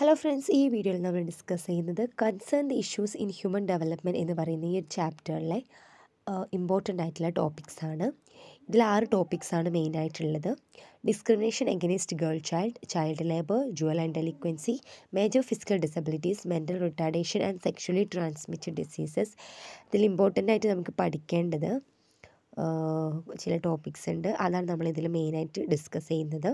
Hello friends ഈ വീഡിയോയിൽ നമ്മൾ ഡിസ്കസ് ചെയ്യുന്നത് concern the issues in human development എന്ന് പറയുന്ന ഈ ഒരു ചാപ്റ്ററിലെ ഇമ്പോർട്ടൻ്റ് ആയിട്ടുള്ള ടോപ്പിക്സ് ആണ് ഇതിൽ ആറ് ടോപ്പിക്സ് ആണ് മെയിൻ ആയിട്ടുള്ളത് discrimination against girl child child labour juvenile and delinquency major physical disabilities mental retardation and sexually transmitted diseases ഇതിൽ ഇമ്പോർട്ടൻ്റ് ആയിട്ട് നമുക്ക് പഠിക്കേണ്ടത് ചില ടോപ്പിക്സ് ഉണ്ട് അതാണ് നമ്മളിതിൽ മെയിനായിട്ട് ഡിസ്കസ് ചെയ്യുന്നത്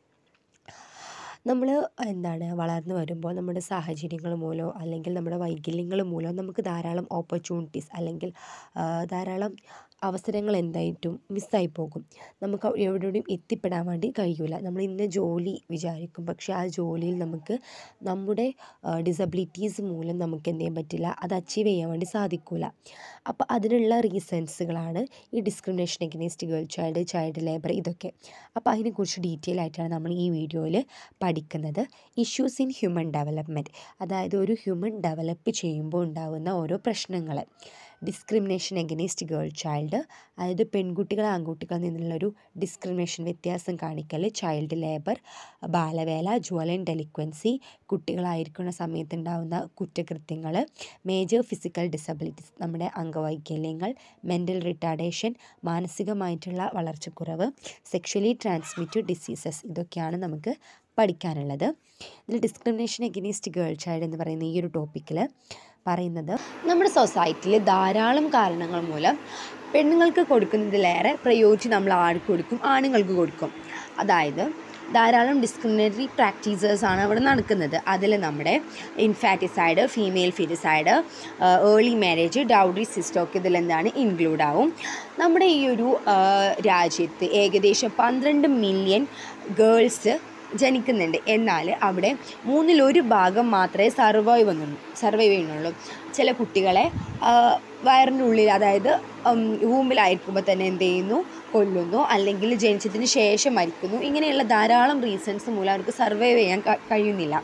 നമ്മൾ എന്താണ് വളർന്നു വരുമ്പോൾ നമ്മുടെ സാഹചര്യങ്ങൾ മൂലമോ അല്ലെങ്കിൽ നമ്മുടെ വൈകല്യങ്ങൾ മൂലമോ നമുക്ക് ധാരാളം ഓപ്പർച്യൂണിറ്റീസ് അല്ലെങ്കിൽ ധാരാളം അവസരങ്ങൾ എന്തായിട്ടും മിസ്സായി പോകും നമുക്ക് എവിടെയും എത്തിപ്പെടാൻ വേണ്ടി കഴിയില്ല നമ്മൾ ഇന്ന ജോലി വിചാരിക്കും പക്ഷേ ആ ജോലിയിൽ നമുക്ക് നമ്മുടെ ഡിസബിലിറ്റീസ് മൂലം നമുക്ക് എന്ത് ചെയ്യാൻ പറ്റില്ല അത് അച്ചീവ് ചെയ്യാൻ വേണ്ടി സാധിക്കില്ല അപ്പോൾ അതിനുള്ള റീസൺസുകളാണ് ഈ discrimination against girl child child labour ഇതൊക്കെ അപ്പോൾ അതിനെക്കുറിച്ച് ഡീറ്റെയിൽ ആയിട്ടാണ് നമ്മൾ ഈ വീഡിയോയിൽ പഠിക്കുന്നത് ഇഷ്യൂസ് ഇൻ ഹ്യൂമൻ ഡെവലപ്മെൻറ്റ് അതായത് ഒരു ഹ്യൂമൻ ഡെവലപ്പ് ചെയ്യുമ്പോൾ ഉണ്ടാകുന്ന ഓരോ പ്രശ്നങ്ങൾ ഡിസ്ക്രിമിനേഷൻ എഗനേസ്റ്റ് ഗേൾ ചൈൽഡ് അതായത് പെൺകുട്ടികൾ ആൺകുട്ടികളിൽ നിന്നുള്ളൊരു ഡിസ്ക്രിമിനേഷൻ വ്യത്യാസം കാണിക്കൽ ചൈൽഡ് ലേബർ ബാലവേല ജുവൽ ആൻഡ് ഡെലിക്വൻസി കുട്ടികളായിരിക്കുന്ന സമയത്ത് ഉണ്ടാകുന്ന കുറ്റകൃത്യങ്ങൾ മേജർ ഫിസിക്കൽ ഡിസബിലിറ്റീസ് നമ്മുടെ അംഗവൈകല്യങ്ങൾ മെൻ്റൽ റിട്ടാർഡേഷൻ മാനസികമായിട്ടുള്ള വളർച്ചക്കുറവ് സെക്ഷലി ട്രാൻസ്മിറ്റഡ് ഡിസീസസ് ഇതൊക്കെയാണ് നമുക്ക് പഠിക്കാനുള്ളത് ഇതിൽ ഡിസ്ക്രിമിനേഷൻ എഗനീസ്റ്റ് ഗേൾ ചൈൽഡ് എന്ന് പറയുന്ന ഈ ഒരു ടോപ്പിക്കിൽ പറയുന്നത് നമ്മുടെ സൊസൈറ്റിയിൽ ധാരാളം കാരണങ്ങൾ മൂലം പെണ്ണുങ്ങൾക്ക് കൊടുക്കുന്നതിലേറെ പ്രയോറിറ്റി നമ്മൾ ആർക്ക് കൊടുക്കും ആണുങ്ങൾക്ക് കൊടുക്കും അതായത് ധാരാളം ഡിസ്ക്രിമിനേറ്ററി പ്രാക്ടീസേഴ്സ് ആണ് അവിടെ നടക്കുന്നത് അതിൽ നമ്മുടെ infanticide female foeticide early marriage dowry സിസ്റ്റമൊക്കെ ഇതിലെന്താണ് ഇൻക്ലൂഡ് ആവും നമ്മുടെ ഈ ഒരു രാജ്യത്ത് ഏകദേശം പന്ത്രണ്ട് മില്യൺ ഗേൾസ് ജനിക്കുന്നുണ്ട് എന്നാൽ അവിടെ മൂന്നിലൊരു ഭാഗം മാത്രമേ സർവൈവ് വന്നുള്ളൂ സർവൈവ് ചെയ്യുന്നുള്ളൂ ചില കുട്ടികളെ വയറിൻ്റെ ഉള്ളിൽ അതായത് വൂമ്പിലായിരിക്കുമ്പോൾ തന്നെ എന്ത് ചെയ്യുന്നു കൊല്ലുന്നു അല്ലെങ്കിൽ ജനിച്ചതിന് ശേഷം മരിക്കുന്നു ഇങ്ങനെയുള്ള ധാരാളം റീസൺസ് മൂലം അവർക്ക് സർവൈവ് ചെയ്യാൻ കഴിയുന്നില്ല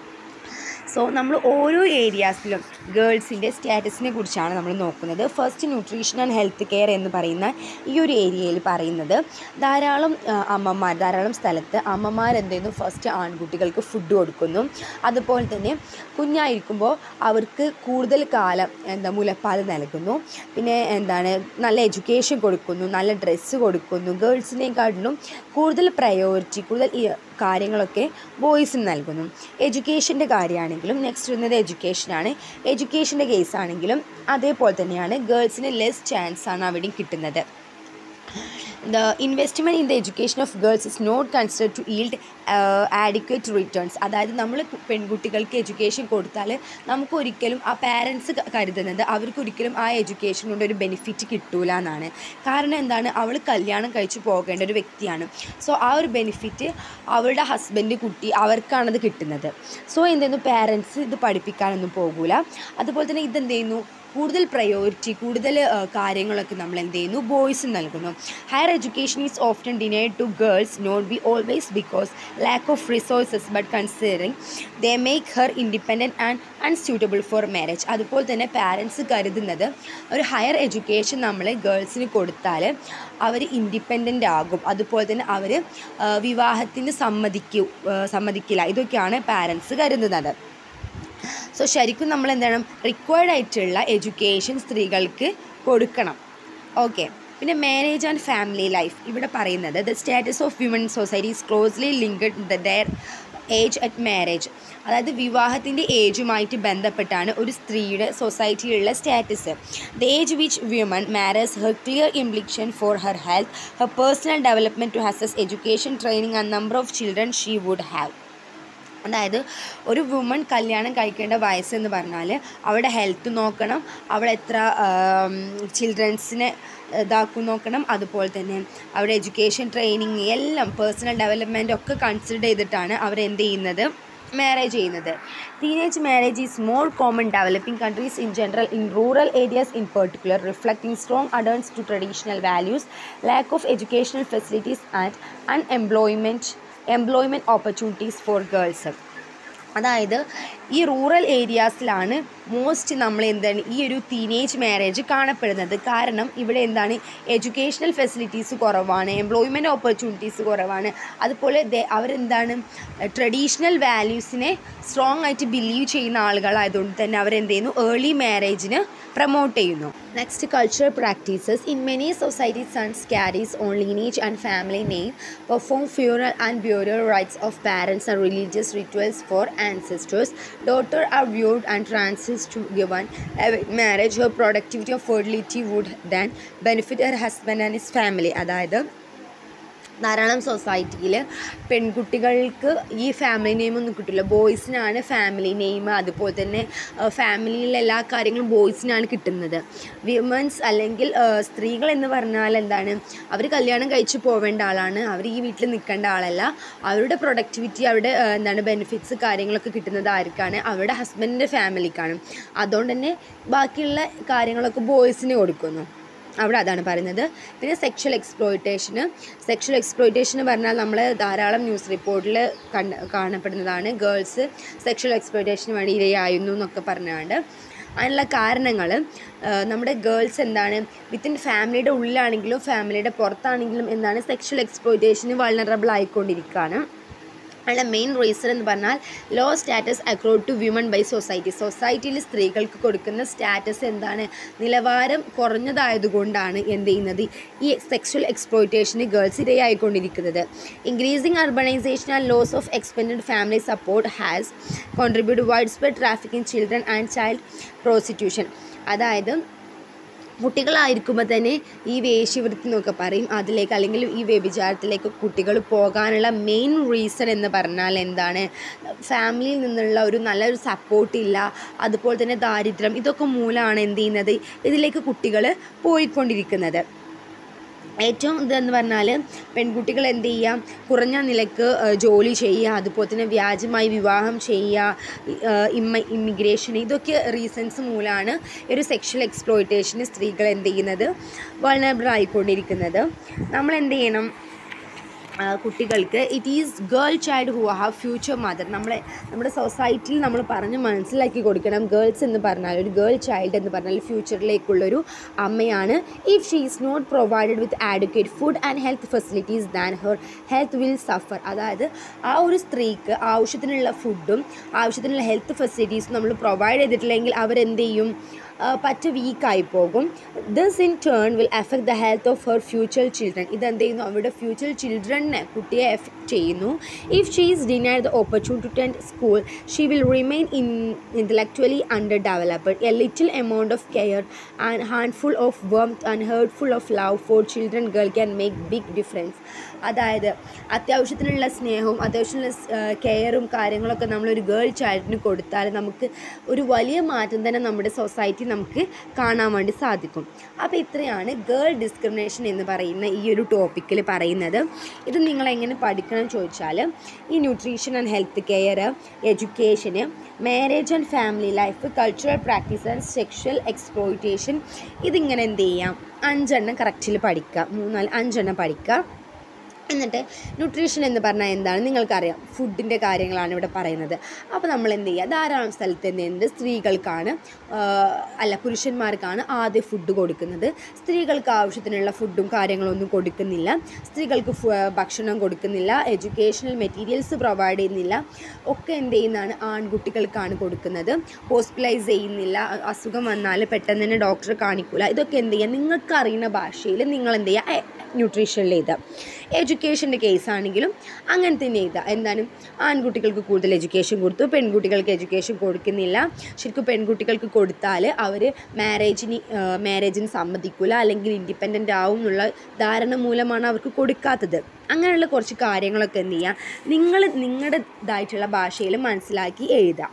സോ നമ്മൾ ഓരോ ഏരിയാസിലും ഗേൾസിൻ്റെ സ്റ്റാറ്റസിനെ കുറിച്ചാണ് നമ്മൾ നോക്കുന്നത് first nutrition and health care എന്ന് പറയുന്ന ഈ ഒരു ഏരിയയിൽ പറയുന്നത് ധാരാളം അമ്മമാർ ധാരാളം സ്ഥലത്ത് അമ്മമാർ എന്ത് ചെയ്യുന്നു ഫസ്റ്റ് ആൺകുട്ടികൾക്ക് ഫുഡ് കൊടുക്കുന്നു അതുപോലെ തന്നെ കുഞ്ഞായിരിക്കുമ്പോൾ അവർക്ക് കൂടുതൽ കാലം എന്താ മുലപ്പാൽ നൽകുന്നു പിന്നെ എന്താണ് നല്ല എഡ്യൂക്കേഷൻ കൊടുക്കുന്നു നല്ല ഡ്രസ്സ് കൊടുക്കുന്നു ഗേൾസിനെക്കാട്ടിലും കൂടുതൽ പ്രയോറിറ്റി കൂടുതൽ കാര്യങ്ങളൊക്കെ ബോയ്സിന് നൽകുന്നു എഡ്യൂക്കേഷൻ്റെ കാര്യമാണെങ്കിലും നെക്സ്റ്റ് വരുന്നത് എഡ്യൂക്കേഷനാണ് എഡ്യൂക്കേഷൻ്റെ കേസ് ആണെങ്കിലും അതേപോലെ തന്നെയാണ് ഗേൾസിന് ലെസ് ചാൻസ് ആണ് അവിടെയും കിട്ടുന്നത് the investment in the education of girls is not consider to yield adequate returns അതായത് നമ്മൾ പെൺകുട്ടികൾക്ക് എഡ്യൂക്കേഷൻ കൊടുത്താൽ നമുക്ക് ഒരിക്കലും ആ പാരൻസ് കരുതുന്നത് അവർക്ക് ഒരിക്കലും ആ എഡ്യൂക്കേഷൻ കൊണ്ട് ഒരു ബെനിഫിറ്റ് കിട്ടൂല എന്നാണ് കാരണം എന്താണ് അവൾ കല്യാണം കഴിച്ച് പോകേണ്ട ഒരു വ്യക്തിയാണ് സോ ആ ഒരു ബെനിഫിറ്റ് അവളുടെ ഹസ്ബൻഡ് കുട്ടി അവർക്കാണത് കിട്ടുന്നത് സോ എന്തെയ്യുന്നു പാരൻസ് ഇത് പഠിപ്പിക്കാനൊന്നും പോകൂല അതുപോലെ തന്നെ ഇതെന്ത് ചെയ്യുന്നു കൂടുതൽ പ്രയോറിറ്റി കൂടുതൽ കാര്യങ്ങളൊക്കെ നമ്മൾ എന്ത് ചെയ്യുന്നു ബോയ്സിന് നൽകുന്നു higher education is often denied to girls not be always because lack of resources but considering they make her independent and unsuitable for marriage അതുപോലെ തന്നെ പാരൻസ് കരുതുന്നത് ഒരു ഹയർ എഡ്യൂക്കേഷൻ നമ്മൾ ഗേൾസിന് കൊടുത്താൽ അവർ ഇൻഡിപെൻഡൻ്റ് ആകും അതുപോലെ തന്നെ അവർ വിവാഹത്തിന് സമ്മതിക്കൂ സമ്മതിക്കില്ല ഇതൊക്കെയാണ് പാരൻസ് കരുതുന്നത് സോ ശരിക്കും നമ്മൾ എന്താണ് റിക്വയർഡ് ആയിട്ടുള്ള എഡ്യൂക്കേഷൻ സ്ത്രീകൾക്ക് കൊടുക്കണം ഓക്കെ പിന്നെ മാരേജ് ആൻഡ് ഫാമിലി ലൈഫ് ഇവിടെ പറയുന്നത് the status of women societies closely linked their age at marriage അതായത് വിവാഹത്തിൻ്റെ ഏജുമായിട്ട് ബന്ധപ്പെട്ടാണ് ഒരു സ്ത്രീയുടെ സൊസൈറ്റിയിലുള്ള status the age which women marriage her clear implication for her health her personal development to access education training and number of children she would have അതായത് ഒരു woman കല്യാണം കഴിക്കേണ്ട വയസ്സെന്ന് പറഞ്ഞാൽ അവളുടെ ഹെൽത്ത് നോക്കണം അവൾ എത്ര ചിൽഡ്രൻസിനെ ഇതാക്കും നോക്കണം അതുപോലെ തന്നെ അവരുടെ എഡ്യൂക്കേഷൻ ട്രെയിനിങ് എല്ലാം പേഴ്സണൽ ഡെവലപ്മെൻറ്റ് ഒക്കെ കൺസിഡർ ചെയ്തിട്ടാണ് അവരെന്ത് ചെയ്യുന്നത് മാരേജ് ചെയ്യുന്നത് teenage marriage is more common developing countries in general in rural areas in particular reflecting strong adherence to traditional values lack of educational facilities and unemployment employment opportunities for girls അതായത് ഈ rural ഏരിയാസിലാണ് most നമ്മൾ എന്താണ് ഈ ഒരു teenage marriage കാണപ്പെടുന്നത് കാരണം ഇവിടെ എന്താണ് എഡ്യൂക്കേഷണൽ ഫെസിലിറ്റീസ് കുറവാണ് എംപ്ലോയ്മെൻറ്റ് ഓപ്പർച്യൂണിറ്റീസ് കുറവാണ് അതുപോലെ ദേ- അവരെന്താണ് ട്രഡീഷണൽ വാല്യൂസിനെ സ്ട്രോങ് ആയിട്ട് ബിലീവ് ചെയ്യുന്ന ആളുകളായതുകൊണ്ട് തന്നെ അവരെന്ത് ചെയ്യുന്നു ഏർലി മാരേജിന് പ്രൊമോട്ട് ചെയ്യുന്നു next cultural practices in many society sons carries on lineage and family name perform funeral and burial rites of parents and religious rituals for ancestors daughter are viewed and transient to given marriage her productivity of fertility would then benefit her husband and his family അതായത് ധാരാളം സൊസൈറ്റിയിൽ പെൺകുട്ടികൾക്ക് ഈ family name ഒന്നും കിട്ടില്ല ബോയ്സിനാണ് family name അതുപോലെ തന്നെ ഫാമിലിയിലെ എല്ലാ കാര്യങ്ങളും ബോയ്സിനാണ് കിട്ടുന്നത് വിമൻസ് അല്ലെങ്കിൽ ആ, സ്ത്രീകൾ എന്ന് പറഞ്ഞാൽ എന്താണ് അവർ കല്യാണം കഴിച്ച് പോവേണ്ട ആളാണ് അവർ ഈ വീട്ടിൽ നിൽക്കേണ്ട ആളല്ല അവരുടെ പ്രൊഡക്ടിവിറ്റി അവരുടെ ആ, എന്താണ് ബെനിഫിറ്റ്സ് കാര്യങ്ങളൊക്കെ കിട്ടുന്നത് ആർക്കാണ് അവരുടെ ഹസ്ബൻഡിൻ്റെ ഫാമിലിക്കാണ് അതുകൊണ്ട് തന്നെ ബാക്കിയുള്ള കാര്യങ്ങളൊക്കെ ബോയ്സിന് കൊടുക്കുന്നു അവിടെ അതാണ് പറയുന്നത് പിന്നെ സെക്ഷൽ എക്സ്പ്ലോയിറ്റേഷന് സെക്ഷൽ എക്സ്പ്ലോയിറ്റേഷൻ എന്ന് പറഞ്ഞാൽ നമ്മൾ ധാരാളം ന്യൂസ് റിപ്പോർട്ടിൽ കണ്ട് കാണപ്പെടുന്നതാണ് ഗേൾസ് സെക്ഷൽ എക്സ്പ്ലോയിറ്റേഷന് വേണ്ടി ഇരയായിരുന്നു എന്നൊക്കെ പറഞ്ഞുകൊണ്ട് അതിനുള്ള കാരണങ്ങൾ നമ്മുടെ ഗേൾസ് എന്താണ് വിത്തിൻ ഫാമിലിയുടെ ഉള്ളിലാണെങ്കിലും ഫാമിലിയുടെ പുറത്താണെങ്കിലും എന്താണ് സെക്ഷൽ എക്സ്പ്ലോയിറ്റേഷന് വൾണറബിൾ ആയിക്കൊണ്ടിരിക്കുകയാണ് അതിൻ്റെ മെയിൻ റീസൺ എന്ന് പറഞ്ഞാൽ low status accord to women by society സൊസൈറ്റിയിൽ സ്ത്രീകൾക്ക് കൊടുക്കുന്ന സ്റ്റാറ്റസ് എന്താണ് നിലവാരം കുറഞ്ഞതായതുകൊണ്ടാണ് എന്ത് ചെയ്യുന്നത് ഈ സെക്ഷൽ എക്സ്പ്ലോയിറ്റേഷന് ഗേൾസ് ഇരയായിക്കൊണ്ടിരിക്കുന്നത് increasing urbanisation and loss of expanded family support has contribute widespread trafficking children and child prostitution അതായത് കുട്ടികളായിരിക്കുമ്പോൾ തന്നെ ഈ വേശ്യവൃത്തി എന്നൊക്കെ പറയും അതിലേക്ക് അല്ലെങ്കിൽ ഈ വ്യഭിചാരത്തിലേക്ക് കുട്ടികൾ പോകാനുള്ള മെയിൻ റീസൺ എന്ന് പറഞ്ഞാൽ എന്താണ് ഫാമിലിയിൽ നിന്നുള്ള ഒരു നല്ലൊരു സപ്പോർട്ട് ഇല്ല അതുപോലെ തന്നെ ദാരിദ്ര്യം ഇതൊക്കെ മൂലമാണ് എന്ത് ചെയ്യുന്നത് ഇതിലേക്ക് കുട്ടികൾ പോയിക്കൊണ്ടിരിക്കുന്നത് ഏറ്റവും ഇതെന്ന് പറഞ്ഞാൽ പെൺകുട്ടികൾ എന്ത് ചെയ്യുക കുറഞ്ഞ നിലക്ക് ആ, ജോലി ചെയ്യുക അതുപോലെ തന്നെ വ്യാജമായി വിവാഹം ചെയ്യുക ആ, ഇമ്മ ഇമ്മിഗ്രേഷൻ ഇതൊക്കെ റീസൺസ് മൂലമാണ് ഒരു സെക്ഷൽ എക്സ്പ്ലോയിറ്റേഷന് സ്ത്രീകൾ എന്ത് ചെയ്യുന്നത് വൾണറബിൾ ആയിക്കൊണ്ടിരിക്കുന്നത് നമ്മൾ എന്ത് ചെയ്യണം ആ, കുട്ടികൾക്ക് it is girl child who have future mother നമ്മളെ നമ്മുടെ സൊസൈറ്റിയിൽ നമ്മൾ പറഞ്ഞ് മനസ്സിലാക്കി കൊടുക്കണം ഗേൾസ് എന്ന് പറഞ്ഞാൽ ഒരു ഗേൾ ചൈൽഡ് എന്ന് പറഞ്ഞാൽ ഫ്യൂച്ചറിലേക്കുള്ളൊരു അമ്മയാണ് if she is not provided with adequate food and health facilities then her health will suffer അതായത് ആ ഒരു സ്ത്രീക്ക് ആവശ്യത്തിനുള്ള ഫുഡും ആവശ്യത്തിനുള്ള ഹെൽത്ത് ഫെസിലിറ്റീസും നമ്മൾ പ്രൊവൈഡ് ചെയ്തിട്ടില്ലെങ്കിൽ അവരെന്ത് ചെയ്യും ആ, പറ്റ വീക്കായി പോകും this in turn will affect the health of her future children ഇതെന്ത് ചെയ്യുന്നു അവരുടെ ഫ്യൂച്ചർ ചിൽഡ്രനെ കുട്ടിയെ എഫക്ട് ചെയ്യുന്നു if she is denied the opportunity to attend school she will remain in intellectually underdeveloped a little amount of care and handful of worth and heartful of love for children girl can make big difference അതായത് അത്യാവശ്യത്തിനുള്ള സ്നേഹവും അത്യാവശ്യത്തിനുള്ള കെയറും കാര്യങ്ങളൊക്കെ നമ്മളൊരു girl ചൈൽഡിന് കൊടുത്താൽ നമുക്ക് ഒരു വലിയ മാറ്റം തന്നെ നമ്മുടെ സൊസൈറ്റി നമുക്ക് കാണാൻ വേണ്ടി സാധിക്കും അപ്പോൾ ഇത്രയാണ് ഗേൾ ഡിസ്ക്രിമിനേഷൻ എന്ന് പറയുന്ന ഈ ഒരു ടോപ്പിക്കിൽ പറയുന്നത് ഇത് നിങ്ങൾ എങ്ങനെ പഠിക്കണം എന്ന് ചോദിച്ചാൽ ഈ ന്യൂട്രീഷൻ ആൻഡ് ഹെൽത്ത് കെയർ എഡ്യൂക്കേഷന് marriage and family life cultural practice and sexual exploitation ഇതിങ്ങനെ എന്ത് ചെയ്യാം അഞ്ചെണ്ണം കറക്റ്റിൽ പഠിക്കുക മൂന്നാല് അഞ്ചെണ്ണം പഠിക്കുക എന്നിട്ട് ന്യൂട്രീഷൻ എന്ന് പറഞ്ഞാൽ എന്താണ് നിങ്ങൾക്കറിയാം ഫുഡിൻ്റെ കാര്യങ്ങളാണ് ഇവിടെ പറയുന്നത് അപ്പോൾ നമ്മൾ എന്ത് ചെയ്യുക ധാരാളം സ്ഥലത്ത് എന്ത് ചെയ്യുന്നത് സ്ത്രീകൾക്കാണ് ആ, അല്ല പുരുഷന്മാർക്കാണ് ആദ്യം ഫുഡ് കൊടുക്കുന്നത് സ്ത്രീകൾക്ക് ആവശ്യത്തിനുള്ള ഫുഡും കാര്യങ്ങളൊന്നും കൊടുക്കുന്നില്ല സ്ത്രീകൾക്ക് ഫു- ഭക്ഷണം കൊടുക്കുന്നില്ല എഡ്യൂക്കേഷണൽ മെറ്റീരിയൽസ് പ്രൊവൈഡ് ചെയ്യുന്നില്ല ഒക്കെ എന്ത് ചെയ്യുന്നതാണ് ആൺകുട്ടികൾക്കാണ് കൊടുക്കുന്നത് ഹോസ്പിറ്റലൈസ് ചെയ്യുന്നില്ല അ- അസുഖം വന്നാൽ പെട്ടെന്ന് തന്നെ ഡോക്ടറെ കാണിക്കില്ല ഇതൊക്കെ എന്ത് ചെയ്യുക നിങ്ങൾക്ക് അറിയുന്ന ഭാഷയിൽ നിങ്ങൾ എന്ത് ചെയ്യുക ന്യൂട്രീഷനിൽ എഴുതുക എഡ്യൂക്കേഷൻ്റെ കേസ് ആണെങ്കിലും അങ്ങനെ തന്നെ എഴുതുക എന്താണ് ആൺകുട്ടികൾക്ക് കൂടുതൽ എഡ്യൂക്കേഷൻ കൊടുത്തു പെൺകുട്ടികൾക്ക് എഡ്യൂക്കേഷൻ കൊടുക്കുന്നില്ല ശരിക്കും പെൺകുട്ടികൾക്ക് കൊടുത്താൽ അവർ മാരേജിന് മാരേജിന് സമ്മതിക്കില്ല അല്ലെങ്കിൽ ഇൻഡിപെൻഡൻ്റ് ആവും എന്നുള്ള ധാരണ മൂലമാണ് അവർക്ക് കൊടുക്കാത്തത് അങ്ങനെയുള്ള കുറച്ച് കാര്യങ്ങളൊക്കെ എന്ത് ചെയ്യുക നിങ്ങൾ നിങ്ങളുടേതായിട്ടുള്ള ഭാഷയിൽ മനസ്സിലാക്കി എഴുതുക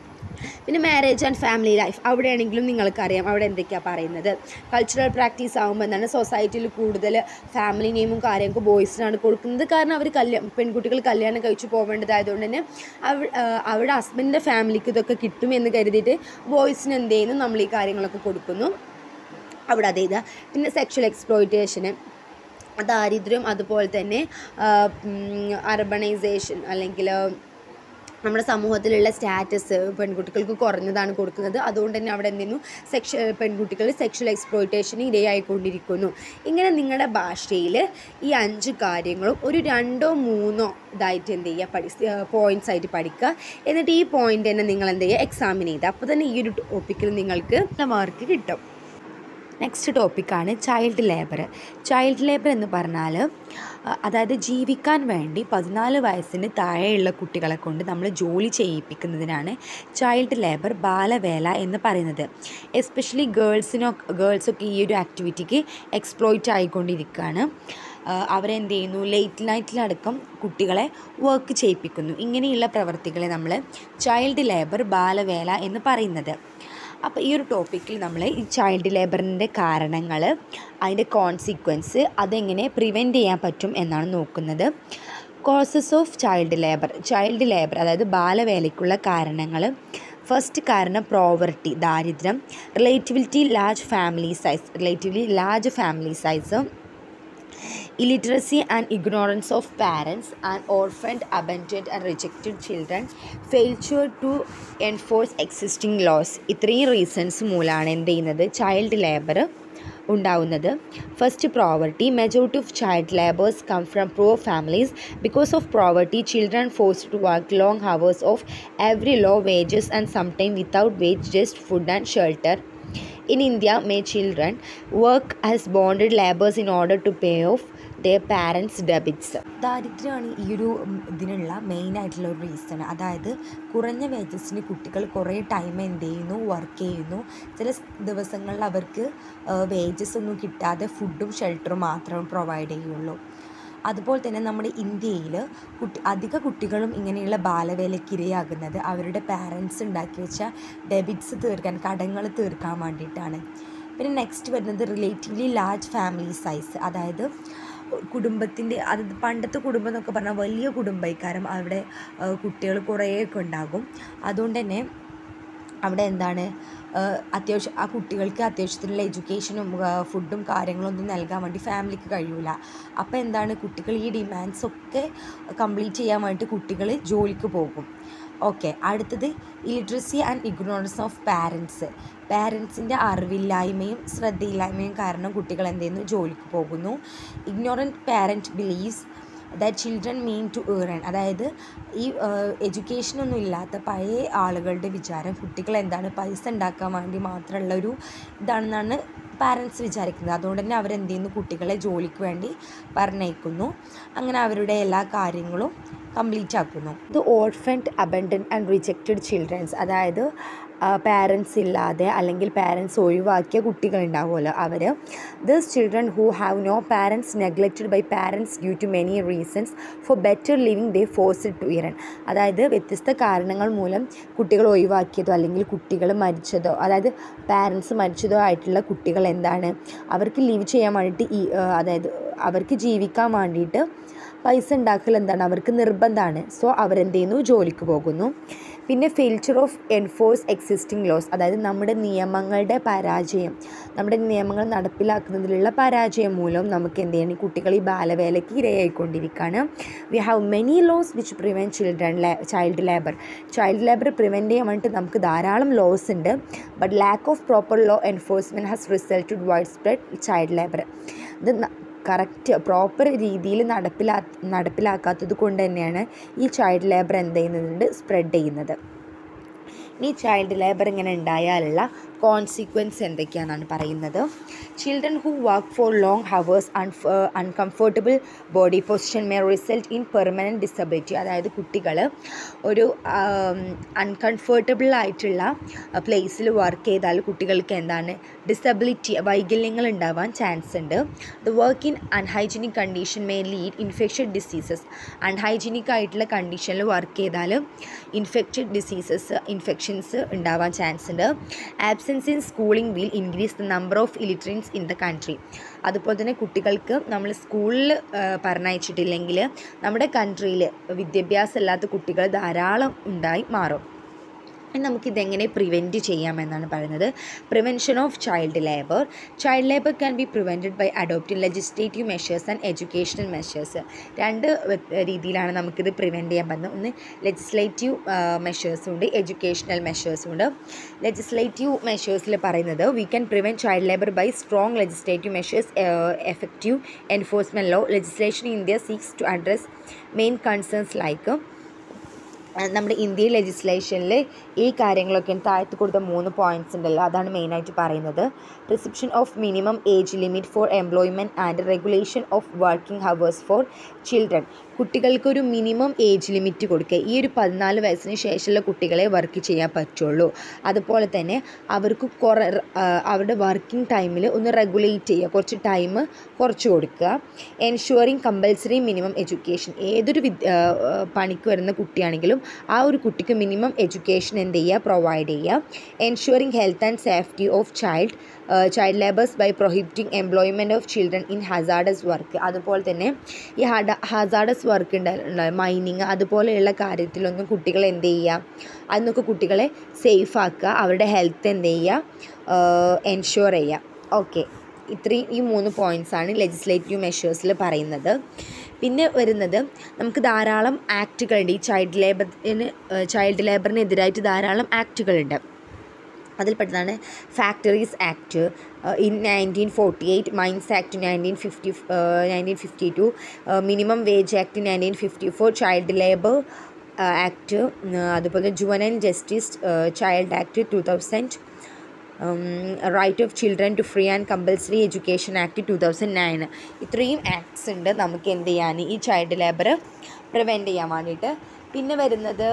പിന്നെ മാരേജ് ആൻഡ് ഫാമിലി ലൈഫ് അവിടെയാണെങ്കിലും നിങ്ങൾക്കറിയാം അവിടെ എന്തൊക്കെയാണ് പറയുന്നത് കൾച്ചറൽ പ്രാക്ടീസ് ആകുമ്പോൾ എന്താണ് സൊസൈറ്റിയിൽ കൂടുതൽ ഫാമിലി നെയിമും കാര്യങ്ങൾക്ക് ബോയ്സിനാണ് കൊടുക്കുന്നത് കാരണം അവർ കല്യാ പെൺകുട്ടികൾ കല്യാണം കഴിച്ചു പോവേണ്ടതായതുകൊണ്ട് തന്നെ അവ ആ, അവരുടെ ഹസ്ബൻഡിൻ്റെ ഫാമിലിക്ക് ഇതൊക്കെ കിട്ടുമെന്ന് കരുതിയിട്ട് ബോയ്സിന് എന്ത് ചെയ്യുന്നു നമ്മൾ ഈ കാര്യങ്ങളൊക്കെ കൊടുക്കുന്നു അവിടെ അത് ചെയ്താൽ പിന്നെ സെക്ഷൽ എക്സ്പ്ലോയിറ്റേഷന് ദാരിദ്ര്യം അതുപോലെ തന്നെ അർബണൈസേഷൻ അല്ലെങ്കിൽ നമ്മുടെ സമൂഹത്തിലുള്ള സ്റ്റാറ്റസ് പെൺകുട്ടികൾക്ക് കുറഞ്ഞതാണ് കൊടുക്കുന്നത് അതുകൊണ്ട് തന്നെ അവിടെ എന്ത് ചെയ്യുന്നു സെക്ഷ പെൺകുട്ടികൾ സെക്ഷൽ എക്സ്പ്ലോയിറ്റേഷന് ഇരയായിക്കൊണ്ടിരിക്കുന്നു ഇങ്ങനെ നിങ്ങളുടെ ഭാഷയിൽ ഈ അഞ്ച് കാര്യങ്ങളും ഒരു രണ്ടോ മൂന്നോ ഇതായിട്ട് എന്ത് ചെയ്യുക പഠി പോയിൻറ്റ്സ് ആയിട്ട് പഠിക്കുക എന്നിട്ട് ഈ പോയിൻ്റ് തന്നെ നിങ്ങൾ എന്ത് ചെയ്യുക എക്സാമിൻ ചെയ്യുക അപ്പോൾ തന്നെ ഈ ഒരു ടോപ്പിക്കിൽ നിങ്ങൾക്ക് മാർക്ക് കിട്ടും നെക്സ്റ്റ് ടോപ്പിക്കാണ് ചൈൽഡ് ലേബർ ചൈൽഡ് ലേബർ എന്ന് പറഞ്ഞാൽ അഹ് അതായത് ജീവിക്കാൻ വേണ്ടി പതിനാല് വയസ്സിന് താഴെയുള്ള കുട്ടികളെ കൊണ്ട് നമ്മൾ ജോലി ചെയ്യിപ്പിക്കുന്നതിനാണ് ചൈൽഡ് ലേബർ ബാലവേല എന്ന് പറയുന്നത് എസ്പെഷ്യലി ഗേൾസിനോ ഗേൾസൊക്കെ ഈ ഒരു ആക്ടിവിറ്റിക്ക് എക്സ്പ്ലോയിറ്റ് ആയിക്കൊണ്ടിരിക്കുകയാണ് ആഹ് അവരെന്ത് ചെയ്യുന്നു ലേറ്റ് നൈറ്റിലടക്കം കുട്ടികളെ വർക്ക് ചെയ്യിപ്പിക്കുന്നു ഇങ്ങനെയുള്ള പ്രവർത്തികളെ നമ്മൾ ചൈൽഡ് ലേബർ ബാലവേല എന്ന് പറയുന്നത് അപ്പോൾ ഈ ഒരു ടോപ്പിക്കിൽ നമ്മൾ ഈ ചൈൽഡ് ലേബറിൻ്റെ കാരണങ്ങൾ അതിൻ്റെ കോൺസിക്വൻസ് അതെങ്ങനെ പ്രിവെൻറ്റ് ചെയ്യാൻ പറ്റും എന്നാണ് നോക്കുന്നത് causes of child labour child labour അതായത് ബാലവേലയ്ക്കുള്ള കാരണങ്ങൾ ഫസ്റ്റ് കാരണം പ്രോവർട്ടി ദാരിദ്ര്യം relatively large family size relatively large family size illiteracy and ignorance of parents and orphaned abandoned and rejected children failure to enforce existing laws ഇത്രയും reasons മൂലമാണ് എന്ത് ചെയ്യുന്നത് child labour ഉണ്ടാവുന്നത് first poverty majority of child labours come from poor families because of poverty children force to work long hours of very low wages and sometime without wage just food and shelter In India, may children work as bonded laborers in order to pay off their parents' debits. ദാരിദ്ര്യമാണ് ഈ ഒരു ഉം, ഇതിനുള്ള main ആയിട്ടുള്ള ഒരു reason അതായത് കുറഞ്ഞ വേജസിന് കുട്ടികൾ കുറേ ടൈം എന്ത് ചെയ്യുന്നു വർക്ക് ചെയ്യുന്നു ചില സ് ദിവസങ്ങളിൽ അവർക്ക് വേജസ് ഒന്നും കിട്ടാതെ ഫുഡും ഷെൽട്ടറും മാത്രം പ്രൊവൈഡ് ചെയ്യുള്ളൂ അതുപോലെ തന്നെ നമ്മുടെ ഇന്ത്യയിൽ കുട്ടി അധിക കുട്ടികളും ഇങ്ങനെയുള്ള ബാലവേലയ്ക്ക് ഇരയാകുന്നത് അവരുടെ പാരൻസ് ഉണ്ടാക്കി വെച്ച ഡെബിറ്റ്സ് തീർക്കാൻ കടങ്ങൾ തീർക്കാൻ വേണ്ടിയിട്ടാണ് പിന്നെ നെക്സ്റ്റ് വരുന്നത് റിലേറ്റീവ്ലി ലാർജ് ഫാമിലി സൈസ് അതായത് കുടുംബത്തിൻ്റെ അത് പണ്ടത്തെ കുടുംബം എന്നൊക്കെ പറഞ്ഞാൽ വലിയ കുടുംബക്കാരും അവിടെ കുട്ടികൾ കുറേയൊക്കെ ഉണ്ടാകും അതുകൊണ്ട് തന്നെ അവിടെ എന്താണ് ആഹ് അത്യാവശ്യം ആ കുട്ടികൾക്ക് അത്യാവശ്യത്തിനുള്ള എഡ്യൂക്കേഷനും ഫുഡും കാര്യങ്ങളൊന്നും നൽകാൻ വേണ്ടി ഫാമിലിക്ക് കഴിയൂല അപ്പോൾ എന്താണ് കുട്ടികൾ ഈ ഡിമാൻഡ്സ് ഒക്കെ കംപ്ലീറ്റ് ചെയ്യാൻ വേണ്ടിയിട്ട് കുട്ടികൾ ജോലിക്ക് പോകും ഓക്കെ അടുത്തത് illiteracy and ignorance of parents പാരൻസിൻ്റെ അറിവില്ലായ്മയും ശ്രദ്ധയില്ലായ്മയും കാരണം കുട്ടികൾ എന്ത് ചെയ്യുന്നു ജോലിക്ക് പോകുന്നു ignorant parent believes that children mean to earn അതായത് ഈ എഡ്യൂക്കേഷനൊന്നും ഇല്ലാത്ത പഴയ ആളുകളുടെ വിചാരം കുട്ടികൾ എന്താണ് പൈസ ഉണ്ടാക്കാൻ വേണ്ടി മാത്രമുള്ള ഒരു ഇതാണെന്നാണ് പാരൻസ് വിചാരിക്കുന്നത് അതുകൊണ്ട് തന്നെ അവരെന്ത് ചെയ്യുന്നു കുട്ടികളെ ജോലിക്ക് വേണ്ടി പറഞ്ഞയക്കുന്നു അങ്ങനെ അവരുടെ എല്ലാ കാര്യങ്ങളും കംപ്ലീറ്റ് ആക്കുന്നു ഇത് orphaned abandon and rejected childrens അതായത് പാരൻസ് ഇല്ലാതെ അല്ലെങ്കിൽ പാരൻസ് ഒഴിവാക്കിയ കുട്ടികളുണ്ടാവുമല്ലോ അവർ this children who have no parents neglected by parents due to many reasons for better living they forced to earn അതായത് വ്യത്യസ്ത കാരണങ്ങൾ മൂലം കുട്ടികൾ ഒഴിവാക്കിയതോ അല്ലെങ്കിൽ കുട്ടികൾ മരിച്ചതോ അതായത് പാരൻസ് മരിച്ചതോ ആയിട്ടുള്ള കുട്ടികൾ എന്താണ് അവർക്ക് ലീവ് ചെയ്യാൻ വേണ്ടിയിട്ട് ഈ ആ, അതായത് അവർക്ക് ജീവിക്കാൻ വേണ്ടിയിട്ട് പൈസ ഉണ്ടാക്കൽ എന്താണ് അവർക്ക് നിർബന്ധമാണ് സോ അവരെന്ത് ചെയ്യുന്നു ജോലിക്ക് പോകുന്നു പിന്നെ failure of enforce existing laws അതായത് നമ്മുടെ നിയമങ്ങളുടെ പരാജയം നമ്മുടെ നിയമങ്ങൾ നടപ്പിലാക്കുന്നതിലുള്ള പരാജയം മൂലം നമുക്ക് എന്ത് ചെയ്യണം ഈ കുട്ടികൾ ഈ ബാലവേലയ്ക്ക് ഇരയായിക്കൊണ്ടിരിക്കുകയാണ് we have many laws which prevent children child labour child labour prevent ചെയ്യാൻ വേണ്ടിയിട്ട് നമുക്ക് ധാരാളം ലോസ് ഉണ്ട് but lack of proper law enforcement has resulted widespread child labour ഇത് കറക്റ്റ് പ്രോപ്പർ രീതിയിൽ നടപ്പിലാ നടപ്പിലാക്കാത്തത് കൊണ്ട് തന്നെയാണ് ഈ ചൈൽഡ് ലേബർ എന്ത് ചെയ്യുന്നുണ്ട് സ്പ്രെഡ് ചെയ്യുന്നത് ഇനി ചൈൽഡ് ലേബർ ഇങ്ങനെ ഉണ്ടായാലുള്ള കോൺസിക്വൻസ് എന്തൊക്കെയാണെന്നാണ് പറയുന്നത് children who work for long hours un uncomfortable body position may result in permanent disability അതായത് കുട്ടികൾ ഒരു അൺകംഫർട്ടബിൾ ആയിട്ടുള്ള പ്ലേസിൽ വർക്ക് ചെയ്താൽ കുട്ടികൾക്ക് എന്താണ് ഡിസബിലിറ്റി വൈകല്യങ്ങൾ ഉണ്ടാവാൻ ചാൻസ് ഉണ്ട് the work in unhygienic condition may lead infection diseases unhygienic ആയിട്ടുള്ള കണ്ടീഷനിൽ വർക്ക് ചെയ്താൽ ഇൻഫെക്റ്റഡ് ഡിസീസസ് ഇൻഫെക്ഷൻസ് ഉണ്ടാവാൻ ചാൻസ് ഉണ്ട് absence in schooling will increase the number of illiterates in the country അതുപോലെ തന്നെ കുട്ടികൾക്ക് നമ്മൾ സ്കൂളിൽ പറഞ്ഞയച്ചിട്ടില്ലെങ്കിൽ നമ്മുടെ കൺട്രിയിൽ വിദ്യാഭ്യാസം ഇല്ലാത്ത കുട്ടികൾ ധാരാളം ഉണ്ടായി മാറും ഇനി നമുക്കിതെങ്ങനെ പ്രിവെൻറ്റ് ചെയ്യാമെന്നാണ് പറയുന്നത് prevention of child labour child labour can be prevented by adopting legislative measures and educational measures രണ്ട് വ്യ- രീതിയിലാണ് നമുക്കിത് പ്രിവെൻറ്റ് ചെയ്യാൻ പറ്റുന്നത് ഒന്ന് ലെജിസ്ലേറ്റീവ് മെഷേഴ്സും ഉണ്ട് എഡ്യൂക്കേഷണൽ മെഷേഴ്സും ഉണ്ട് ലെജിസ്ലേറ്റീവ് മെഷേഴ്സിൽ പറയുന്നത് we can prevent child labour by strong legislative measures effective enforcement law legislation India seeks to address main concerns like നമ്മുടെ ഇന്ത്യൻ ലെജിസ്ലേഷനിൽ ഈ കാര്യങ്ങളൊക്കെ താഴത്ത് കൊടുത്ത മൂന്ന് പോയിൻറ്റ്സ് ഉണ്ടല്ലോ അതാണ് മെയിനായിട്ട് പറയുന്നത് prescription of minimum age limit for employment and regulation of working hours for children കുട്ടികൾക്കൊരു മിനിമം ഏജ് ലിമിറ്റ് കൊടുക്കുക ഈ ഒരു പതിനാല് വയസ്സിന് ശേഷമുള്ള കുട്ടികളെ വർക്ക് ചെയ്യാൻ പറ്റുള്ളൂ അതുപോലെ തന്നെ അവർക്ക് കുറേ അവരുടെ വർക്കിംഗ് ടൈമിൽ ഒന്ന് റെഗുലേറ്റ് ചെയ്യുക കുറച്ച് ടൈം കുറച്ച് കൊടുക്കുക എൻഷുവറിങ് കമ്പൽസറി മിനിമം എഡ്യൂക്കേഷൻ ഏതൊരു വിദ്യ പണിക്ക് വരുന്ന കുട്ടിയാണെങ്കിലും ആ ഒരു കുട്ടിക്ക് മിനിമം എഡ്യൂക്കേഷൻ എന്ത് ചെയ്യുക പ്രൊവൈഡ് ചെയ്യുക ensuring health and safety of child child labours by prohibiting employment of children in hazardous work അതുപോലെ തന്നെ ഈ ഹഡ ഹസാഡസ് വർക്ക് ഉണ്ടായിരുന്നു മൈനിങ് അതുപോലെയുള്ള കാര്യത്തിലൊന്നും കുട്ടികളെ എന്ത് ചെയ്യുക അതിനൊക്കെ കുട്ടികളെ സേഫ് ആക്കുക അവരുടെ ഹെൽത്ത് എന്ത് ചെയ്യുക എൻഷുർ ചെയ്യുക ഓക്കെ ഇത്രയും ഈ മൂന്ന് പോയിൻറ്റ്സ് ആണ് ലെജിസ്ലേറ്റീവ് മെഷേഴ്സിൽ പറയുന്നത് പിന്നെ വരുന്നത് നമുക്ക് ധാരാളം ആക്റ്റുകളുണ്ട് ഈ ചൈൽഡ് ലേബറിന് ചൈൽഡ് ലേബറിനെതിരായിട്ട് ധാരാളം ആക്റ്റുകളുണ്ട് അതിൽപ്പെട്ടതാണ് factories act in nineteen forty eight mines act nineteen fifty nineteen fifty two minimum wage act nineteen fifty four child labour act അതുപോലെ juvenile justice child act two thousand right of children to free and compulsory education act two thousand nine ഇത്രയും acts ഉണ്ട് നമുക്ക് എന്ത് ചെയ്യാൻ ഈ child labour prevent ചെയ്യാൻ വേണ്ടിയിട്ട് പിന്നെ വരുന്നത്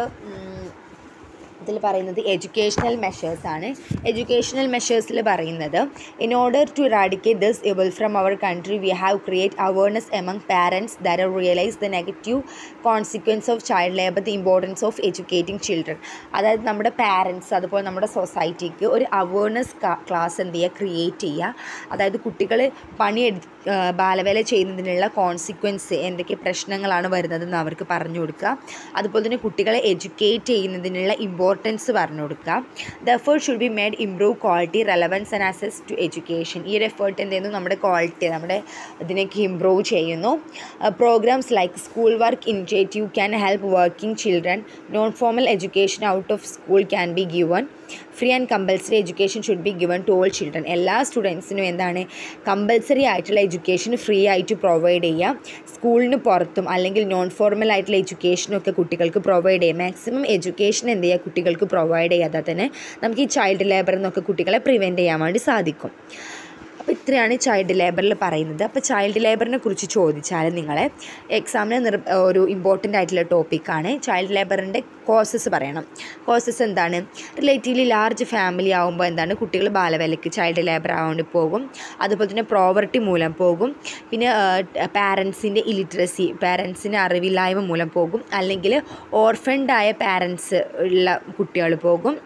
ഇതിൽ പറയുന്നത് എഡ്യൂക്കേഷണൽ മെഷേഴ്സ് ആണ് എഡ്യൂക്കേഷണൽ മെഷേഴ്സിൽ പറയുന്നത് in order to eradicate this evil from our country we have create awareness among parents their realise the negative consequence of child labour the importance of educating children അതായത് നമ്മുടെ parents അതുപോലെ നമ്മുടെ സൊസൈറ്റിക്ക് ഒരു awareness class എന്ത് ചെയ്യുക create ചെയ്യുക അതായത് കുട്ടികൾ പണിയെടു ബാലവേല ചെയ്യുന്നതിനുള്ള കോൺസിക്വൻസ് എന്തൊക്കെ പ്രശ്നങ്ങളാണ് വരുന്നതെന്ന് അവർക്ക് പറഞ്ഞു കൊടുക്കുക അതുപോലെ തന്നെ കുട്ടികളെ എഡ്യൂക്കേറ്റ് ചെയ്യുന്നതിനുള്ള ഇമ്പോർട്ടൻസ് പറഞ്ഞു കൊടുക്കുക the effort should be made improve quality relevance and access to education ഈ ഒരു എഫേർട്ട് എന്ത് ചെയ്യുന്നു നമ്മുടെ ക്വാളിറ്റി നമ്മുടെ ഇതിനേക്ക് ഇമ്പ്രൂവ് ചെയ്യുന്നു programmes like school work initiative can help working children non formal education out of school can be given free and compulsory education should be given to all children എല്ലാ സ്റ്റുഡൻസിനും എന്താണ് compulsory ആയിട്ടുള്ള education free ആയിട്ട് provide ചെയ്യുക സ്കൂളിന് പുറത്തും അല്ലെങ്കിൽ non formal ആയിട്ടുള്ള എഡ്യൂക്കേഷനും ഒക്കെ കുട്ടികൾക്ക് പ്രൊവൈഡ് ചെയ്യുക മാക്സിമം എഡ്യൂക്കേഷൻ എന്ത് ചെയ്യുക കുട്ടികൾക്ക് പ്രൊവൈഡ് ചെയ്യാതെ തന്നെ നമുക്ക് ഈ ചൈൽഡ് ലേബറിൽ നിന്നൊക്കെ കുട്ടികളെ പ്രിവെൻറ്റ് ചെയ്യാൻ വേണ്ടി സാധിക്കും അപ്പോൾ ഇത്രയാണ് ചൈൽഡ് ലേബറിൽ പറയുന്നത് അപ്പോൾ ചൈൽഡ് ലേബറിനെ കുറിച്ച് ചോദിച്ചാൽ നിങ്ങളെ എക്സാമിന് നിർ ഒരു ഇമ്പോർട്ടൻ്റ് ആയിട്ടുള്ള ടോപ്പിക്കാണ് ചൈൽഡ് ലേബറിൻ്റെ കോസസ് പറയണം കോസസ് എന്താണ് റിലേറ്റീവ്ലി ലാർജ് ഫാമിലി ആകുമ്പോൾ എന്താണ് കുട്ടികൾ ബാലവേലയ്ക്ക് ചൈൽഡ് ലേബർ ആവേണ്ടി പോകും അതുപോലെ തന്നെ പ്രോവർട്ടി മൂലം പോകും പിന്നെ പാരൻസിൻ്റെ ഇലിറ്ററസി പാരൻസിന് അറിവില്ലായ്മ മൂലം പോകും അല്ലെങ്കിൽ ഓർഫൻഡായ പാരൻസ് ഉള്ള കുട്ടികൾ പോകും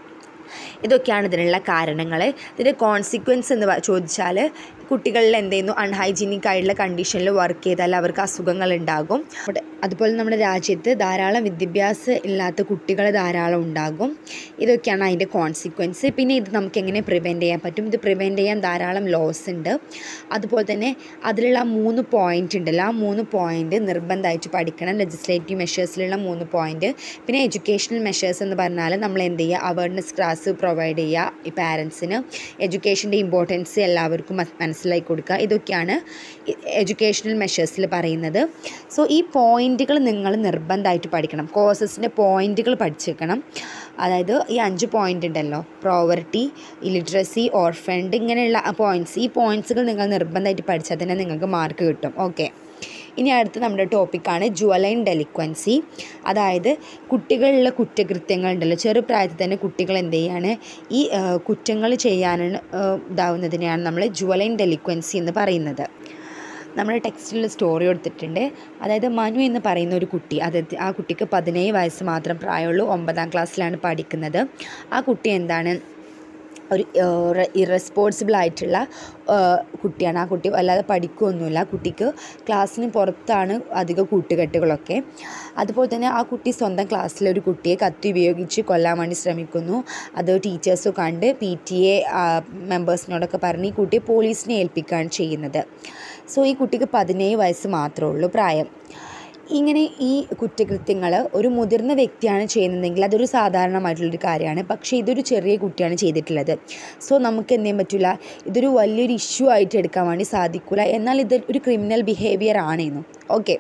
ഇതൊക്കെയാണ് ഇതിനുള്ള കാരണങ്ങൾ ഇതിൻ്റെ കോൺസിക്വൻസ് എന്ന് ചോദിച്ചാൽ കുട്ടികളിൽ എന്ത് ചെയ്യുന്നു അൺഹൈജീനിക് ആയിട്ടുള്ള കണ്ടീഷനിൽ വർക്ക് ചെയ്താൽ അവർക്ക് അസുഖങ്ങൾ ഉണ്ടാകും അതുപോലെ നമ്മുടെ രാജ്യത്ത് ധാരാളം വിദ്യാഭ്യാസം ഇല്ലാത്ത കുട്ടികൾ ധാരാളം ഉണ്ടാകും ഇതൊക്കെയാണ് അതിൻ്റെ കോൺസിക്വൻസ് പിന്നെ ഇത് നമുക്ക് എങ്ങനെ പ്രിവെൻറ്റ് ചെയ്യാൻ പറ്റും ഇത് പ്രിവെൻറ്റ് ചെയ്യാൻ ധാരാളം ലോസ് ഉണ്ട് അതുപോലെ തന്നെ അതിലുള്ള ആ മൂന്ന് പോയിൻ്റ് ഉണ്ടല്ലോ ആ മൂന്ന് പോയിൻ്റ് നിർബന്ധമായിട്ട് പഠിക്കണം ലെജിസ്ലേറ്റീവ് മെഷേഴ്സിലുള്ള മൂന്ന് പോയിൻ്റ് പിന്നെ എഡ്യൂക്കേഷണൽ മെഷേഴ്സ് എന്ന് പറഞ്ഞാൽ നമ്മൾ എന്ത് ചെയ്യുക അവയർനെസ് ക്ലാസ് പ്രൊവൈഡ് ചെയ്യുക ഈ പാരൻസിന് എഡ്യൂക്കേഷൻ്റെ ഇമ്പോർട്ടൻസ് എല്ലാവർക്കും മനസ്സിലാക്കി കൊടുക്കുക ഇതൊക്കെയാണ് എഡ്യൂക്കേഷണൽ മെഷേഴ്സിൽ പറയുന്നത് സോ ഈ പോയിൻറ്റുകൾ നിങ്ങൾ നിർബന്ധമായിട്ട് പഠിക്കണം കോഴ്സസിൻ്റെ പോയിൻറ്റുകൾ പഠിച്ചേക്കണം അതായത് ഈ അഞ്ച് പോയിൻ്റ് ഉണ്ടല്ലോ പ്രോവർട്ടി ഇലിറ്ററസി ഓർഫൻഡ് ഇങ്ങനെയുള്ള പോയിൻറ്റ്സ് ഈ പോയിൻറ്റ്സുകൾ നിങ്ങൾ നിർബന്ധമായിട്ട് പഠിച്ചാൽ തന്നെ നിങ്ങൾക്ക് മാർക്ക് കിട്ടും ഓക്കെ ഇനി അടുത്ത നമ്മുടെ ടോപ്പിക്കാണ് ജുവലൈൻ ഡെലിക്വൻസി അതായത് കുട്ടികളിലുള്ള കുറ്റകൃത്യങ്ങൾ ഉണ്ടല്ലോ ചെറുപ്രായത്തിൽ തന്നെ കുട്ടികൾ എന്ത് ചെയ്യാണ് ഈ കുറ്റങ്ങൾ ചെയ്യാനാണ് ഇതാവുന്നതിനെയാണ് നമ്മൾ ജുവലൈൻ ഡെലിക്വൻസി എന്ന് പറയുന്നത് നമ്മുടെ ടെക്സ്റ്റിൽ സ്റ്റോറി കൊടുത്തിട്ടുണ്ട് അതായത് മനു എന്ന് പറയുന്ന ഒരു കുട്ടി അതായത് ആ കുട്ടിക്ക് പതിനേഴ് വയസ്സ് മാത്രം പ്രായമുള്ളൂ ഒമ്പതാം ക്ലാസ്സിലാണ് പഠിക്കുന്നത് ആ കുട്ടി എന്താണ് ഒരു ഇറസ്പോൺസിബിൾ ആയിട്ടുള്ള കുട്ടിയാണ് ആ കുട്ടി വല്ലാതെ പഠിക്കുകയൊന്നുമില്ല കുട്ടിക്ക് ക്ലാസ്സിന് പുറത്താണ് അധിക കൂട്ടുകെട്ടുകളൊക്കെ അതുപോലെ തന്നെ ആ കുട്ടി സ്വന്തം ക്ലാസ്സിലെ ഒരു കുട്ടിയെ കത്തി ഉപയോഗിച്ച് കൊല്ലാൻ വേണ്ടി ശ്രമിക്കുന്നു അത് ടീച്ചേഴ്സ് കണ്ട് പി ടി എ മെമ്പേഴ്സിനോടൊക്കെ പറഞ്ഞ് ഈ കുട്ടിയെ പോലീസിനെ ഏൽപ്പിക്കുകയാണ് ചെയ്യുന്നത് സോ ഈ കുട്ടിക്ക് പതിനേഴ് വയസ്സ് മാത്രമേ ഉള്ളൂ പ്രായം ഇങ്ങനെ ഈ കുറ്റകൃത്യങ്ങൾ ഒരു മുതിർന്ന വ്യക്തിയാണ് ചെയ്യുന്നതെങ്കിൽ അതൊരു സാധാരണമായിട്ടുള്ളൊരു കാര്യമാണ് പക്ഷേ ഇതൊരു ചെറിയ കുട്ടിയാണ് ചെയ്തിട്ടുള്ളത് സോ നമുക്ക് എന്ത് ചെയ്യാൻ പറ്റില്ല ഇതൊരു വലിയൊരു ഇഷ്യൂ ആയിട്ട് എടുക്കാൻ വേണ്ടി സാധിക്കില്ല എന്നാൽ ഇത് ഒരു ക്രിമിനൽ ബിഹേവിയർ ആണെന്നും ഓക്കെ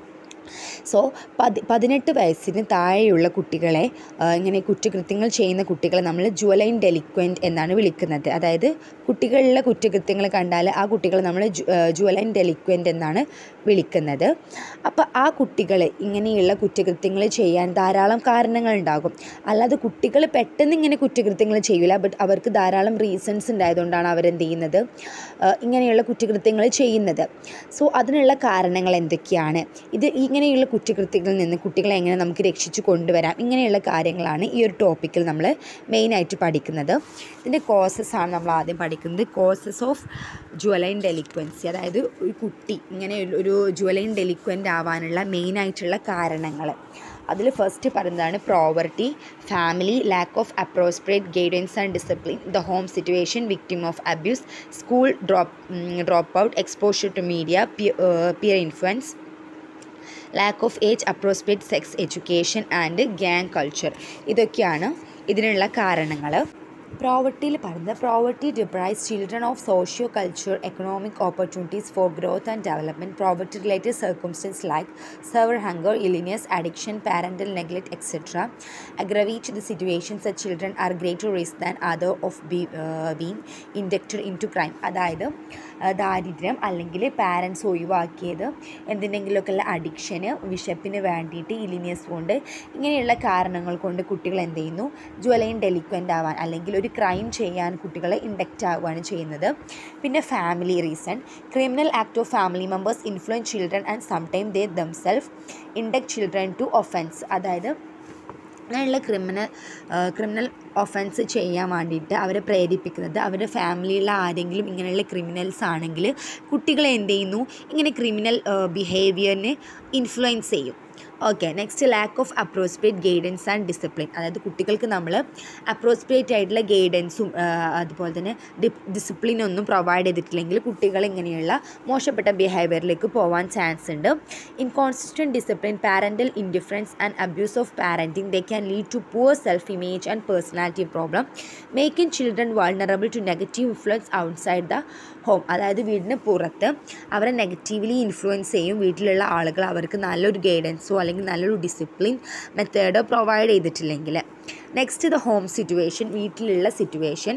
സോ പതി പതിനെട്ട് വയസ്സിന് താഴെയുള്ള കുട്ടികളെ ഇങ്ങനെ കുറ്റകൃത്യങ്ങൾ ചെയ്യുന്ന കുട്ടികളെ നമ്മൾ ജുവലൈൻ ഡെലിക്വൻറ്റ് എന്നാണ് വിളിക്കുന്നത് അതായത് കുട്ടികളിലെ കുറ്റകൃത്യങ്ങൾ കണ്ടാൽ ആ കുട്ടികളെ നമ്മൾ ജുവലൈൻ ഡെലിക്വൻറ്റ് എന്നാണ് വിളിക്കുന്നത് അപ്പോൾ ആ കുട്ടികൾ ഇങ്ങനെയുള്ള കുറ്റകൃത്യങ്ങൾ ചെയ്യാൻ ധാരാളം കാരണങ്ങളുണ്ടാകും അല്ലാതെ കുട്ടികൾ പെട്ടെന്ന് ഇങ്ങനെ കുറ്റകൃത്യങ്ങൾ ചെയ്യില്ല ബട്ട് അവർക്ക് ധാരാളം റീസൺസ് ഉണ്ടായതുകൊണ്ടാണ് അവരെന്ത് ചെയ്യുന്നത് ഇങ്ങനെയുള്ള കുറ്റകൃത്യങ്ങൾ ചെയ്യുന്നത് സോ അതിനുള്ള കാരണങ്ങൾ എന്തൊക്കെയാണ് ഇത് ഇങ്ങനെയുള്ള കുറ്റകൃത്യങ്ങളിൽ നിന്ന് കുട്ടികളെ എങ്ങനെ നമുക്ക് രക്ഷിച്ചു കൊണ്ടുവരാം ഇങ്ങനെയുള്ള കാര്യങ്ങളാണ് ഈ ഒരു ടോപ്പിക്കിൽ നമ്മൾ മെയിനായിട്ട് പഠിക്കുന്നത് ഇതിൻ്റെ കോസസ് ആണ് നമ്മൾ ആദ്യം പഠിക്കുന്നത് കോസസ് ഓഫ് ജുവലൈൻ ഡെലിക്വൻസി അതായത് ഒരു കുട്ടി ഇങ്ങനെ ഒരു ജുവലൈൻ ഡെലിക്വൻ്റ് ആവാനുള്ള മെയിനായിട്ടുള്ള കാരണങ്ങൾ അതിൽ ഫസ്റ്റ് പറയുന്നതാണ് poverty family lack of appropriate guidance and discipline the home situation victim of abuse school drop drop out exposure to media peer influence lack of age appropriate sex education and gang culture ഇതൊക്കെയാണ് ഇതിനുള്ള കാരണങ്ങൾ പ്രോവർട്ടിയിൽ പറയുന്നത് poverty deprives children of socio culture economic opportunities for growth and development poverty related circumstance like severe hunger illness addiction parental neglect etcetera aggravate the situation such children R greater risk than other of be being inducted into crime അതായത് ദാരിദ്ര്യം അല്ലെങ്കിൽ parents ഒഴിവാക്കിയത് എന്തിനെങ്കിലുമൊക്കെ ഉള്ള അഡിക്ഷന് വിശപ്പിന് വേണ്ടിയിട്ട് ഇലിനിയസ് കൊണ്ട് ഇങ്ങനെയുള്ള കാരണങ്ങൾ കൊണ്ട് കുട്ടികൾ എന്ത് ചെയ്യുന്നു ജുവലൈൻ ഡെലിക്വൻ്റ് ആവാൻ അല്ലെങ്കിൽ ഒരു ക്രൈം ചെയ്യാൻ കുട്ടികളെ ഇൻഡക്റ്റ് ആവുകയാണ് ചെയ്യുന്നത് പിന്നെ family reason criminal act of family members influence children and sometime they themselves induct children to offence അതായത് അങ്ങനെയുള്ള ക്രിമിനൽ ക്രിമിനൽ ഒഫൻസ് ചെയ്യാൻ വേണ്ടിയിട്ട് അവരെ പ്രേരിപ്പിക്കുന്നത് അവരുടെ ഫാമിലിയിലുള്ള ആരെങ്കിലും ഇങ്ങനെയുള്ള ക്രിമിനൽസ് ആണെങ്കിൽ കുട്ടികളെ എന്ത് ചെയ്യുന്നു ഇങ്ങനെ ക്രിമിനൽ ബിഹേവിയറിനെ ഇൻഫ്ലുവൻസ് ചെയ്യും okay next lack of appropriate guidance and discipline അതായത് കുട്ടികൾക്ക് നമ്മൾ അപ്രോസ്പ്രേറ്റ് ആയിട്ടുള്ള ഗൈഡൻസും അതുപോലെ തന്നെ ഡിസിപ്ലിൻ ഒന്നും പ്രൊവൈഡ് ചെയ്തിട്ടില്ലെങ്കിൽ കുട്ടികൾ ഇങ്ങനെയുള്ള മോശപ്പെട്ട ബിഹേവിയറിലേക്ക് പോകാൻ ചാൻസ് ഉണ്ട് inconsistent discipline parental indifference and abuse of parenting they can lead to poor self image and personality problem making children vulnerable to negative influence outside the home അതായത് വീടിന് പുറത്ത് അവരെ നെഗറ്റീവ്ലി ഇൻഫ്ലുവൻസ് ചെയ്യും വീട്ടിലുള്ള ആളുകൾ അവർക്ക് നല്ലൊരു ഗൈഡൻസോ അല്ലെങ്കിൽ നല്ലൊരു ഡിസിപ്ലിൻ മെത്തേഡോ പ്രൊവൈഡ് ചെയ്തിട്ടില്ലെങ്കിൽ നെക്സ്റ്റ് ദ ഹോം സിറ്റുവേഷൻ വീട്ടിലുള്ള situation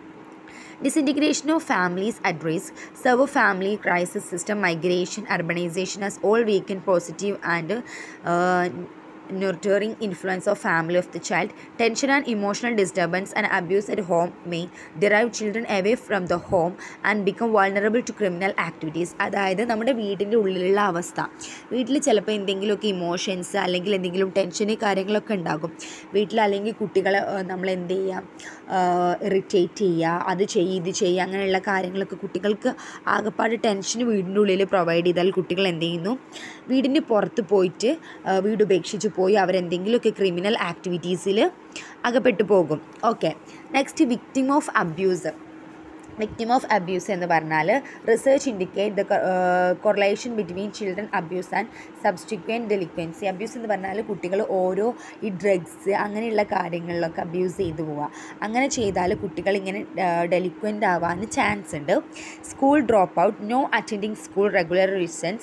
disintegration of families at risk, server family crisis system, migration, urbanization as all weakened positive and uh, nurturing influence of family of the child tension and emotional disturbance and abuse at home may derive children away from the home and become vulnerable to criminal activities അതായത് നമ്മുടെ വീടിൻ്റെ ഉള്ളിലുള്ള അവസ്ഥ വീട്ടിൽ ചിലപ്പോൾ എന്തെങ്കിലുമൊക്കെ emotions അല്ലെങ്കിൽ എന്തെങ്കിലും ടെൻഷന് കാര്യങ്ങളൊക്കെ ഉണ്ടാകും വീട്ടിൽ അല്ലെങ്കിൽ കുട്ടികളെ നമ്മൾ എന്ത് ചെയ്യുക ഇറിറ്റേറ്റ് ചെയ്യുക അത് ചെയ്യുക ഇത് ചെയ്യുക അങ്ങനെയുള്ള കാര്യങ്ങളൊക്കെ കുട്ടികൾക്ക് ആകെപ്പാട് ടെൻഷൻ വീടിൻ്റെ ഉള്ളിൽ പ്രൊവൈഡ് ചെയ്താൽ കുട്ടികൾ എന്ത് ചെയ്യുന്നു വീടിന് പുറത്ത് പോയിട്ട് വീട് ഉപേക്ഷിച്ച് പോയി അവരെന്തെങ്കിലുമൊക്കെ ക്രിമിനൽ ആക്ടിവിറ്റീസിൽ അകപ്പെട്ടു പോകും okay next victim of abuse victim of abuse എന്ന് പറഞ്ഞാൽ research indicate the correlation between children abuse and subsequent delinquency abuse എന്ന് പറഞ്ഞാൽ കുട്ടികൾ ഓരോ ഈ ഡ്രഗ്സ് അങ്ങനെയുള്ള കാര്യങ്ങളിലൊക്കെ അബ്യൂസ് ചെയ്തു പോവുക അങ്ങനെ ചെയ്താൽ കുട്ടികൾ ഇങ്ങനെ ഡെലിക്വൻ്റ് ആവാൻ ചാൻസ് ഉണ്ട് school drop out no attending school regular reasons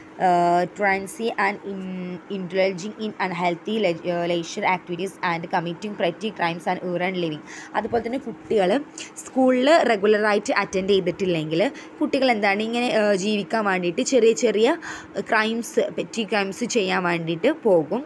truancy and in, indulging in unhealthy leisure activities and committing petty crimes and urban living അതുപോലെ തന്നെ കുട്ടികൾ സ്കൂളിൽ റെഗുലറായിട്ട് അറ്റൻഡ് ചെയ്തിട്ടില്ലെങ്കിൽ കുട്ടികൾ എന്താണ് ഇങ്ങനെ ജീവിക്കാൻ വേണ്ടിയിട്ട് ചെറിയ ചെറിയ ക്രൈംസ് പെറ്റി ക്രൈംസ് ചെയ്യാൻ വേണ്ടിയിട്ട് പോകും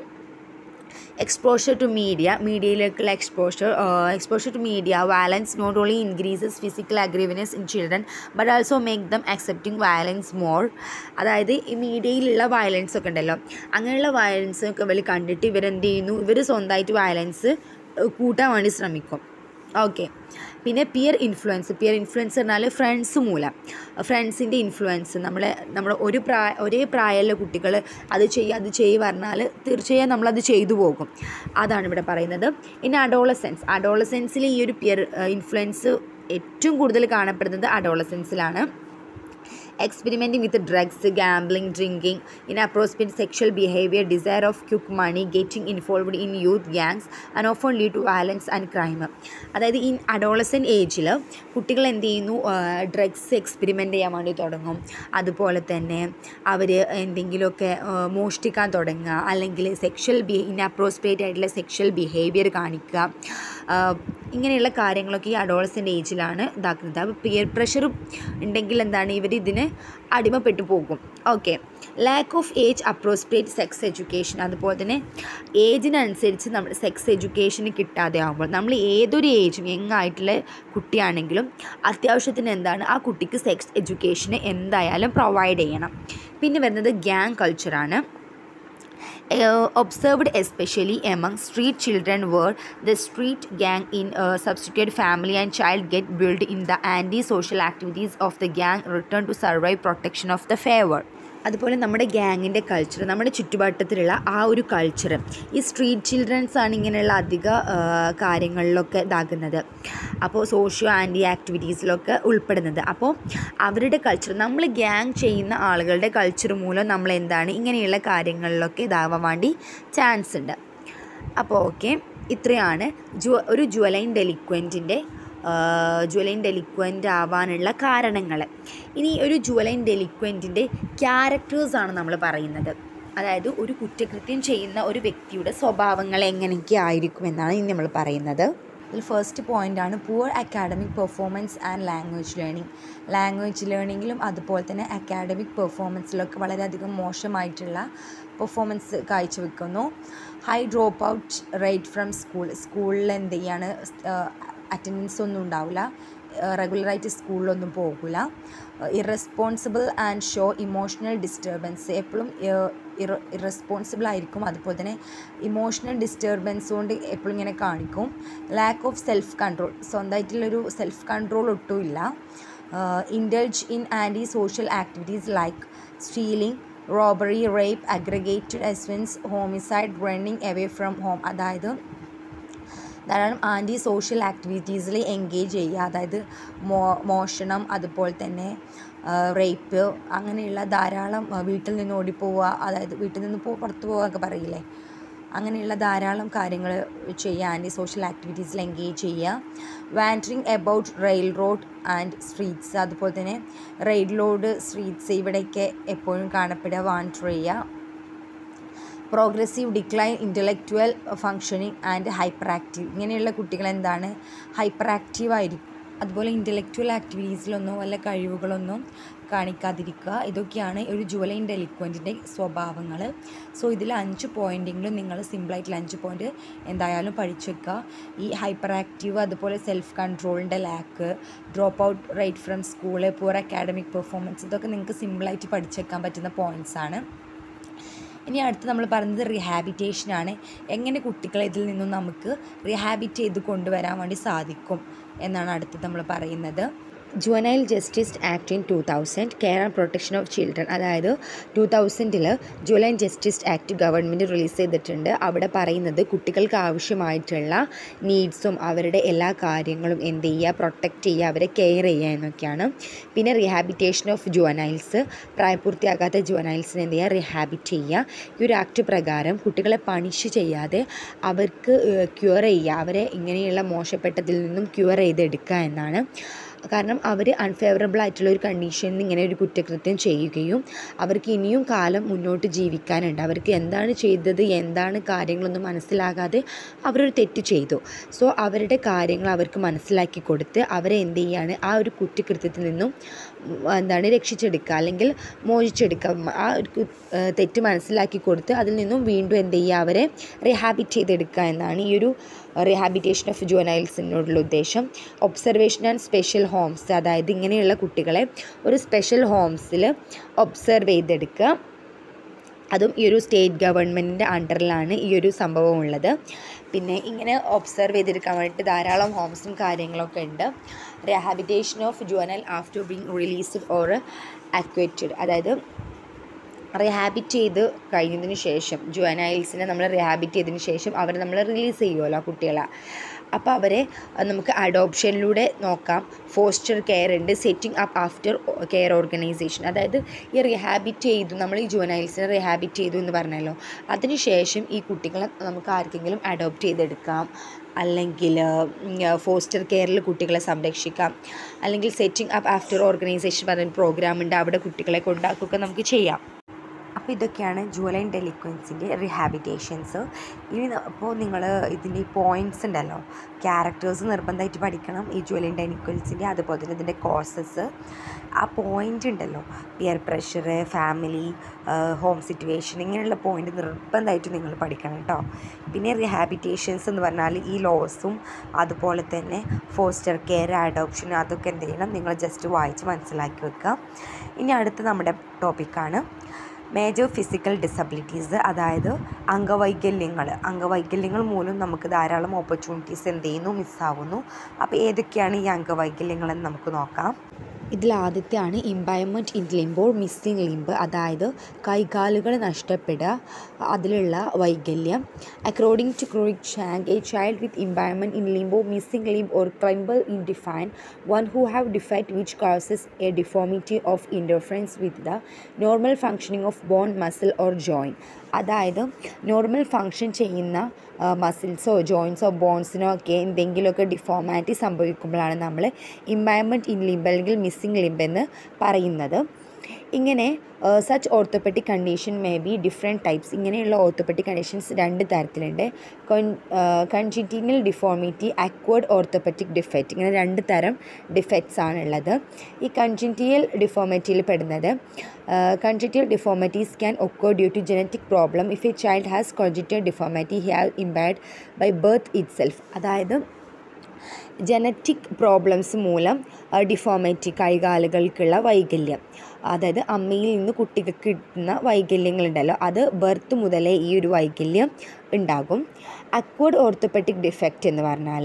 exposure to media മീഡിയയിലേക്കുള്ള exposure exposure to media violence not only increases physical aggressiveness in children but also make them accepting violence more അതായത് ഈ മീഡിയയിലുള്ള വയലൻസ് ഒക്കെ ഉണ്ടല്ലോ അങ്ങനെയുള്ള വയലൻസ് ഒക്കെ ഇവർ കണ്ടിട്ട് ഇവരെന്ത് ചെയ്യുന്നു ഇവർ സ്വന്തമായിട്ട് വയലൻസ് കൂട്ടാൻ വേണ്ടി ശ്രമിക്കും ഓക്കെ പിന്നെ പിയർ ഇൻഫ്ലുവൻസ് പിയർ ഇൻഫ്ലുവൻസ് പറഞ്ഞാൽ ഫ്രണ്ട്സ് മൂലം ഫ്രണ്ട്സിൻ്റെ ഇൻഫ്ലുവൻസ് നമ്മളെ നമ്മൾ ഒരു പ്രായ ഒരേ പ്രായമുള്ള കുട്ടികൾ അത് ചെയ്യുക അത് ചെയ്യുക പറഞ്ഞാൽ തീർച്ചയായും നമ്മളത് ചെയ്തു പോകും അതാണ് ഇവിടെ പറയുന്നത് ഇനി അഡോളസെൻസ് അഡോളസെൻസിൽ ഈ ഒരു പിയർ ഇൻഫ്ലുവൻസ് ഏറ്റവും കൂടുതൽ കാണപ്പെടുന്നത് അഡോളസെൻസിലാണ് experimenting with drugs, gambling, drinking, inappropriate sexual behavior, desire of quick money, getting involved in youth gangs and often lead to violence and crime. അതായത് ഈ അഡോളസെൻ്റ് ഏജിൽ കുട്ടികൾ എന്ത് ചെയ്യുന്നു ഡ്രഗ്സ് എക്സ്പെരിമെൻ്റ് ചെയ്യാൻ വേണ്ടി തുടങ്ങും അതുപോലെ തന്നെ അവർ എന്തെങ്കിലുമൊക്കെ ആ, മോഷ്ടിക്കാൻ തുടങ്ങുക അല്ലെങ്കിൽ സെക്ഷൽ ബി ഇൻഅപ്രോസ്പേറ്റ് ആയിട്ടുള്ള സെക്ഷൽ ബിഹേവിയർ കാണിക്കുക ആ, ഇങ്ങനെയുള്ള കാര്യങ്ങളൊക്കെ ഈ അഡോളസെൻ്റ് ഏജിലാണ് ഇതാക്കുന്നത് അപ്പോൾ പിയർ പ്രഷറും ഉണ്ടെങ്കിൽ എന്താണ് ഇവർ ഇതിന് അടിമപ്പെട്ടു പോകും okay lack of age appropriate sex education അതുപോലെ തന്നെ ഏജിനനുസരിച്ച് നമ്മൾ സെക്സ് എഡ്യൂക്കേഷന് കിട്ടാതെ ആകുമ്പോൾ നമ്മൾ ഏതൊരു ഏജും യങ് ആയിട്ടുള്ള കുട്ടിയാണെങ്കിലും അത്യാവശ്യത്തിന് എന്താണ് ആ കുട്ടിക്ക് സെക്സ് എഡ്യൂക്കേഷന് എന്തായാലും പ്രൊവൈഡ് ചെയ്യണം പിന്നെ വരുന്നത് ഗ്യാങ് കൾച്ചറാണ് uh, observed especially among street children where the street gang in a substitute family and child get built in the anti-social activities of the gang return to survive protection of the favor അതുപോലെ നമ്മുടെ ഗ്യാങ്ങിൻ്റെ culture നമ്മുടെ ചുറ്റുവട്ടത്തിലുള്ള ആ ഒരു culture ഈ street children's ആണ് ഇങ്ങനെയുള്ള അധിക ആ, കാര്യങ്ങളിലൊക്കെ ഇതാകുന്നത് അപ്പോൾ സോഷ്യോ ആൻറ്റി ആക്ടിവിറ്റീസിലൊക്കെ ഉൾപ്പെടുന്നത് അപ്പോൾ അവരുടെ കൾച്ചർ നമ്മൾ ഗ്യാങ് ചെയ്യുന്ന ആളുകളുടെ കൾച്ചർ മൂലം നമ്മൾ എന്താണ് ഇങ്ങനെയുള്ള കാര്യങ്ങളിലൊക്കെ ഇതാവാൻ വേണ്ടി ചാൻസ് ഉണ്ട് അപ്പോൾ ഓക്കെ ഇത്രയാണ് ജു ഒരു ജുവലൈൻ ഡെലിക്വൻറ്റിൻ്റെ ജുവലൈൻ ഡെലിക്വൻ്റ് ആവാനുള്ള കാരണങ്ങൾ ഇനി ഒരു ജുവലൈൻ ഡെലിക്വൻറ്റിൻ്റെ ക്യാരക്ടേഴ്സാണ് നമ്മൾ പറയുന്നത് അതായത് ഒരു കുറ്റകൃത്യം ചെയ്യുന്ന ഒരു വ്യക്തിയുടെ സ്വഭാവങ്ങൾ എങ്ങനെയൊക്കെ ആയിരിക്കും എന്നാണ് ഇനി നമ്മൾ പറയുന്നത് ഇതിൽ ഫസ്റ്റ് പോയിൻ്റാണ് poor academic performance and language learning language ലേണിങ്ങിലും അതുപോലെ തന്നെ അക്കാഡമിക് പെർഫോമൻസിലൊക്കെ വളരെയധികം മോശമായിട്ടുള്ള പെർഫോമൻസ് കാഴ്ചവെക്കുന്നു high drop out rate from school സ്കൂളിൽ എന്ത് ചെയ്യാണ് അറ്റൻഡൻസ് ഒന്നും ഉണ്ടാവില്ല റെഗുലറായിട്ട് സ്കൂളിലൊന്നും പോകില്ല irresponsible and show emotional disturbance എപ്പോഴും ഇറസ്പോൺസിബിൾ ആയിരിക്കും അതുപോലെ തന്നെ ഇമോഷണൽ ഡിസ്റ്റർബൻസ് കൊണ്ട് എപ്പോഴും ഇങ്ങനെ കാണിക്കും ലാക്ക് ഓഫ് സെൽഫ് കൺട്രോൾ സ്വന്തമായിട്ടുള്ളൊരു സെൽഫ് കൺട്രോൾ ഒട്ടുമില്ല indulge in anti social activities like stealing robbery rape aggravated എസ്വൻസ് homicide running away from home അതായത് ധാരാളം ആൻറ്റി സോഷ്യൽ ആക്ടിവിറ്റീസിൽ എൻഗേജ് ചെയ്യുക അതായത് മോ മോഷണം അതുപോലെ തന്നെ റേപ്പ് അങ്ങനെയുള്ള ധാരാളം ആ, വീട്ടിൽ നിന്ന് ഓടിപ്പോവുക അതായത് വീട്ടിൽ നിന്ന് പോ പുറത്തു പോവുക ഒക്കെ പറയില്ലേ അങ്ങനെയുള്ള ധാരാളം കാര്യങ്ങൾ ചെയ്യുക ആൻറ്റി സോഷ്യൽ ആക്ടിവിറ്റീസിൽ എൻഗേജ് ചെയ്യുക wandering about rail road and streets അതുപോലെ തന്നെ റെയിൽ റോഡ് സ്ട്രീറ്റ്സ് ഇവിടെയൊക്കെ എപ്പോഴും കാണപ്പെടുക വാൻഡർ ചെയ്യുക progressive decline intellectual functioning and hyperactive ഇങ്ങനെയുള്ള കുട്ടികൾ എന്താണ് ഹൈപ്പർ ആക്റ്റീവ് ആയിരിക്കും അതുപോലെ ഇൻ്റലക്ച്വൽ ആക്ടിവിറ്റീസിലൊന്നും വല്ല കഴിവുകളൊന്നും കാണിക്കാതിരിക്കുക ഇതൊക്കെയാണ് ഒരു ജുവലൈൻ ഡെലിക്വൻറ്റിൻ്റെ സ്വഭാവങ്ങൾ സോ ഇതിൽ അഞ്ച് പോയിൻറ്റെങ്കിലും നിങ്ങൾ സിമ്പിളായിട്ടുള്ള അഞ്ച് പോയിൻറ്റ് എന്തായാലും പഠിച്ചു വെക്കുക ഈ ഹൈപ്പർ ആക്റ്റീവ് അതുപോലെ സെൽഫ് കൺട്രോളിൻ്റെ lack drop out right from school poor academic performance ഇതൊക്കെ നിങ്ങൾക്ക് സിമ്പിളായിട്ട് പഠിച്ചു വെക്കാൻ പറ്റുന്ന പോയിൻറ്റ്സ് ആണ് ഇനി അടുത്ത് നമ്മൾ പറയുന്നത് റിഹാബിറ്റേഷൻ ആണ് എങ്ങനെ കുട്ടികളെ ഇതിൽ നിന്നും നമുക്ക് റിഹാബിറ്റ് ചെയ്ത് കൊണ്ടുവരാൻ വേണ്ടി സാധിക്കും എന്നാണ് അടുത്ത് നമ്മൾ പറയുന്നത് juvenile justice act in two thousand care and protection of children അതായത് ടു തൗസൻഡിൽ ജുവലൈൻ ജസ്റ്റിസ് ആക്ട് ഗവൺമെൻറ് റിലീസ് ചെയ്തിട്ടുണ്ട് അവിടെ പറയുന്നത് കുട്ടികൾക്ക് ആവശ്യമായിട്ടുള്ള നീഡ്സും അവരുടെ എല്ലാ കാര്യങ്ങളും എന്ത് ചെയ്യുക പ്രൊട്ടക്റ്റ് ചെയ്യുക അവരെ കെയർ ചെയ്യുക എന്നൊക്കെയാണ് പിന്നെ റിഹാബിറ്റേഷൻ ഓഫ് ജുവനൈൽസ് പ്രായപൂർത്തിയാകാത്ത ജുവനൈൽസിനെ എന്ത് ചെയ്യുക റിഹാബിറ്റ് ചെയ്യുക ഈ ഒരു ആക്ട് പ്രകാരം കുട്ടികളെ പണിഷ് ചെയ്യാതെ അവർക്ക് ക്യൂർ ചെയ്യുക അവരെ ഇങ്ങനെയുള്ള മോശപ്പെട്ടതിൽ നിന്നും ക്യൂർ ചെയ്തെടുക്കുക എന്നാണ് കാരണം അവർ അൺഫേവറബിൾ ആയിട്ടുള്ള ഒരു കണ്ടീഷനിൽ ഇങ്ങനെ ഒരു കുറ്റകൃത്യം ചെയ്യുകയും അവർക്ക് ഇനിയും കാലം മുന്നോട്ട് ജീവിക്കാനുണ്ട് അവർക്ക് എന്താണ് ചെയ്തത് എന്താണ് കാര്യങ്ങളൊന്നും മനസ്സിലാകാതെ അവരൊരു തെറ്റ് ചെയ്തു സോ അവരുടെ കാര്യങ്ങൾ അവർക്ക് മനസ്സിലാക്കി കൊടുത്ത് അവരെ എന്ത് ചെയ്യാണ് ആ ഒരു കുറ്റകൃത്യത്തിൽ നിന്നും ഉം, എന്താണ് രക്ഷിച്ചെടുക്കുക അല്ലെങ്കിൽ മോചിച്ചെടുക്കുക ആ ഒരു കു- ഏഹ് തെറ്റ് മനസ്സിലാക്കി കൊടുത്ത് അതിൽ നിന്നും വീണ്ടും എന്ത് ചെയ്യുക അവരെ റിഹാബിറ്റ് ചെയ്തെടുക്കുക എന്നാണ് ഈ ഒരു റിഹാബിറ്റേഷൻ ഓഫ് ജുവനൈൽസിനോടുള്ള ഉദ്ദേശം ഒബ്സർവേഷൻ ആൻഡ് സ്പെഷ്യൽ ഹോംസ് അതായത് ഇങ്ങനെയുള്ള കുട്ടികളെ ഒരു സ്പെഷ്യൽ ഹോംസിൽ ഒബ്സർവ് ചെയ്തെടുക്കുക അതും ഈ ഒരു സ്റ്റേറ്റ് ഗവൺമെൻറ്റിൻ്റെ അണ്ടറിലാണ് ഈ ഒരു സംഭവം ഉള്ളത് പിന്നെ ഇങ്ങനെ ഒബ്സർവ് ചെയ്തെടുക്കാൻ വേണ്ടിയിട്ട് ധാരാളം ഹോംസും കാര്യങ്ങളൊക്കെ ഉണ്ട് rehabilitation of juvenile after being released or acquitted അതായത് റിഹാബിറ്റ് ചെയ്ത് കഴിഞ്ഞതിന് ശേഷം ജുവനൈൽസിനെ നമ്മൾ റിഹാബിറ്റ് ചെയ്തതിന് ശേഷം അവരെ നമ്മൾ റിലീസ് ചെയ്യുമല്ലോ ആ കുട്ടികളെ അപ്പോൾ അവരെ നമുക്ക് അഡോപ്ഷനിലൂടെ നോക്കാം ഫോസ്റ്റർ കെയർ ഉണ്ട് setting up after care organisation അതായത് ഈ റിഹാബിറ്റ് ചെയ്തു നമ്മൾ ഈ ജുവനൈൽസിനെ റിഹാബിറ്റ് ചെയ്തു എന്ന് പറഞ്ഞല്ലോ അതിനുശേഷം ഈ കുട്ടികളെ നമുക്ക് ആർക്കെങ്കിലും അഡോപ്റ്റ് ചെയ്തെടുക്കാം അല്ലെങ്കിൽ ഫോസ്റ്റർ കെയറിൽ കുട്ടികളെ സംരക്ഷിക്കാം അല്ലെങ്കിൽ സെറ്റിംഗ് അപ്പ് ആഫ്റ്റർ ഓർഗനൈസേഷൻ പറഞ്ഞ പ്രോഗ്രാം ഉണ്ട് അവിടെ കുട്ടികളെ കൊണ്ടാക്കുകയൊക്കെ നമുക്ക് ചെയ്യാം അപ്പോൾ ഇതൊക്കെയാണ് ജുവലൈൻ ഡെലിക്വൻസിൻ്റെ റിഹാബിറ്റേഷൻസ് ഇനി അപ്പോൾ നിങ്ങൾ ഇതിൻ്റെ ഈ പോയിൻറ്റ്സ് ഉണ്ടല്ലോ ക്യാരക്ടേഴ്സ് നിർബന്ധമായിട്ട് പഠിക്കണം ഈ ജുവലൈൻ ഡെലിക്വൻസിൻ്റെ അതുപോലെ തന്നെ ഇതിൻ്റെ കോസസ് ആ പോയിൻ്റ് ഉണ്ടല്ലോ peer pressure family home situation ഇങ്ങനെയുള്ള പോയിൻ്റ് നിർബന്ധമായിട്ട് നിങ്ങൾ പഠിക്കണം കേട്ടോ പിന്നെ റിഹാബിറ്റേഷൻസ് എന്ന് പറഞ്ഞാൽ ഈ ലോസും അതുപോലെ തന്നെ ഫോസ്റ്റർ കെയർ അഡോപ്ഷൻ അതൊക്കെ എന്ത് ചെയ്യണം നിങ്ങൾ ജസ്റ്റ് വായിച്ച് മനസ്സിലാക്കി വെക്കുക ഇനി അടുത്ത നമ്മുടെ ടോപ്പിക്കാണ് മേജർ ഫിസിക്കൽ ഡിസബിലിറ്റീസ് അതായത് അംഗവൈകല്യങ്ങൾ അംഗവൈകല്യങ്ങൾ മൂലം നമുക്ക് ധാരാളം ഓപ്പർച്യൂണിറ്റീസ് എന്ത് ചെയ്യുന്നു മിസ്സാവുന്നു അപ്പോൾ ഏതൊക്കെയാണ് ഈ അംഗവൈകല്യങ്ങളെന്ന് നമുക്ക് നോക്കാം ഇതിൽ ആദ്യത്തെയാണ് impairment in limb or missing limb അതായത് കൈകാലുകൾ നഷ്ടപ്പെടുക അതിലുള്ള വൈകല്യം അക്കോർഡിംഗ് ടു ക്രോയിക് ഷാങ് a child with impairment in limb missing limb or climber in define one who have defect which causes a deformity of interference with the normal functioning of bone muscle or joint അതായത് normal function ചെയ്യുന്ന മസിൽസോ ജോയിൻസോ ബോൺസിനോ ഒക്കെ എന്തെങ്കിലുമൊക്കെ deformity സംഭവിക്കുമ്പോഴാണ് നമ്മൾ impairment in limb അല്ലെങ്കിൽ മിസ്സിങ് ലിംബ് എന്ന് പറയുന്നത് ഇങ്ങനെ such orthopaedic condition may be different types ഇങ്ങനെയുള്ള ഓർത്തോപെറ്റിക് കണ്ടീഷൻസ് രണ്ട് തരത്തിലുണ്ട് congenital deformity acquired orthopaedic defect ഇങ്ങനെ രണ്ട് തരം ഡിഫക്ട്സ് ആണുള്ളത് ഈ കൺജിറ്റിയൽ ഡിഫോമിറ്റിയിൽ പെടുന്നത് congenital deformities can occur due to genetic problem if a child has congenital deformity he have impaired by birth itself അതായത് ജനറ്റിക് പ്രോബ്ലംസ് മൂലം ഡിഫോമിറ്റി കൈകാലുകൾക്കുള്ള വൈകല്യം അതായത് അമ്മയിൽ നിന്ന് കുട്ടികൾക്ക് കിട്ടുന്ന വൈകല്യങ്ങളുണ്ടല്ലോ അത് ബർത്ത് മുതലേ ഈ ഒരു വൈകല്യം ഉണ്ടാകും അക്വേർഡ് ഓർത്തോപെറ്റിക് ഡിഫക്റ്റ് എന്ന് പറഞ്ഞാൽ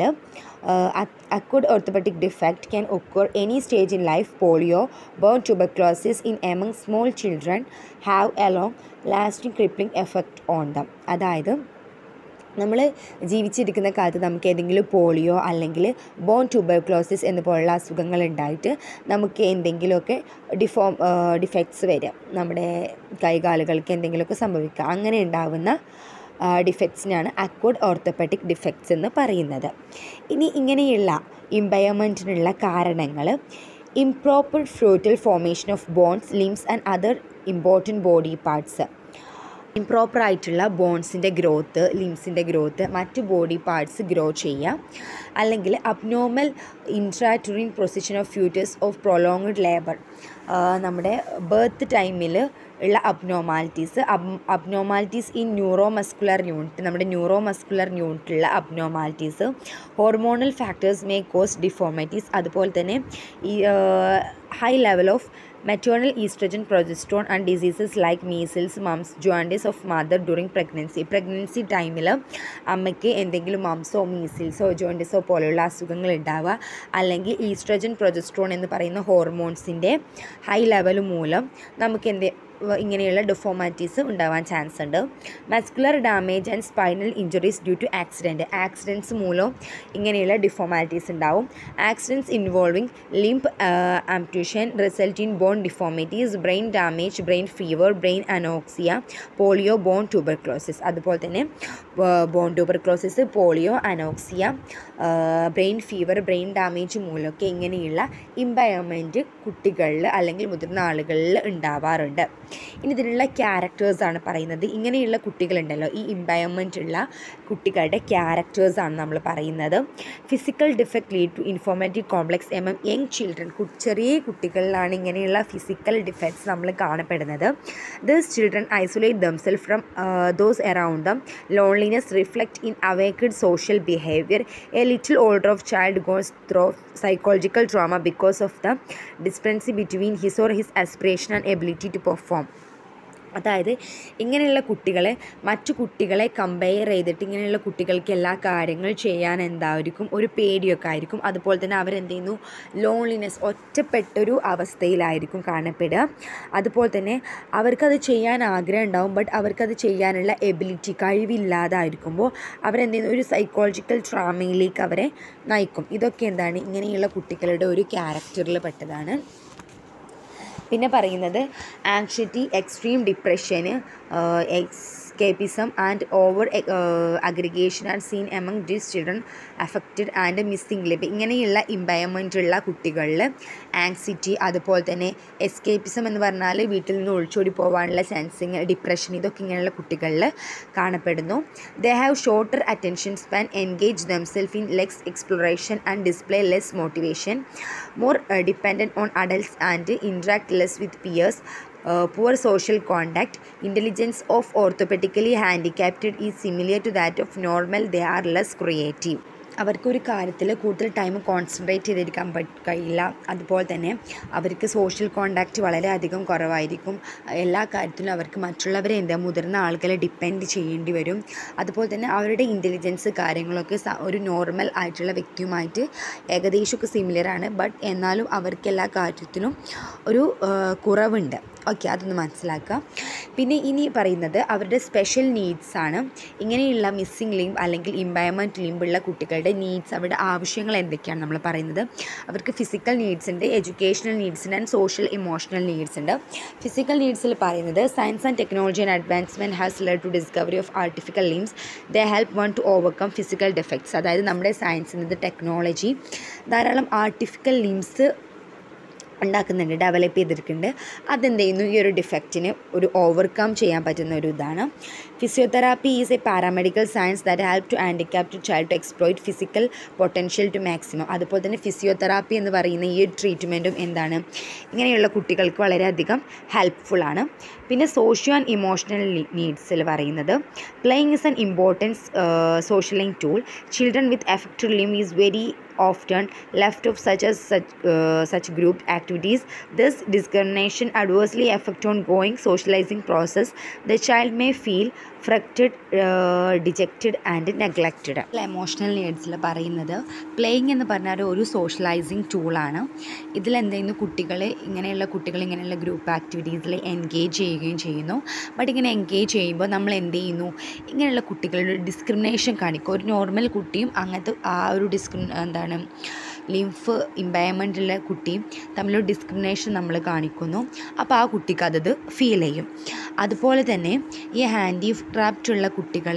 acquired orthopaedic defect can occur any stage in life polio bone tuberculosis in among small children have a long lasting crippling effect on them അതായത് നമ്മൾ ജീവിച്ചിരിക്കുന്ന കാലത്ത് നമുക്ക് ഏതെങ്കിലും പോളിയോ അല്ലെങ്കിൽ ബോൺ ട്യൂബർക്ലോസിസ് എന്ന് പോലുള്ള അസുഖങ്ങൾ ഉണ്ടായിട്ട് നമുക്ക് എന്തെങ്കിലുമൊക്കെ ഡിഫോം ഡിഫക്ട്സ് വരിക നമ്മുടെ കൈകാലുകൾക്ക് എന്തെങ്കിലുമൊക്കെ സംഭവിക്കുക അങ്ങനെ ഉണ്ടാവുന്ന ഡിഫക്ട്സിനാണ് അക്വേർഡ് ഓർത്തോപെറ്റിക് ഡിഫക്ട്സ് എന്ന് പറയുന്നത് ഇനി ഇങ്ങനെയുള്ള ഇമ്പയർമെൻറ്റിനുള്ള കാരണങ്ങൾ improper foetal formation of bones limbs and other important body parts improper ആയിട്ടുള്ള ബോൺസിൻ്റെ ഗ്രോത്ത് ലിംസിൻ്റെ ഗ്രോത്ത് മറ്റ് ബോഡി പാർട്സ് ഗ്രോ ചെയ്യുക അല്ലെങ്കിൽ abnormal intrauterine position of foetus of prolonged labour നമ്മുടെ ബർത്ത് ടൈമിൽ ഉള്ള അബ്നോമാലിറ്റീസ് അബ് abnormalities in neuromuscular unit നമ്മുടെ ന്യൂറോ മസ്കുലർ യൂണിറ്റിലുള്ള abnormalities hormonal factors may cause deformities അതുപോലെ തന്നെ ഈ high level of maternal oestrogen progesterone and diseases like measles moms ജോയിൻറ്റീസ് of mother during pregnancy pregnancy ടൈമിൽ അമ്മയ്ക്ക് എന്തെങ്കിലും മംസോ മീസിൽസോ ജോയിൻറ്റീസോ പോലെയുള്ള അസുഖങ്ങൾ ഉണ്ടാവുക അല്ലെങ്കിൽ ഈസ്ട്രജൻ പ്രൊജസ്ട്രോൺ എന്ന് പറയുന്ന ഹോർമോൺസിൻ്റെ ഹൈ ലെവൽ മൂലം നമുക്ക് എന്ത് ഇങ്ങനെയുള്ള ഡിഫോമാറ്റീസ് ഉണ്ടാവാൻ ചാൻസ് ഉണ്ട് muscular damage and spinal injuries due to accident accidents മൂലം ഇങ്ങനെയുള്ള ഡിഫോമാലിറ്റീസ് ഉണ്ടാവും accidents involving limb amputation result in bone deformities brain damage brain fever brain anoxia polio bone tuberculosis അതുപോലെ തന്നെ bone tuberculosis polio anoxia brain fever brain damage മൂലമൊക്കെ ഇങ്ങനെയുള്ള impairment കുട്ടികളിൽ അല്ലെങ്കിൽ മുതിർന്ന ആളുകളിൽ ഉണ്ടാവാറുണ്ട് ഇനി ഇതിലുള്ള ക്യാരക്ടേഴ്സാണ് പറയുന്നത് ഇങ്ങനെയുള്ള കുട്ടികളുണ്ടല്ലോ ഈ ഇമ്പയർമെൻ്റ് ഉള്ള കുട്ടികളുടെ ക്യാരക്ടേഴ്സാണ് നമ്മൾ പറയുന്നത് physical defect lead to informative complex എം എം യങ് ചിൽഡ്രൻ ചെറിയ കുട്ടികളിലാണ് ഇങ്ങനെയുള്ള ഫിസിക്കൽ ഡിഫക്ട്സ് നമ്മൾ കാണപ്പെടുന്നത് this children isolate themselves from those around them loneliness reflect in awkward social behaviour a little older of child goes through psychological trauma because of the discrepancy between his or his aspiration and ability to perform അതായത് ഇങ്ങനെയുള്ള കുട്ടികളെ മറ്റു കുട്ടികളെ compare ചെയ്തിട്ട് ഇങ്ങനെയുള്ള കുട്ടികൾക്ക് എല്ലാ കാര്യങ്ങൾ ചെയ്യാൻ എന്തായിരിക്കും ഒരു പേടിയൊക്കെ ആയിരിക്കും അതുപോലെ തന്നെ അവരെന്ത് ചെയ്യുന്നു ലോൺലിനെസ് ഒറ്റപ്പെട്ടൊരു അവസ്ഥയിലായിരിക്കും കാണപ്പെടുക അതുപോലെ തന്നെ അവർക്കത് ചെയ്യാൻ ആഗ്രഹം ഉണ്ടാവും ബട്ട് അവർക്കത് ചെയ്യാനുള്ള എബിലിറ്റി കഴിവില്ലാതായിരിക്കുമ്പോൾ അവരെന്ത് ചെയ്യുന്നു ഒരു സൈക്കോളജിക്കൽ ട്രാമയിലേക്ക് അവരെ നയിക്കും ഇതൊക്കെ എന്താണ് ഇങ്ങനെയുള്ള കുട്ടികളുടെ ഒരു ക്യാരക്ടറിൽ പെട്ടതാണ് പിന്നെ പറയുന്നത് anxiety extreme depression escapism and over aggregation are seen among these children affected and missing limb ഇങ്ങനെയുള്ള ഇമ്പയർമെൻ്റ് ഉള്ള കുട്ടികളിൽ ആങ്സിറ്റി അതുപോലെ തന്നെ എസ്കേപ്പിസം എന്ന് പറഞ്ഞാൽ വീട്ടിൽ നിന്ന് ഒളിച്ചോടി പോകാനുള്ള സെൻസിങ് ഡിപ്രഷൻ ഇതൊക്കെ ഇങ്ങനെയുള്ള കുട്ടികളിൽ കാണപ്പെടുന്നു they have shorter attention span engage themselves in less exploration and display less motivation more dependent on adults and interact less with peers poor social contact intelligence of orthopaedically handicapped is similar to that of normal they are less creative അവർക്കൊരു കാര്യത്തിൽ കൂടുതൽ time concentrate ചെയ്തിരിക്കാൻ പറ്റ കഴിയില്ല അതുപോലെ തന്നെ അവർക്ക് social contact വളരെയധികം കുറവായിരിക്കും എല്ലാ കാര്യത്തിലും അവർക്ക് മറ്റുള്ളവരെ എന്താ മുതിർന്ന ആളുകളെ ഡിപ്പെൻഡ് ചെയ്യേണ്ടി വരും അതുപോലെ തന്നെ അവരുടെ ഇൻ്റലിജൻസ് കാര്യങ്ങളൊക്കെ സ- ഒരു നോർമൽ ആയിട്ടുള്ള വ്യക്തിയുമായിട്ട് ഏകദേശമൊക്കെ സിമിലർ ആണ് ബട്ട് എന്നാലും അവർക്ക് എല്ലാ കാര്യത്തിലും ഒരു ആ, കുറവുണ്ട് ഓക്കെ അതൊന്ന് മനസ്സിലാക്കുക പിന്നെ ഇനി പറയുന്നത് അവരുടെ സ്പെഷ്യൽ നീഡ്സ് ആണ് ഇങ്ങനെയുള്ള മിസ്സിംഗ് ലിംബ് അല്ലെങ്കിൽ ഇമ്പയർമെൻറ്റ് ലിംബുള്ള കുട്ടികളുടെ നീഡ്സ് അവരുടെ ആവശ്യങ്ങൾ എന്തൊക്കെയാണ് നമ്മൾ പറയുന്നത് അവർക്ക് ഫിസിക്കൽ നീഡ്സ് ഉണ്ട് എഡ്യൂക്കേഷണൽ നീഡ്സ് ഉണ്ട് ആൻഡ് സോഷ്യൽ ഇമോഷണൽ നീഡ്സ് ഉണ്ട് ഫിസിക്കൽ നീഡ്സിൽ പറയുന്നത് science and technology and advancement has led to discovery of artificial limbs they help one to overcome physical defects അതായത് നമ്മുടെ സയൻസിൻ്റെ ടെക്നോളജി ധാരാളം ആർട്ടിഫിക്കൽ ലിംസ് ഉണ്ടാക്കുന്നുണ്ട് ഡെവലപ്പ് ചെയ്തിട്ടുണ്ട് അതെന്ത് ചെയ്യുന്നു ഈ ഒരു ഡിഫക്റ്റിന് ഒരു ഓവർകം ചെയ്യാൻ പറ്റുന്ന ഒരു ഇതാണ് physiotherapy is a paramedical science that help to handicapped child to exploit physical potential to maximum അതുപോലെ തന്നെ ഫിസിയോതെറാപ്പി എന്ന് പറയുന്ന ഈ ഒരു ട്രീറ്റ്മെൻറ്റും എന്താണ് ഇങ്ങനെയുള്ള കുട്ടികൾക്ക് വളരെയധികം ഹെൽപ്ഫുള്ളാണ് പിന്നെ സോഷ്യോ ആൻഡ് ഇമോഷണൽ നീഡ്സിൽ പറയുന്നത് playing is an importance socialising tool children with affected limb is very often left of such as such uh, such group activities this discrimination adversely affect ongoing socializing process the child may feel frustrated dejected and neglected emotional നീഡ്സിൽ പറയുന്നത് playing എന്ന് പറഞ്ഞാൽ ഒരു socialising ടൂളാണ് ഇതിലെന്തെങ്കിലും കുട്ടികളെ ഇങ്ങനെയുള്ള കുട്ടികൾ ഇങ്ങനെയുള്ള ഗ്രൂപ്പ് ആക്ടിവിറ്റീസിൽ എൻഗേജ് ചെയ്യുകയും ചെയ്യുന്നു ബട്ട് ഇങ്ങനെ എൻഗേജ് ചെയ്യുമ്പോൾ നമ്മൾ എന്ത് ചെയ്യുന്നു ഇങ്ങനെയുള്ള കുട്ടികളുടെ ഡിസ്ക്രിമിനേഷൻ കാണിക്കും ഒരു നോർമൽ കുട്ടിയും അങ്ങനത്തെ ആ ഒരു ഡിസ്ക്രി എന്താണ് ലിംഫ് ഇമ്പയർമെൻറ്റുള്ള കുട്ടിയും തമ്മിലൊരു ഡിസ്ക്രിമിനേഷൻ നമ്മൾ കാണിക്കുന്നു അപ്പോൾ ആ കുട്ടിക്ക് അതത് ഫീൽ ചെയ്യും അതുപോലെ തന്നെ ഈ ഹാൻഡി ക്രാഫ്റ്റുള്ള കുട്ടികൾ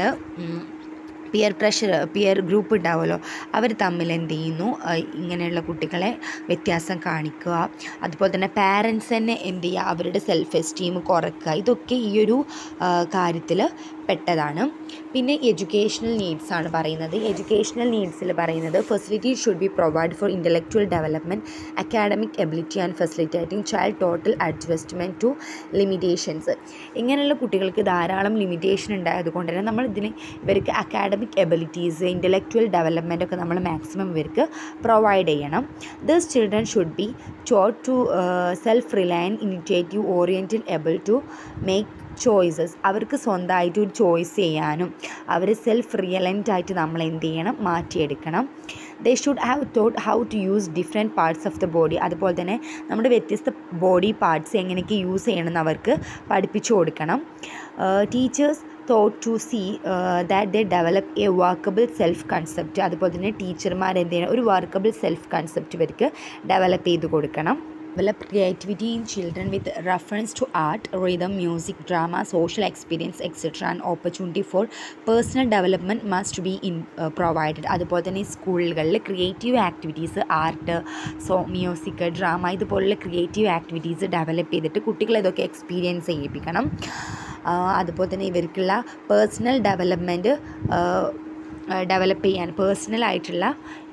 പിയർ പ്രഷർ പിയർ ഗ്രൂപ്പ് ഉണ്ടാവുമല്ലോ അവർ തമ്മിൽ എന്ത് ചെയ്യുന്നു ആ, ഇങ്ങനെയുള്ള കുട്ടികളെ വ്യത്യാസം കാണിക്കുക അതുപോലെ തന്നെ പാരൻസ് തന്നെ എന്ത് ചെയ്യുക അവരുടെ സെൽഫ് എസ്റ്റീം കുറയ്ക്കുക ഇതൊക്കെ ഈ ഒരു കാര്യത്തിൽ പെട്ടതാണ് പിന്നെ എഡ്യൂക്കേഷണൽ നീഡ്സ് ആണ് പറയുന്നത് എഡ്യൂക്കേഷണൽ നീഡ്സിൽ പറയുന്നത് facility should be provide for intellectual development academic ability and facilitating child total adjustment to limitations ഇങ്ങനെയുള്ള കുട്ടികൾക്ക് ധാരാളം ലിമിറ്റേഷൻ ഉണ്ടായതുകൊണ്ട് തന്നെ നമ്മൾ ഇതിന് ഇവർക്ക് അക്കാഡമിക് എബിലിറ്റീസ് ഇൻ്റലക്ച്വൽ ഡെവലപ്മെൻ്റ് ഒക്കെ നമ്മൾ മാക്സിമം ഇവർക്ക് പ്രൊവൈഡ് ചെയ്യണം this children should be taught to self reliant initiative oriented able to make choices അവർക്ക് സ്വന്തമായിട്ട് ഒരു ചോയ്സ് ചെയ്യാനും അവർ സെൽഫ് റിയലൻ്റ് ആയിട്ട് നമ്മൾ എന്ത് ചെയ്യണം മാറ്റിയെടുക്കണം they should have taught how to use different parts of the body അതുപോലെ തന്നെ നമ്മുടെ വ്യത്യസ്ത ബോഡി പാർട്സ് എങ്ങനെയൊക്കെ യൂസ് ചെയ്യണമെന്ന് അവർക്ക് പഠിപ്പിച്ചു കൊടുക്കണം teachers taught to see that they develop a workable self concept അതുപോലെ തന്നെ ടീച്ചർമാർ എന്ത് ചെയ്യണം ഒരു വർക്കബിൾ സെൽഫ് കൺസെപ്റ്റ് ഇവർക്ക് ഡെവലപ്പ് ചെയ്ത് കൊടുക്കണം develop creativity in children with reference to art, rhythm, music, drama, social experience, etc. and opportunity for personal development must be in uh, provided. അതുപോലെ തന്നെ സ്കൂളുകളിൽ creative activities art so music drama ഇതുപോലുള്ള creative activities develop ചെയ്തിട്ട് കുട്ടികളെ ഇതൊക്കെ experience ചെയ്യിപ്പിക്കണം ആ, അതുപോലെ തന്നെ ഇവർക്കുള്ള പേഴ്സണൽ ഡെവലപ്മെൻറ്റ് ഡെവലപ്പ് ചെയ്യാൻ പേഴ്സണലായിട്ടുള്ള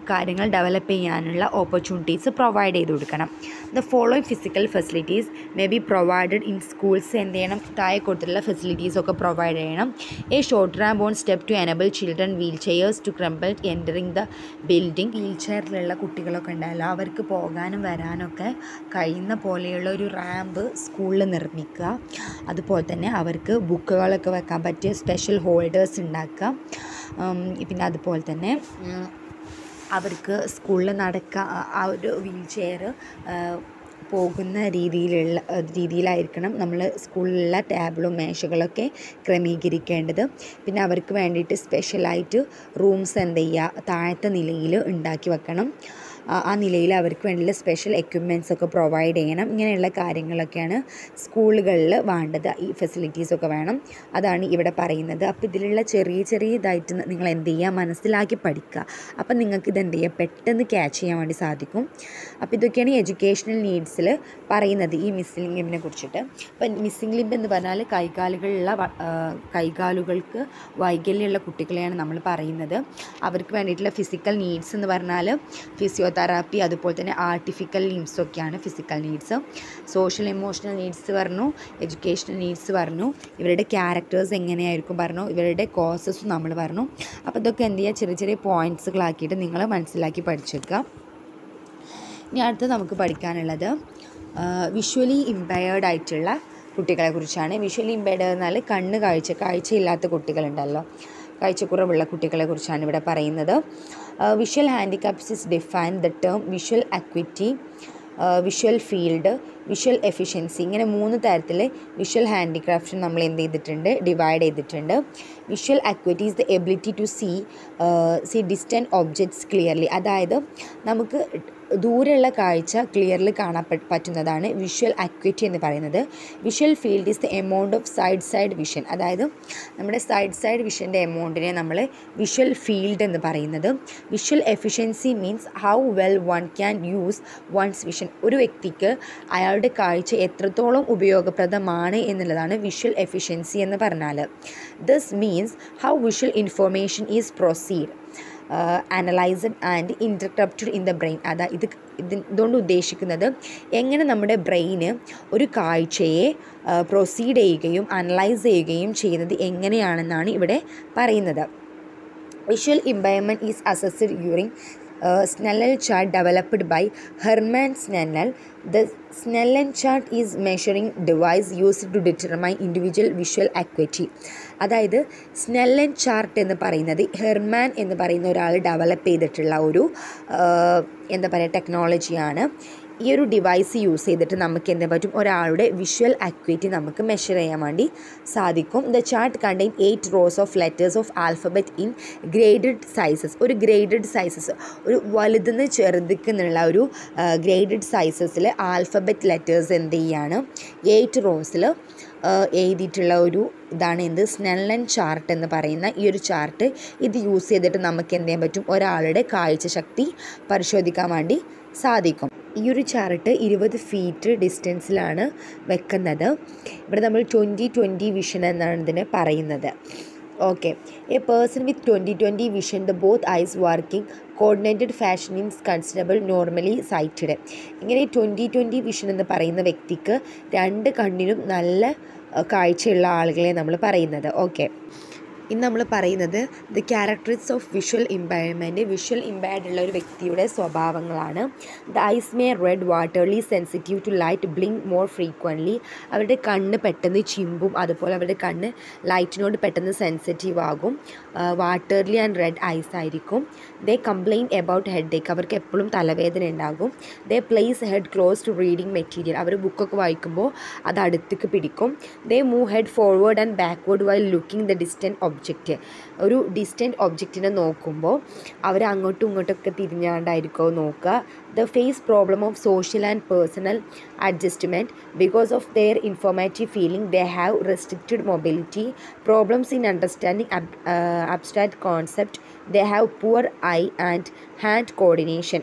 കാര്യങ്ങൾ ഡെവലപ്പ് ചെയ്യാനുള്ള ഓപ്പർച്യൂണിറ്റീസ് പ്രൊവൈഡ് ചെയ്ത് കൊടുക്കണം the following physical facilities may be provided in schools എന്ത് ചെയ്യണം താഴെ കൊടുത്തിട്ടുള്ള ഫെസിലിറ്റീസ് ഒക്കെ പ്രൊവൈഡ് ചെയ്യണം a short ramp on step to enable children wheel chairs to crumble entering the building wheel ചെയറിലുള്ള കുട്ടികളൊക്കെ ഉണ്ടല്ലോ അവർക്ക് പോകാനും വരാനൊക്കെ കഴിയുന്ന പോലെയുള്ള ഒരു റാമ്പ് സ്കൂളിൽ നിർമ്മിക്കുക അതുപോലെ തന്നെ അവർക്ക് ബുക്കുകളൊക്കെ വെക്കാൻ പറ്റിയ സ്പെഷ്യൽ ഹോൾഡേഴ്സ് ഉണ്ടാക്കുക ഉം, പിന്നെ അതുപോലെ തന്നെ ഉം, അവർക്ക് സ്കൂളിൽ നടക്കുക ആ ഒരു വീൽ ചെയർ പോകുന്ന രീതിയിലുള്ള രീതിയിലായിരിക്കണം നമ്മൾ സ്കൂളിലുള്ള ടേബിളും മേശകളൊക്കെ ക്രമീകരിക്കേണ്ടത് പിന്നെ അവർക്ക് വേണ്ടിയിട്ട് സ്പെഷ്യലായിട്ട് റൂംസ് എന്ത് ചെയ്യുക താഴത്തെ നിലയിൽ ഉണ്ടാക്കി വെക്കണം ആ ആ നിലയിൽ അവർക്ക് വേണ്ടിയുള്ള സ്പെഷ്യൽ എക്യുപ്മെൻറ്റ്സ് ഒക്കെ പ്രൊവൈഡ് ചെയ്യണം ഇങ്ങനെയുള്ള കാര്യങ്ങളൊക്കെയാണ് സ്കൂളുകളിൽ വേണ്ടത് ഈ ഫെസിലിറ്റീസൊക്കെ വേണം അതാണ് ഇവിടെ പറയുന്നത് അപ്പോൾ ഇതിലുള്ള ചെറിയ ചെറിയ ഇതായിട്ട് നിങ്ങൾ എന്ത് ചെയ്യുക മനസ്സിലാക്കി പഠിക്കുക അപ്പം നിങ്ങൾക്ക് ഇത് എന്ത് ചെയ്യുക പെട്ടെന്ന് ക്യാച്ച് ചെയ്യാൻ വേണ്ടി സാധിക്കും അപ്പോൾ ഇതൊക്കെയാണ് എഡ്യൂക്കേഷണൽ നീഡ്സിൽ പറയുന്നത് ഈ മിസ്സിംഗ് ലിമ്പിനെ കുറിച്ചിട്ട് അപ്പം മിസ്സിംഗ് ലിമ്പ് എന്ന് പറഞ്ഞാൽ കൈകാലുകളുള്ള വ- ആ, കൈകാലുകൾക്ക് വൈകല്യമുള്ള കുട്ടികളെയാണ് നമ്മൾ പറയുന്നത് അവർക്ക് വേണ്ടിയിട്ടുള്ള ഫിസിക്കൽ നീഡ്സ് എന്ന് പറഞ്ഞാൽ ഫിസിയോതെറാപ്പി അതുപോലെ തന്നെ ആർട്ടിഫിക്കൽ നീഡ്സ് ഒക്കെയാണ് physical needs social emotional needs പറഞ്ഞു എഡ്യൂക്കേഷണൽ നീഡ്സ് പറഞ്ഞു ഇവരുടെ ക്യാരക്ടേഴ്സ് എങ്ങനെയായിരിക്കും പറഞ്ഞു ഇവരുടെ കോസസും നമ്മൾ പറഞ്ഞു അപ്പോൾ ഇതൊക്കെ എന്ത് ചെയ്യുക ചെറിയ ചെറിയ പോയിൻറ്റ്സുകളാക്കിയിട്ട് നിങ്ങൾ മനസ്സിലാക്കി പഠിച്ചേക്കുക ഇനി അടുത്ത് നമുക്ക് പഠിക്കാനുള്ളത് വിഷ്വലി ഇമ്പയർഡ് ആയിട്ടുള്ള കുട്ടികളെ കുറിച്ചാണ് വിഷ്വലി ഇമ്പയർഡ് എന്നാൽ കണ്ണ് കാഴ്ച കാഴ്ചയില്ലാത്ത കുട്ടികളുണ്ടല്ലോ കാഴ്ചക്കുറവുള്ള കുട്ടികളെ കുറിച്ചാണ് ഇവിടെ പറയുന്നത് visual handicaps is define the term visual acuity visual field visual efficiency ഇങ്ങനെ മൂന്ന് തരത്തിൽ വിഷ്വൽ ഹാൻഡിക്രാഫ്റ്റ് നമ്മൾ എന്ത് ചെയ്തിട്ടുണ്ട് ഡിവൈഡ് ചെയ്തിട്ടുണ്ട് visual acuity is the ability to see see distant objects clearly അതായത് നമുക്ക് ദൂരെയുള്ള കാഴ്ച ക്ലിയർലി കാണാൻ പ- പറ്റുന്നതാണ് വിഷ്വൽ അക്വിറ്റി എന്ന് പറയുന്നത് visual field is the amount of side side vision അതായത് നമ്മുടെ സൈഡ് സൈഡ് വിഷൻ്റെ എമൗണ്ടിനെ നമ്മൾ വിഷ്വൽ ഫീൽഡ് എന്ന് പറയുന്നത് visual efficiency means how well one can use one's vision ഒരു വ്യക്തിക്ക് അയാളുടെ കാഴ്ച എത്രത്തോളം ഉപയോഗപ്രദമാണ് എന്നുള്ളതാണ് വിഷ്വൽ എഫിഷ്യൻസി എന്ന് പറഞ്ഞാൽ this means how visual information is processed analysed and interpreted in the brain അതാ ഇത് ഇത് ഇതുകൊണ്ട് ഉദ്ദേശിക്കുന്നത് എങ്ങനെ നമ്മുടെ ബ്രെയിന് ഒരു കാഴ്ചയെ പ്രൊസീഡ് ചെയ്യുകയും അനലൈസ് ചെയ്യുകയും ചെയ്യുന്നത് എങ്ങനെയാണെന്നാണ് ഇവിടെ പറയുന്നത് visual impairment is assessed during Snellen chart developed by Herman Snellen the Snellen chart is measuring device used to determine individual visual acuity അതായത് സ്നെല്ലൻ ചാർട്ട് എന്ന് പറയുന്നത് ഹെർമാൻ എന്ന് പറയുന്ന ഒരാൾ ഡെവലപ്പ് ചെയ്തിട്ടുള്ള ഒരു ആ, എന്താ പറയുക ടെക്നോളജിയാണ് ഈ ഒരു ഡിവൈസ് യൂസ് ചെയ്തിട്ട് നമുക്ക് എന്ത് പറ്റും ഒരാളുടെ വിഷ്വൽ അക്വിറ്റി നമുക്ക് മെഷർ ചെയ്യാൻ വേണ്ടി സാധിക്കും the chart contain eight rows of letters of alphabet in graded sizes ഒരു ഗ്രേഡഡ് സൈസസ് ഒരു വലുതെന്ന് ചെറുതിക്കുന്നുള്ള ഒരു ഗ്രേഡഡ് സൈസസിൽ ആൽഫബറ്റ് ലെറ്റേഴ്സ് എന്ത് ചെയ്യാണ് എയ്റ്റ് റോസിൽ എഴുതിയിട്ടുള്ള ഒരു ഇതാണ് എന്ത് സ്നെല്ലൻ ചാർട്ട് എന്ന് പറയുന്ന ഈ ഒരു ചാർട്ട് ഇത് യൂസ് ചെയ്തിട്ട് നമുക്ക് എന്ത് ചെയ്യാൻ പറ്റും ഒരാളുടെ കാഴ്ചശക്തി പരിശോധിക്കാൻ വേണ്ടി സാധിക്കും ഈ ഒരു ചാർട്ട് ഇരുപത് ഫീറ്റ് ഡിസ്റ്റൻസിലാണ് വെക്കുന്നത് ഇവിടെ നമ്മൾ ട്വൻറ്റി ട്വൻറ്റി വിഷൻ എന്നാണ് ഇതിനെ പറയുന്നത് okay a person with twenty twenty vision the both eyes working coordinated fashion is considered normally sighted ഇങ്ങനെ ട്വൻറ്റി ട്വൻറ്റി വിഷൻ എന്ന് പറയുന്ന വ്യക്തിക്ക് രണ്ട് കണ്ണിനും നല്ല അഹ്, കാഴ്ചയുള്ള ആളുകളെ നമ്മൾ പറയുന്നത് ഓക്കെ ഇന്ന് നമ്മൾ പറയുന്നത് the characteristics of visual impairment visual impaired ഉള്ള ഒരു വ്യക്തിയുടെ സ്വഭാവങ്ങളാണ് the eyes may red watery sensitive to light blink more frequently അവരുടെ കണ്ണ് പെട്ടെന്ന് ചിമ്പും അതുപോലെ അവരുടെ കണ്ണ് ലൈറ്റിനോട് പെട്ടെന്ന് സെൻസിറ്റീവ് ആകും വാട്ടർലി ആൻഡ് റെഡ് ഐസ് ആയിരിക്കും they complain about headache അവർക്ക് എപ്പോഴും തലവേദന ഉണ്ടാകും they place head close to reading material അവർ ബുക്കൊക്കെ വായിക്കുമ്പോൾ അത് അടുത്തേക്ക് പിടിക്കും they move head forward and backward while looking the distant object ഒരു ഡിസ്റ്റൻറ്റ് ഒബ്ജക്റ്റിനെ നോക്കുമ്പോൾ അവർ അങ്ങോട്ടും ഇങ്ങോട്ടൊക്കെ തിരിഞ്ഞാണ്ടായിരിക്കും നോക്കുക the face problem of social and personal adjustment because of their informative feeling they have restricted mobility problems in understanding abstract concept they have poor eye and hand coordination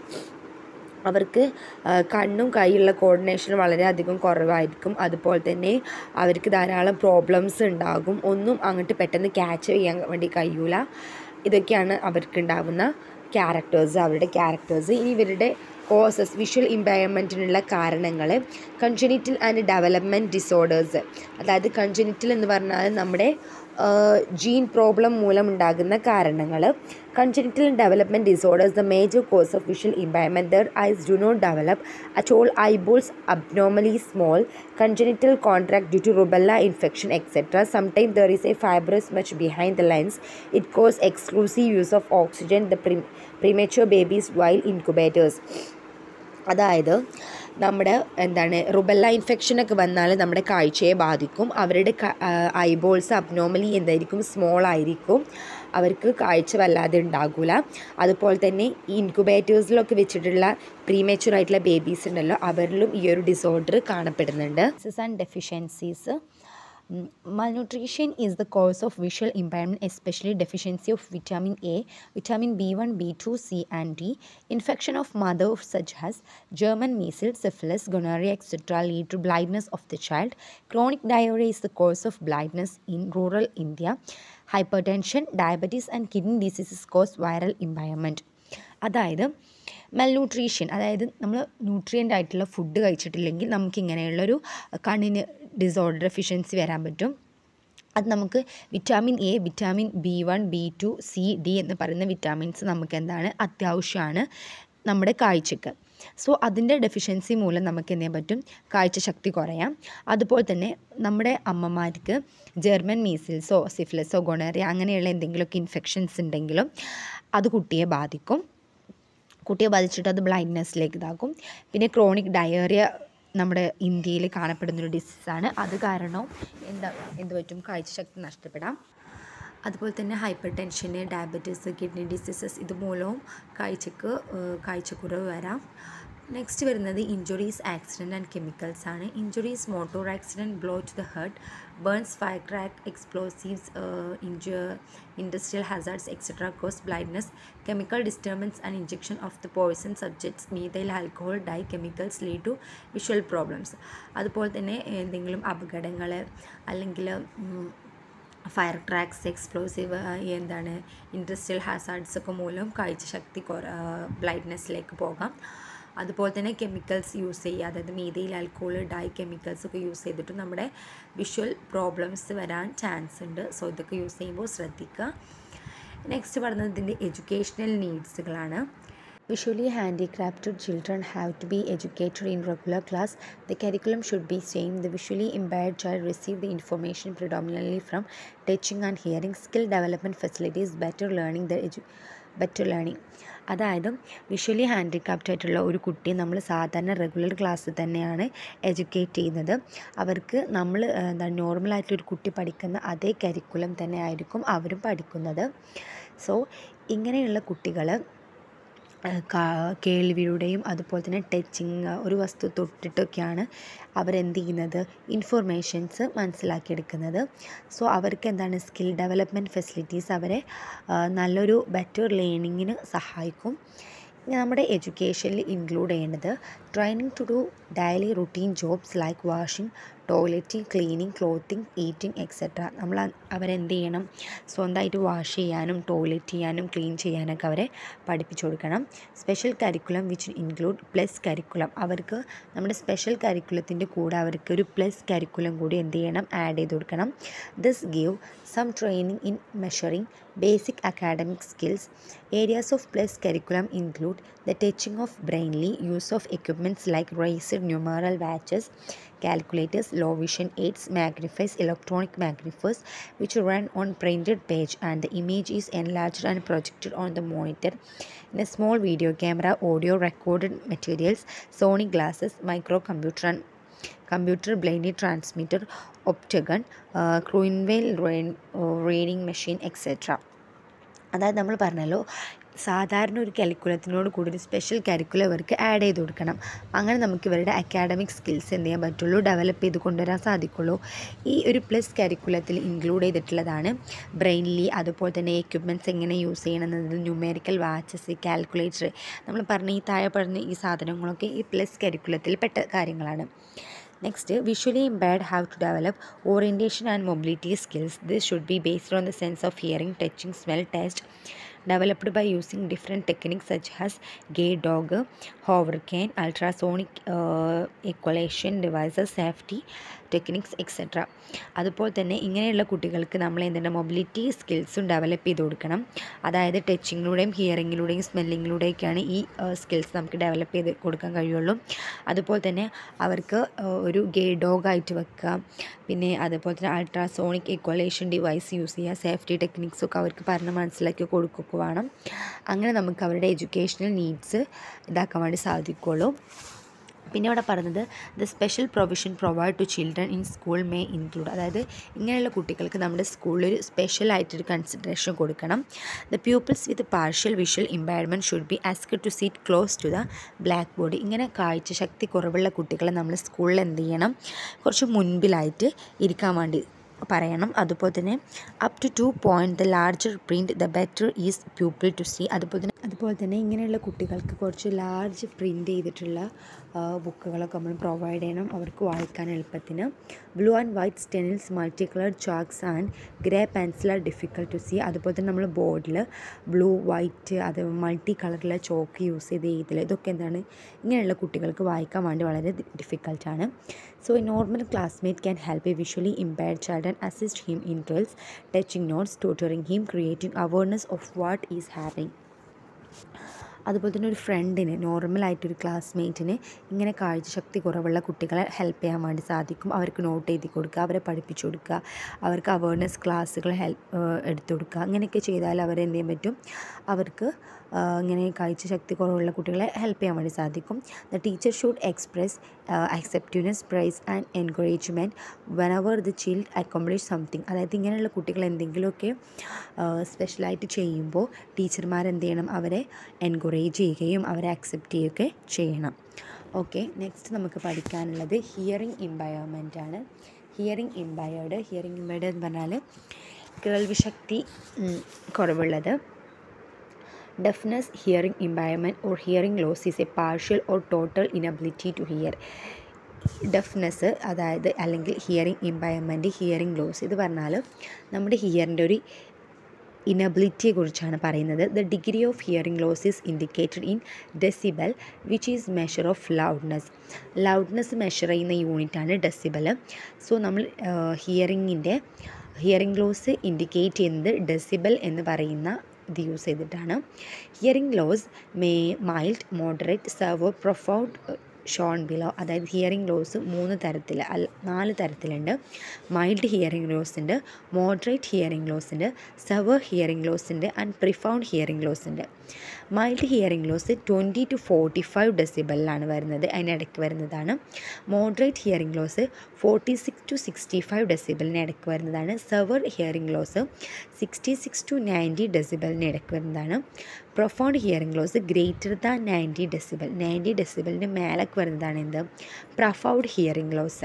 അവർക്ക് ആ, കണ്ണും കൈയുള്ള കോർഡിനേഷൻ വളരെയധികം കുറവായിരിക്കും അതുപോലെ തന്നെ അവർക്ക് ധാരാളം പ്രോബ്ലംസ് ഉണ്ടാകും ഒന്നും അങ്ങോട്ട് പെട്ടെന്ന് ക്യാച്ച് ചെയ്യാൻ വേണ്ടി കഴിയൂല ഇതൊക്കെയാണ് അവർക്ക് ഉണ്ടാകുന്ന ക്യാരക്ടേഴ്സ് അവരുടെ ക്യാരക്ടേഴ്സ് ഇനി ഇവരുടെ കോസസ് വിഷ്വൽ ഇമ്പയർമെൻറ്റിനുള്ള കാരണങ്ങൾ കൺജനിറ്റൽ ആൻഡ് ഡെവലപ്മെൻറ്റ് ഡിസോർഡേഴ്സ് അതായത് കൺജനിറ്റൽ എന്ന് പറഞ്ഞാൽ നമ്മുടെ ജീൻ പ്രോബ്ലം മൂലം ഉണ്ടാകുന്ന കാരണങ്ങൾ congenital and development disorders the major cause of visual impairment their eyes do not develop at all eyeballs abnormally small congenital contract due to rubella infection etc sometimes there is a fibrous much behind the lens it causes exclusive use of oxygen the pre- premature babies while incubators അതായത് നമ്മുടെ എന്താണ് rubella ഇൻഫെക്ഷനൊക്കെ വന്നാൽ നമ്മുടെ കാഴ്ചയെ ബാധിക്കും അവരുടെ eyeballs അബ്നോമലി എന്തായിരിക്കും small ആയിരിക്കും അവർക്ക് കാഴ്ച വല്ലാതെ ഉണ്ടാകില്ല അതുപോലെ തന്നെ ഈ ഇൻക്യുബേറ്റേഴ്സിലൊക്കെ വെച്ചിട്ടുള്ള പ്രീമേച്ചർ ആയിട്ടുള്ള ബേബീസ് ഉണ്ടല്ലോ അവരിലും ഈ ഒരു ഡിസോർഡർ കാണപ്പെടുന്നുണ്ട് and deficiencies malnutrition is the cause of visual impairment especially deficiency of vitamin a vitamin b1 b2 c and d infection of mother such as german measles syphilis gonorrhea etc lead to blindness of the child chronic diarrhea is the cause of blindness in rural india hypertension diabetes and kidney diseases cause viral impairment അതായത് മൽന്യൂട്രീഷൻ അതായത് നമ്മൾ nutrient ആയിട്ടുള്ള food കഴിച്ചിട്ടില്ലെങ്കിൽ നമുക്ക് ഇങ്ങനെയുള്ളൊരു കണ്ണിന് disorder deficiency വരാൻ പറ്റും അത് നമുക്ക് vitamin A vitamin B one B two C D എന്ന് പറയുന്ന വിറ്റാമിൻസ് നമുക്ക് എന്താണ് അത്യാവശ്യമാണ് നമ്മുടെ കാഴ്ചക്ക് സോ അതിൻ്റെ ഡെഫിഷ്യൻസി മൂലം നമുക്ക് എന്ത് ചെയ്യാൻ പറ്റും കാഴ്ചശക്തി കുറയാം അതുപോലെ തന്നെ നമ്മുടെ അമ്മമാർക്ക് ജർമ്മൻ മീസിൽസോ സിഫിലസോ ഗൊണേറിയ അങ്ങനെയുള്ള എന്തെങ്കിലുമൊക്കെ ഇൻഫെക്ഷൻസ് ഉണ്ടെങ്കിലും അത് കുട്ടിയെ ബാധിക്കും കുട്ടിയെ ബാധിച്ചിട്ട് അത് ബ്ലൈൻഡ്നെസ്സിലേക്ക് ഇതാക്കും പിന്നെ ക്രോണിക് ഡയേറിയ നമ്മുടെ ഇന്ത്യയിൽ കാണപ്പെടുന്നൊരു ഡിസീസാണ് അത് കാരണം എന്താ എന്ത് പറ്റും കാഴ്ചശക്തി നഷ്ടപ്പെടാം അതുപോലെ തന്നെ hypertension diabetes kidney diseases ഇതുമൂലവും കാഴ്ചക്ക് കാഴ്ചക്കുറവ് വരാം നെക്സ്റ്റ് വരുന്നത് ഇഞ്ചുറീസ് ആക്സിഡൻറ്റ് ആൻഡ് കെമിക്കൽസ് ആണ് injuries motor accident blow to the hurt burns fire crack explosives ഇഞ്ച industrial hazards etcetera cause blindness chemical disturbance and injection of the poison subjects methyl alcohol dye chemicals lead to visual problems അതുപോലെ തന്നെ എന്തെങ്കിലും അപകടങ്ങൾ അല്ലെങ്കിൽ fire tracks explosive എന്താണ് industrial hazards ഒക്കെ മൂലം കാഴ്ചശക്തി കുറ ബ്ലൈറ്റ്നെസ്സിലേക്ക് പോകാം അതുപോലെ തന്നെ കെമിക്കൽസ് യൂസ് ചെയ്യുക അതായത് മീതയിൽ ആൽക്കോൾ ഡൈ കെമിക്കൽസ് ഒക്കെ യൂസ് ചെയ്തിട്ട് നമ്മുടെ വിഷ്വൽ പ്രോബ്ലംസ് വരാൻ ചാൻസ് ഉണ്ട് സോ ഇതൊക്കെ യൂസ് ചെയ്യുമ്പോൾ ശ്രദ്ധിക്കുക നെക്സ്റ്റ് പറയുന്നത് ഇതിൻ്റെ എഡ്യൂക്കേഷണൽ നീഡ്സുകളാണ് Visually handicapped children have to be educated in regular class. The curriculum should be same. The visually impaired child receive the information predominantly from touching and hearing. Skill development facilities, better learning, the edu- better learning. അതായത് visually handicraft ആയിട്ടുള്ള ഒരു കുട്ടി നമ്മൾ സാധാരണ regular ക്ലാസ്സിൽ തന്നെയാണ് educate ചെയ്യുന്നത് അവർക്ക് നമ്മൾ എന്താ നോർമലായിട്ടൊരു കുട്ടി പഠിക്കുന്ന അതേ കരിക്കുലം തന്നെ ആയിരിക്കും അവരും പഠിക്കുന്നത് സോ ഇങ്ങനെയുള്ള കുട്ടികൾ കേൾവിയുടെയും അതുപോലെ തന്നെ ടച്ചിങ് ഒരു വസ്തു തൊട്ടിട്ടൊക്കെയാണ് അവരെന്ത് ചെയ്യുന്നത് ഇൻഫർമേഷൻസ് മനസ്സിലാക്കിയെടുക്കുന്നത് സോ അവർക്ക് എന്താണ് സ്കിൽ ഡെവലപ്മെൻറ്റ് ഫെസിലിറ്റീസ് അവരെ നല്ലൊരു ബെറ്റർ ലേണിങ്ങിന് സഹായിക്കും നമ്മുടെ എഡ്യൂക്കേഷനിൽ ഇൻക്ലൂഡ് ചെയ്യേണ്ടത് training to do daily routine jobs like washing toileting cleaning clothing eating etcetera നമ്മൾ അവരെന്ത് ചെയ്യണം സ്വന്തമായിട്ട് വാഷ് ചെയ്യാനും ടോയ്ലറ്റ് ചെയ്യാനും ക്ലീൻ ചെയ്യാനൊക്കെ അവരെ പഠിപ്പിച്ചു കൊടുക്കണം special curriculum which include plus curriculum അവർക്ക് നമ്മുടെ സ്പെഷ്യൽ കരിക്കുലത്തിൻ്റെ കൂടെ അവർക്ക് ഒരു പ്ലസ് കരിക്കുലം കൂടി എന്ത് ചെയ്യണം ആഡ് ചെയ്ത് കൊടുക്കണം this give some training in measuring basic academic skills areas of plus curriculum include the touching of Braille use of equipments like raised numeral watches, calculators, low vision aids, magnifiers, electronic magnifiers which run on printed page and the image is enlarged and projected on the monitor in a small video camera, audio recorded materials, Sony glasses, microcomputer and computer blinded transmitter, optagon, uh, Cruinvale rain, uh, reading machine, etc. അതായത് നമ്മൾ പറഞ്ഞല്ലോ സാധാരണ ഒരു കരിക്കുലത്തിനോട് കൂടി ഒരു special curriculum ഇവർക്ക് add ചെയ്ത് കൊടുക്കണം അങ്ങനെ നമുക്ക് ഇവരുടെ അക്കാഡമിക് സ്കിൽസ് എന്ത് ചെയ്യാൻ പറ്റുള്ളൂ ഡെവലപ്പ് ചെയ്ത് കൊണ്ടുവരാൻ സാധിക്കുള്ളൂ ഈ ഒരു പ്ലസ് കരിക്കുലത്തിൽ ഇൻക്ലൂഡ് ചെയ്തിട്ടുള്ളതാണ് ബ്രെയിൻലി അതുപോലെ തന്നെ എക്യുപ്മെൻറ്റ്സ് എങ്ങനെ യൂസ് ചെയ്യണമെന്നത് ന്യൂമേറിക്കൽ വാച്ചസ് കാൽക്കുലേറ്റർ നമ്മൾ പറഞ്ഞ ഈ താഴെ പറഞ്ഞ ഈ സാധനങ്ങളൊക്കെ ഈ പ്ലസ് കരിക്കുലത്തിൽ പെട്ട കാര്യങ്ങളാണ് next visually impaired have to develop orientation and mobility skills this should be based on the sense of hearing touching smell taste developed by using different techniques such as guide dog Hoover cane ultrasonic echolocation devices safety techniques etcetera അതുപോലെ തന്നെ ഇങ്ങനെയുള്ള കുട്ടികൾക്ക് നമ്മൾ എന്തുണ്ട് mobility സ്കിൽസും develop ചെയ്ത് കൊടുക്കണം അതായത് ടച്ചിങ്ങിലൂടെയും ഹിയറിങ്ങിലൂടെയും സ്മെല്ലിങ്ങിലൂടെയൊക്കെയാണ് ഈ സ്കിൽസ് നമുക്ക് ഡെവലപ്പ് ചെയ്ത് കൊടുക്കാൻ കഴിയുള്ളൂ അതുപോലെ തന്നെ അവർക്ക് ഒരു ഗേ ഡോഗായിട്ട് വെക്കുക പിന്നെ അതുപോലെ തന്നെ അൾട്രാസോണിക് ഇക്വലേഷൻ ഡിവൈസ് യൂസ് ചെയ്യുക സേഫ്റ്റി ടെക്നിക്സൊക്കെ അവർക്ക് പറഞ്ഞ് മനസ്സിലാക്കി കൊടുക്കുകയൊക്കെ വേണം അങ്ങനെ നമുക്ക് അവരുടെ എഡ്യൂക്കേഷണൽ നീഡ്സ് ഇതാക്കാൻ വേണ്ടി സാധിക്കുള്ളൂ പിന്നെ ഇവിടെ പറഞ്ഞത് the special provision provide to children in school may include അതായത് ഇങ്ങനെയുള്ള കുട്ടികൾക്ക് നമ്മുടെ സ്കൂളിൽ ഒരു സ്പെഷ്യലായിട്ടൊരു കൺസിഡറേഷൻ കൊടുക്കണം the pupils with partial visual impairment should be ask to seat close to the black board ഇങ്ങനെ കാഴ്ച ശക്തി കുറവുള്ള കുട്ടികളെ നമ്മൾ സ്കൂളിൽ എന്ത് ചെയ്യണം കുറച്ച് മുൻപിലായിട്ട് ഇരിക്കാൻ വേണ്ടി പറയണം അതുപോലെ തന്നെ up to to point the larger print the better is pupil to see അതുപോലെ തന്നെ അതുപോലെ തന്നെ ഇങ്ങനെയുള്ള കുട്ടികൾക്ക് കുറച്ച് ലാർജ് പ്രിൻറ്റ് ചെയ്തിട്ടുള്ള ബുക്കുകളൊക്കെ നമ്മൾ പ്രൊവൈഡ് ചെയ്യണം അവർക്ക് വായിക്കാൻ എളുപ്പത്തിന് blue and white stencils multi colour chalks and grey pencil are difficult to see അതുപോലെ തന്നെ നമ്മൾ ബോർഡിൽ ബ്ലൂ വൈറ്റ് അത് മൾട്ടി കളറിലെ ചോക്ക് യൂസ് ചെയ്ത് എഴുതൽ ഇതൊക്കെ എന്താണ് ഇങ്ങനെയുള്ള കുട്ടികൾക്ക് വായിക്കാൻ വേണ്ടി വളരെ ഡിഫിക്കൽട്ടാണ് so a normal classmate can help a visually impaired child and assist him in drills touching notes tutoring him creating awareness of what is happening അതുപോലെ തന്നെ ഒരു ഫ്രണ്ടിന് നോർമലായിട്ടൊരു ക്ലാസ്മേറ്റിന് ഇങ്ങനെ കാഴ്ചശക്തി കുറവുള്ള കുട്ടികളെ ഹെൽപ്പ് ചെയ്യാൻ വേണ്ടി സാധിക്കും അവർക്ക് നോട്ട് എഴുതി കൊടുക്കുക അവരെ പഠിപ്പിച്ചു കൊടുക്കുക അവർക്ക് അവയർനെസ് ക്ലാസ്സുകൾ ഹെൽപ്പ് എടുത്തു കൊടുക്കുക അങ്ങനെയൊക്കെ ചെയ്താൽ അവരെന്ത് ചെയ്യാൻ പറ്റും അവർക്ക് ഇങ്ങനെ കാഴ്ചശക്തി കുറവുള്ള കുട്ടികളെ ഹെൽപ്പ് ചെയ്യാൻ വേണ്ടി സാധിക്കും the teacher should express acceptiveness praise and encouragement when അവർ ദ ചിൽഡ് അക്കോംപ്ലിഷ് സംതിങ് അതായത് ഇങ്ങനെയുള്ള കുട്ടികൾ എന്തെങ്കിലുമൊക്കെ സ്പെഷ്യലായിട്ട് ചെയ്യുമ്പോൾ ടീച്ചർമാർ എന്ത് ചെയ്യണം അവരെ എൻകറേജ് ചെയ്യുകയും അവരെ അക്സെപ്റ്റ് ചെയ്യുകയൊക്കെ ചെയ്യണം ഓക്കെ നെക്സ്റ്റ് നമുക്ക് പഠിക്കാനുള്ളത് ഹിയറിംഗ് ഇമ്പയർമെൻ്റ് ആണ് ഹിയറിംഗ് ഇമ്പയർഡ് ഹിയറിംഗ് ഇമ്പയർഡ് എന്ന് പറഞ്ഞാൽ കേൾവിശക്തി കുറവുള്ളത് Deafness, hearing impairment, or hearing loss is a partial or total inability to hear. Deafness അതായത് അല്ലെങ്കിൽ ഹിയറിംഗ് ഇമ്പയർമെൻറ്റ് ഹിയറിംഗ് ലോസ് ഇത് പറഞ്ഞാൽ നമ്മുടെ ഹിയറിൻ്റെ ഒരു ഇനബിലിറ്റിയെ കുറിച്ചാണ് പറയുന്നത് the degree of hearing loss is indicated in decibel which is measure of loudness loudness measure ചെയ്യുന്ന യൂണിറ്റാണ് ഡെസിബൽ സോ നമ്മൾ ഹിയറിങ്ങിൻ്റെ ഹിയറിംഗ് ലോസ് ഇൻഡിക്കേറ്റ് ചെയ്യുന്നത് ഡെസിബൽ എന്ന് പറയുന്ന ഇത് യൂസ് ചെയ്തിട്ടാണ് hearing loss may mild moderate severe profound shown below അതായത് ഹിയറിംഗ് ലോസ് മൂന്ന് തരത്തിൽ അല്ല നാല് തരത്തിലുണ്ട് മൈൽഡ് ഹിയറിംഗ് ലോസ് ഉണ്ട് മോഡറേറ്റ് ഹിയറിംഗ് ലോസ് ഉണ്ട് സെവർ ഹിയറിംഗ് ലോസ് ഉണ്ട് ആൻഡ് പ്രിഫൗണ്ട് ഹിയറിംഗ് ലോസ് ഉണ്ട് mild hearing loss twenty to forty five ഡെസിബലിലാണ് വരുന്നത് അതിനിടയ്ക്ക് വരുന്നതാണ് moderate hearing loss forty six to sixty five ഡെസിബലിന് ഇടയ്ക്ക് വരുന്നതാണ് severe hearing loss sixty six to ninety ഡെസിബലിന് ഇടയ്ക്ക് വരുന്നതാണ് profound hearing loss greater than ninety decibel ninety ഡെസിബലിന് മേലേക്ക് വരുന്നതാണ് എന്ത് പ്രൊഫൗണ്ട് ഹിയറിംഗ് ലോസ്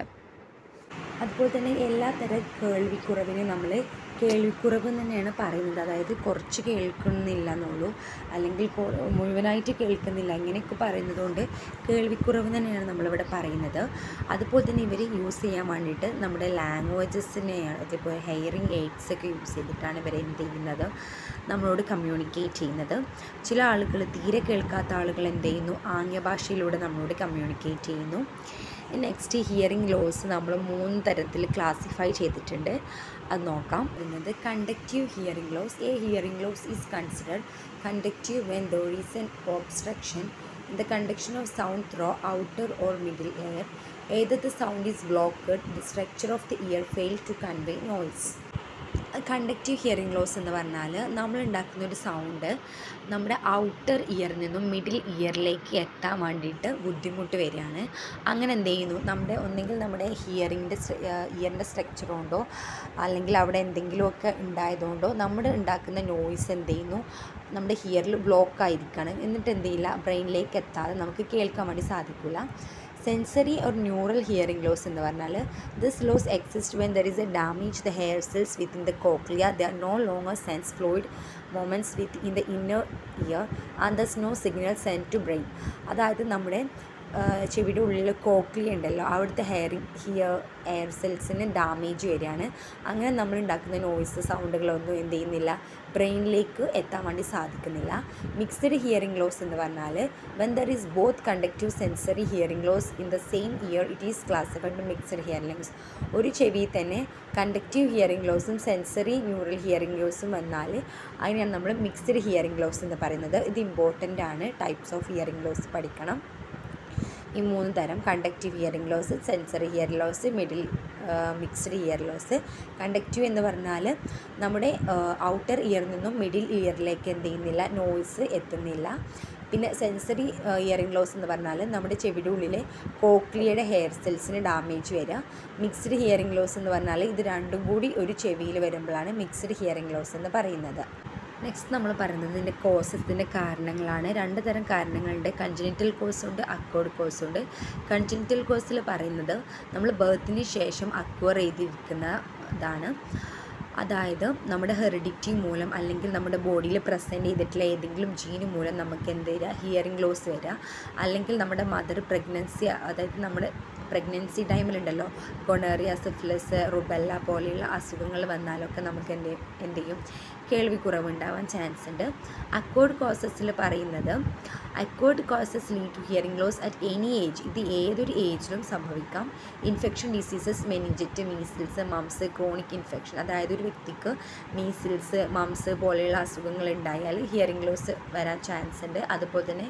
അതുപോലെ തന്നെ എല്ലാ തരം കേൾവിക്കുറവിനും നമ്മൾ കേൾവിക്കുറവ് തന്നെയാണ് പറയുന്നത് അതായത് കുറച്ച് കേൾക്കുന്നില്ല എന്നുള്ളൂ അല്ലെങ്കിൽ മുഴുവനായിട്ട് കേൾക്കുന്നില്ല ഇങ്ങനെയൊക്കെ പറയുന്നത് കൊണ്ട് കേൾവിക്കുറവ് തന്നെയാണ് നമ്മളിവിടെ പറയുന്നത് അതുപോലെ തന്നെ ഇവർ യൂസ് ചെയ്യാൻ വേണ്ടിയിട്ട് നമ്മുടെ ലാംഗ്വേജസിനെയാണ് ഇതിപ്പോൾ ഹെയറിങ് എയ്ഡ്സ് ഒക്കെ യൂസ് ചെയ്തിട്ടാണ് ഇവർ എന്ത് ചെയ്യുന്നത് നമ്മളോട് കമ്മ്യൂണിക്കേറ്റ് ചെയ്യുന്നത് ചില ആളുകൾ തീരെ കേൾക്കാത്ത ആളുകൾ എന്ത് ചെയ്യുന്നു ആംഗ്യഭാഷയിലൂടെ നമ്മളോട് കമ്മ്യൂണിക്കേറ്റ് ചെയ്യുന്നു നെക്സ്റ്റ് ഹിയറിംഗ് ലോസ് നമ്മൾ മൂന്ന് തരത്തിൽ ക്ലാസിഫൈ ചെയ്തിട്ടുണ്ട് അത് നോക്കാം എന്നത് conductive hearing loss a hearing loss is considered conductive when there is an obstruction in the conduction of sound through outer or middle ear ഏത് the sound is blocked the structure of the ear fail to convey noise conductive hearing loss എന്ന് പറഞ്ഞാൽ നമ്മൾ ഉണ്ടാക്കുന്ന ഒരു sound നമ്മുടെ outer ഇയറിൽ നിന്നും middle ഇയറിലേക്ക് എത്താൻ വേണ്ടിയിട്ട് ബുദ്ധിമുട്ട് വരികയാണ് അങ്ങനെ എന്ത് ചെയ്യുന്നു നമ്മുടെ ഒന്നെങ്കിൽ നമ്മുടെ ഹിയറിങ്ങിൻ്റെ ഇയറിൻ്റെ സ്ട്രക്ചർ കൊണ്ടോ അല്ലെങ്കിൽ അവിടെ എന്തെങ്കിലുമൊക്കെ ഉണ്ടായതുകൊണ്ടോ നമ്മൾ ഉണ്ടാക്കുന്ന നോയ്സ് എന്ത് ചെയ്യുന്നു നമ്മുടെ ഹിയറിൽ ബ്ലോക്ക് ആയിരിക്കുകയാണ് എന്നിട്ട് എന്ത് ചെയ്യില്ല ബ്രെയിനിലേക്ക് എത്താതെ നമുക്ക് കേൾക്കാൻ വേണ്ടി സാധിക്കില്ല sensory or neural hearing loss എന്ന് പറഞ്ഞാൽ this loss exist when there is a damage the hair cells within the cochlea the are no longer sense fluid moments with in the inner ear and thus no signal send to brain അതായത് നമ്മുടെ ചെവിയുടെ ഉള്ളിൽ cochlea ഉണ്ടല്ലോ അവിടുത്തെ hearing hear air സെൽസിന് damage വരികയാണ് അങ്ങനെ നമ്മൾ ഉണ്ടാക്കുന്ന നോയ്സ് സൗണ്ടുകളൊന്നും എന്ത് ചെയ്യുന്നില്ല ബ്രെയിനിലേക്ക് എത്താൻ വേണ്ടി സാധിക്കുന്നില്ല മിക്സ്ഡ് ഹിയറിംഗ് ലോസ് എന്ന് പറഞ്ഞാൽ when there is both conductive sensory hearing loss in the same ear it is classified mixed hearing loss ഒരു ചെവിയിൽ തന്നെ കണ്ടക്റ്റീവ് ഹിയറിംഗ് ലോസും സെൻസറി ന്യൂറൽ ഹിയറിംഗ് ലോസും വന്നാൽ അതിനെയാണ് നമ്മൾ മിക്സ്ഡ് ഹിയറിംഗ് ലോസ് എന്ന് പറയുന്നത് ഇത് ഇമ്പോർട്ടൻ്റ് ആണ് ടൈപ്സ് ഓഫ് ഹിയറിംഗ് ലോസ് പഠിക്കണം ഈ മൂന്ന് തരം conductive hearing loss sensory hear loss middle mixed ear loss conductive എന്ന് പറഞ്ഞാൽ നമ്മുടെ ഔട്ടർ ഇയറിൽ നിന്നും മിഡിൽ ഇയറിലേക്ക് എന്ത് ചെയ്യുന്നില്ല നോയ്സ് എത്തുന്നില്ല പിന്നെ സെൻസറി ഇയറിംഗ് ലോസ് എന്ന് പറഞ്ഞാൽ നമ്മുടെ ചെവിയുടെ ഉള്ളിലെ കോക്ലിയയുടെ ഹെയർ സെൽസിന് ഡാമേജ് വരിക മിക്സ്ഡ് ഹിയറിംഗ് ലോസ് എന്ന് പറഞ്ഞാൽ ഇത് രണ്ടും കൂടി ഒരു ചെവിയിൽ വരുമ്പോഴാണ് മിക്സ്ഡ് ഹിയറിംഗ് ലോസ് എന്ന് പറയുന്നത് നെക്സ്റ്റ് നമ്മൾ പറയുന്നത് ഇതിൻ്റെ കോസസിൻ്റെ കാരണങ്ങളാണ് രണ്ട് തരം കാരണങ്ങളുണ്ട് കൺജനിറ്റൽ കോസ് ഉണ്ട് അക്വേർഡ് കോസ് ഉണ്ട് കൺജനിറ്റൽ കോസിൽ പറയുന്നത് നമ്മൾ ബർത്തിന് ശേഷം അക്വയർ ചെയ്തിരിക്കുന്ന ഇതാണ് അതായത് നമ്മുടെ ഹെറിഡിറ്റി മൂലം അല്ലെങ്കിൽ നമ്മുടെ ബോഡിയിൽ പ്രസൻറ്റ് ചെയ്തിട്ടുള്ള ഏതെങ്കിലും ജീന് മൂലം നമുക്ക് എന്ത് വരിക ഹിയറിംഗ് ലോസ് വരിക അല്ലെങ്കിൽ നമ്മുടെ മദർ പ്രഗ്നൻസി അതായത് നമ്മുടെ പ്രഗ്നൻസി ടൈമിലുണ്ടല്ലോ കൊണേറിയ സിഫിലിസ് റുബെല്ല പോലെയുള്ള അസുഖങ്ങൾ വന്നാലൊക്കെ നമുക്ക് എന്ത് എന്ത് ചെയ്യും കേൾവി കുറവുണ്ടാവാൻ ചാൻസ് ഉണ്ട് അക്വേർഡ് കോസസിൽ പറയുന്നത് acquired causes lead to hearing loss at any age ഇത് ഏതൊരു ഏജിലും സംഭവിക്കാം infection diseases meningitis measles mumps chronic infection അതായത് ഒരു വ്യക്തിക്ക് മീസിൽസ് മംസ് പോലെയുള്ള അസുഖങ്ങൾ ഉണ്ടായാൽ ഹിയറിംഗ് ലോസ് വരാൻ ചാൻസ് ഉണ്ട് അതുപോലെ തന്നെ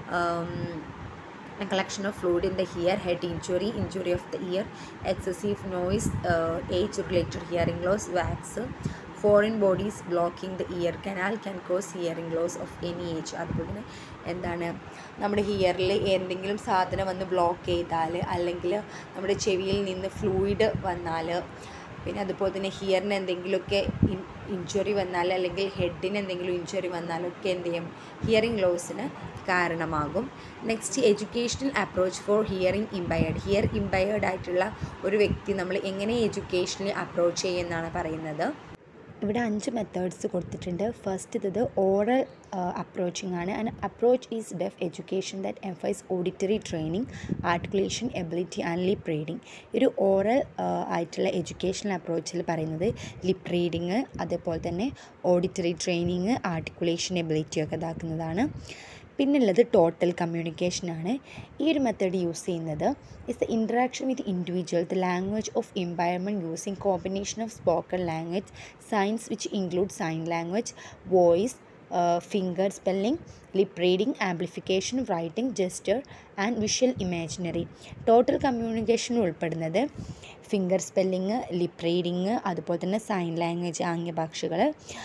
collection of fluid in the ear, head injury, injury of the ear, excessive noise, uh, age-related hearing loss, wax, foreign bodies blocking the ear canal can cause hearing loss of any age. അതുപോലെ തന്നെ എന്താണ് നമ്മുടെ ഹിയറിൽ എന്തെങ്കിലും സാധനം വന്ന് block ചെയ്താൽ അല്ലെങ്കിൽ നമ്മുടെ ചെവിയിൽ നിന്ന് ഫ്ലൂയിഡ് വന്നാൽ പിന്നെ അതുപോലെ തന്നെ ഹിയറിന് എന്തെങ്കിലുമൊക്കെ ഇഞ്ചുറി വന്നാൽ അല്ലെങ്കിൽ ഹെഡിന് എന്തെങ്കിലും ഇഞ്ചുറി വന്നാലൊക്കെ എന്ത് ചെയ്യും ഹിയറിംഗ് ലോസിന് കാരണമാകും next educational approach for hearing impaired hear impaired ആയിട്ടുള്ള ഒരു വ്യക്തി നമ്മൾ എങ്ങനെ എഡ്യൂക്കേഷണലി അപ്രോച്ച് ചെയ്യുമെന്നാണ് പറയുന്നത് ഇവിടെ അഞ്ച് മെത്തേഡ്സ് കൊടുത്തിട്ടുണ്ട് ഫസ്റ്റ് ഇത് ഓറൽ അപ്രോച്ചിങ് ആണ് and approach is deaf education that emphasise auditory training articulation ability and lip reading ഒരു ഓറൽ ആയിട്ടുള്ള എഡ്യൂക്കേഷണൽ അപ്രോച്ചിൽ പറയുന്നത് ലിപ് റീഡിങ് അതേപോലെ തന്നെ ഓഡിറ്ററി ട്രെയിനിങ് ആർട്ടിക്കുലേഷൻ എബിലിറ്റി ഒക്കെ ഇതാക്കുന്നതാണ് പിന്നുള്ളത് ടോട്ടൽ കമ്മ്യൂണിക്കേഷനാണ് ഈ ഒരു മെത്തേഡ് യൂസ് ചെയ്യുന്നത് is the interaction with individual the language of environment using combination of spoken language signs which include sign language voice finger spelling lip reading amplification writing gesture and visual imaginary total communication ഉൾപ്പെടുന്നത് finger spelling lip reading അതുപോലെ തന്നെ sign language ആംഗ്യഭാഷകൾ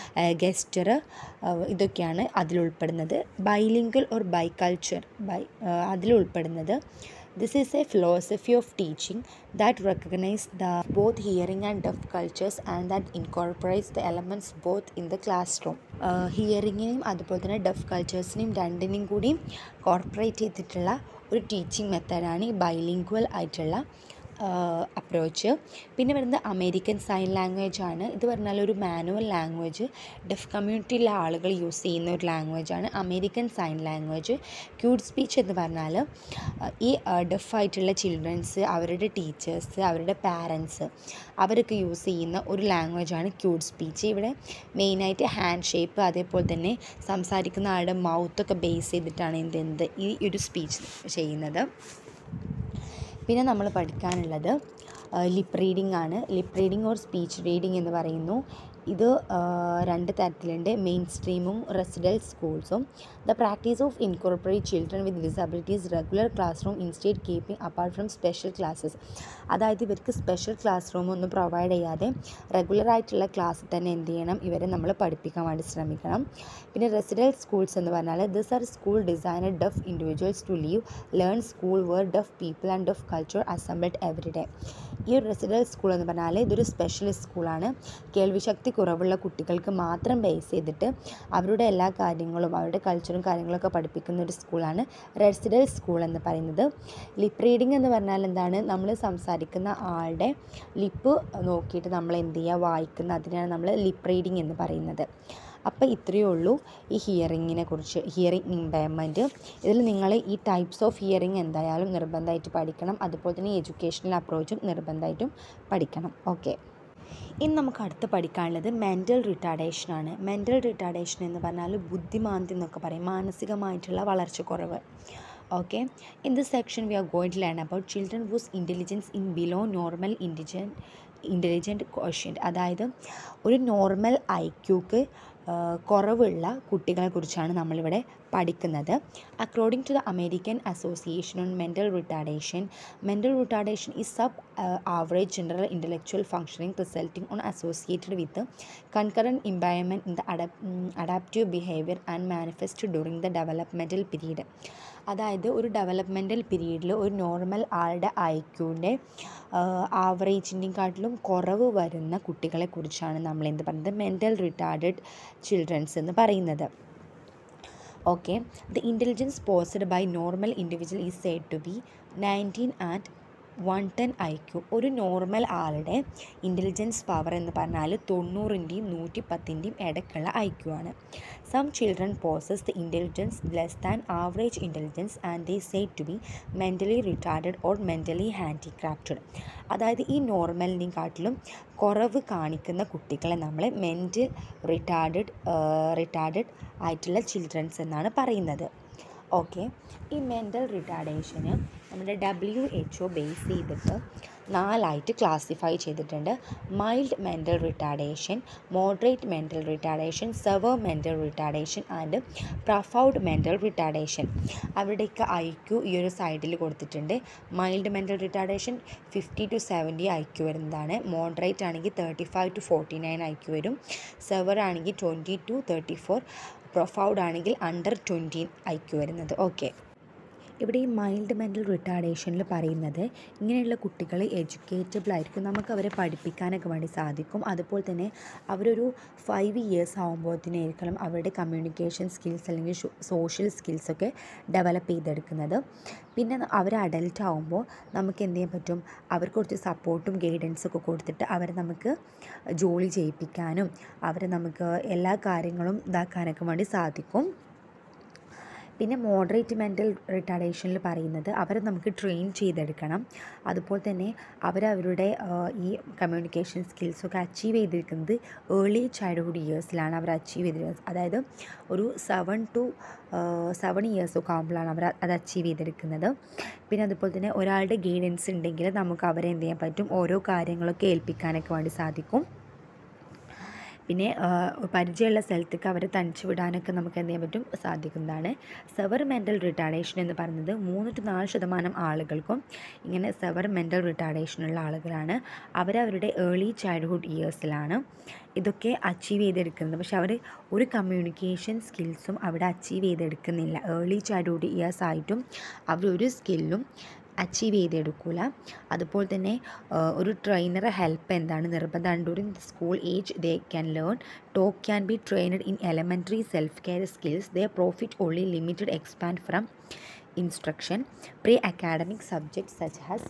gesture ഇതൊക്കെയാണ് അതിലുൾപ്പെടുന്നത് bilingual or bi culture bi അതിലുൾപ്പെടുന്നത് this is a philosophy of teaching that recognise the both hearing and duff cultures and that incorporates the elements both in the classroom ഹിയറിങ്ങിനെയും അതുപോലെ തന്നെ duff കൾച്ചേഴ്സിനെയും രണ്ടിനെയും കൂടി corporate ചെയ്തിട്ടുള്ള ഒരു teaching മെത്തേഡാണ് ഈ ബൈലിംഗ്വൽ ആയിട്ടുള്ള അപ്രോച്ച് പിന്നെ വരുന്നത് അമേരിക്കൻ സൈൻ ലാംഗ്വേജ് ആണ് ഇത് പറഞ്ഞാൽ ഒരു മാനുവൽ ലാംഗ്വേജ് ഡെഫ് കമ്മ്യൂണിറ്റിയിലെ ആളുകൾ യൂസ് ചെയ്യുന്ന ഒരു ലാംഗ്വേജ് ആണ് American sign language cued speech എന്ന് പറഞ്ഞാൽ ഈ ഡെഫ് ആയിട്ടുള്ള ചിൽഡ്രൻസ് അവരുടെ ടീച്ചേഴ്സ് അവരുടെ പാരൻസ് അവരൊക്കെ യൂസ് ചെയ്യുന്ന ഒരു ലാംഗ്വേജ് ആണ് ക്യൂട്ട് സ്പീച്ച് ഇവിടെ മെയിനായിട്ട് ഹാൻഡ് ഷേപ്പ് അതേപോലെ തന്നെ സംസാരിക്കുന്ന ആളുടെ മൗത്തൊക്കെ ബേസ് ചെയ്തിട്ടാണ് എന്ത് എന്ത് ഈ ഒരു സ്പീച്ച് ചെയ്യുന്നത് പിന്നെ നമ്മൾ പഠിക്കാനുള്ളത് ലിപ് റീഡിംഗ് ആണ് lip reading or speech reading എന്ന് പറയുന്നു ഇത് രണ്ട് തരത്തിലുണ്ട് മെയിൻ സ്ട്രീമും റെസിഡൽ സ്കൂൾസും the practice of incorporate children with disabilities regular classroom instead keeping apart from special classes അതായത് ഇവർക്ക് സ്പെഷ്യൽ ക്ലാസ് റൂം ഒന്നും പ്രൊവൈഡ് ചെയ്യാതെ റെഗുലർ ആയിട്ടുള്ള ക്ലാസ്സിൽ തന്നെ എന്ത് ചെയ്യണം ഇവരെ നമ്മൾ പഠിപ്പിക്കാൻ വേണ്ടി ശ്രമിക്കണം പിന്നെ റെസിഡൽ സ്കൂൾസ് എന്ന് പറഞ്ഞാൽ this are school designed deaf individuals to live learn school where deaf people and deaf culture assembled every day ഈ ഒരു റെസിഡൽ സ്കൂൾ എന്ന് പറഞ്ഞാൽ ഇതൊരു സ്പെഷ്യലിസ്റ്റ് സ്കൂളാണ് കേൾവിശക്തി കുറവുള്ള കുട്ടികൾക്ക് മാത്രം ബേസ് ചെയ്തിട്ട് അവരുടെ എല്ലാ കാര്യങ്ങളും അവരുടെ കൾച്ചറും കാര്യങ്ങളൊക്കെ പഠിപ്പിക്കുന്ന ഒരു സ്കൂളാണ് റെസിഡൽ സ്കൂൾ എന്ന് പറയുന്നത് ലിപ്പ് റീഡിംഗ് എന്ന് പറഞ്ഞാൽ എന്താണ് നമ്മൾ സംസാരിക്കുന്ന ആളുടെ ലിപ്പ് നോക്കിയിട്ട് നമ്മൾ എന്ത് ചെയ്യുക വായിക്കുന്ന അതിനാണ് നമ്മൾ ലിപ്പ് റീഡിംഗ് എന്ന് പറയുന്നത് അപ്പോൾ ഇത്രയേ ഉള്ളൂ ഈ ഹിയറിങ്ങിനെ കുറിച്ച് ഹിയറിംഗ് ഇമ്പയർമെൻറ്റ് ഇതിൽ നിങ്ങൾ ഈ ടൈപ്സ് ഓഫ് ഹിയറിംഗ് എന്തായാലും നിർബന്ധമായിട്ട് പഠിക്കണം അതുപോലെ തന്നെ എഡ്യൂക്കേഷണൽ അപ്രോച്ചും നിർബന്ധമായിട്ടും പഠിക്കണം ഓക്കെ ഇനി നമുക്ക് അടുത്ത് പഠിക്കാനുള്ളത് മെൻ്റൽ റിട്ടാർഡേഷനാണ് മെൻ്റൽ റിട്ടാർഡേഷൻ എന്ന് പറഞ്ഞാൽ ബുദ്ധിമാന്ദ്യം എന്നൊക്കെ പറയും മാനസികമായിട്ടുള്ള വളർച്ചക്കുറവ് okay in this section we are going to learn about children whose intelligence in below normal intelligence intelligent quotient അതായത് ഒരു നോർമൽ ഐ ക്യൂക്ക് കുറവുള്ള കുട്ടികളെ കുറിച്ചാണ് നമ്മളിവിടെ പഠിക്കുന്നത് according to the American association on mental retardation mental retardation is sub average general intellectual functioning resulting on associated with concurrent impairment in the adaptive behaviour and manifest during the developmental period അതായത് ഒരു developmental പീരീഡിൽ ഒരു നോർമൽ ആളുടെ ഐക്യൂൻ്റെ ആവറേജിൻ്റെയും കാട്ടിലും കുറവ് വരുന്ന കുട്ടികളെ കുറിച്ചാണ് നമ്മൾ എന്ത് പറയുന്നത് മെൻ്റൽ റിട്ടാർഡഡ് ചിൽഡ്രൻസ് എന്ന് പറയുന്നത് okay the intelligence possessed by normal individual is said to be nineteen and one ten I Q ഒരു നോർമൽ ആളുടെ ഇൻ്റലിജൻസ് പവർ എന്ന് പറഞ്ഞാൽ തൊണ്ണൂറിൻ്റെയും നൂറ്റി പത്തിൻ്റെയും ഇടയ്ക്കുള്ള ഐ ക്യു ആണ് some children possess the intelligence less than average intelligence and they said to be mentally retarded or mentally handicapped അതായത് ഈ നോർമലിനെയും കാട്ടിലും കുറവ് കാണിക്കുന്ന കുട്ടികളെ നമ്മൾ മെൻ്റൽ റിട്ടാർഡഡ് റിട്ടാർഡഡ് ആയിട്ടുള്ള ചിൽഡ്രൻസ് എന്നാണ് പറയുന്നത് ഓക്കെ ഈ മെൻ്റൽ റിട്ടാർഡേഷന് നമ്മുടെ ഡബ്ല്യു എച്ച് ഒ ബേസ് ചെയ്തിട്ട് നാലായിട്ട് ക്ലാസിഫൈ ചെയ്തിട്ടുണ്ട് mild mental retardation moderate mental retardation severe mental retardation and profound mental retardation അവിടേക്ക് ഐ ക്യു ഈ ഒരു സൈഡിൽ കൊടുത്തിട്ടുണ്ട് mild mental retardation fifty to seventy I Q വരുന്നതാണ് മോഡറേറ്റ് ആണെങ്കിൽ thirty five to forty nine I Q വരും severe ആണെങ്കിൽ twenty to thirty four profound ആണെങ്കിൽ അണ്ടർ ട്വൻറ്റി ഐ ക്യു വരുന്നത് ഓക്കെ ഇവിടെ ഈ മൈൽഡ് മെൻ്റൽ റിട്ടാർഡേഷനിൽ പറയുന്നത് ഇങ്ങനെയുള്ള കുട്ടികൾ എഡ്യൂക്കേറ്റബിൾ ആയിരിക്കും നമുക്ക് അവരെ പഠിപ്പിക്കാനൊക്കെ വേണ്ടി സാധിക്കും അതുപോലെ തന്നെ അവരൊരു ഫൈവ് ഇയേഴ്സ് ആകുമ്പോഴത്തേനായിരിക്കണം അവരുടെ കമ്മ്യൂണിക്കേഷൻ സ്കിൽസ് അല്ലെങ്കിൽ സോഷ്യൽ സ്കിൽസൊക്കെ ഡെവലപ്പ് ചെയ്തെടുക്കുന്നത് പിന്നെ അവർ അഡൽട്ട് ആകുമ്പോൾ നമുക്ക് എന്ത് ചെയ്യാൻ പറ്റും അവർക്ക് കുറച്ച് സപ്പോർട്ടും ഗൈഡൻസൊക്കെ കൊടുത്തിട്ട് അവരെ നമുക്ക് ജോലി ചെയ്യിപ്പിക്കാനും അവരെ നമുക്ക് എല്ലാ കാര്യങ്ങളും ഇതാക്കാനൊക്കെ വേണ്ടി സാധിക്കും പിന്നെ മോഡറേറ്റ് മെൻ്റൽ റിട്ടാർഡേഷനിൽ പറയുന്നത് അവരെ നമുക്ക് ട്രെയിൻ ചെയ്തെടുക്കണം അതുപോലെ തന്നെ അവരവരുടെ ഈ കമ്മ്യൂണിക്കേഷൻ സ്കിൽസൊക്കെ അച്ചീവ് ചെയ്തിരിക്കുന്നത് ഏർലി ചൈൽഡ്ഹുഡ് ഇയേഴ്സിലാണ് അവർ അച്ചീവ് ചെയ്തിരിക്കുന്നത് അതായത് ഒരു സെവൻ ടു സെവൻ ഇയേഴ്സൊക്കെ ആകുമ്പോഴാണ് അവർ അത് അച്ചീവ് ചെയ്തെടുക്കുന്നത് പിന്നെ അതുപോലെ തന്നെ ഒരാളുടെ ഗൈഡൻസ് ഉണ്ടെങ്കിൽ നമുക്ക് അവരെ എന്ത് ചെയ്യാൻ പറ്റും ഓരോ കാര്യങ്ങളൊക്കെ ഏൽപ്പിക്കാനൊക്കെ വേണ്ടി സാധിക്കും പിന്നെ പരിചയമുള്ള സ്ഥലത്തേക്ക് അവരെ തനിച്ച് വിടാനൊക്കെ നമുക്ക് എന്ത് ചെയ്യാൻ പറ്റും സാധിക്കുന്നതാണ് സെവർ മെൻ്റൽ റിട്ടാർഡേഷൻ എന്ന് പറയുന്നത് മൂന്ന് ടു നാല് ശതമാനം ആളുകൾക്കും ഇങ്ങനെ സെവർ മെൻ്റൽ റിട്ടാർഡേഷനുള്ള ആളുകളാണ് അവരവരുടെ ഏർലി ചൈൽഡ്ഹുഡ് ഇയേഴ്സിലാണ് ഇതൊക്കെ അച്ചീവ് ചെയ്തെടുക്കുന്നത് പക്ഷെ അവർ ഒരു കമ്മ്യൂണിക്കേഷൻ സ്കിൽസും അവിടെ അച്ചീവ് ചെയ്തെടുക്കുന്നില്ല ഏർലി ചൈൽഡ്ഹുഡ് ഇയേഴ്സ് ആയിട്ടും അവരൊരു സ്കില്ലും അച്ചീവ് ചെയ്തെടുക്കില്ല അതുപോലെ തന്നെ ഒരു ട്രെയിനറെ ഹെൽപ്പ് എന്താണ് നിർബന്ധമാണ് during the school age they can learn talk can be trained in elementary self care skills they profit only limited expand from instruction pre academic subjects such has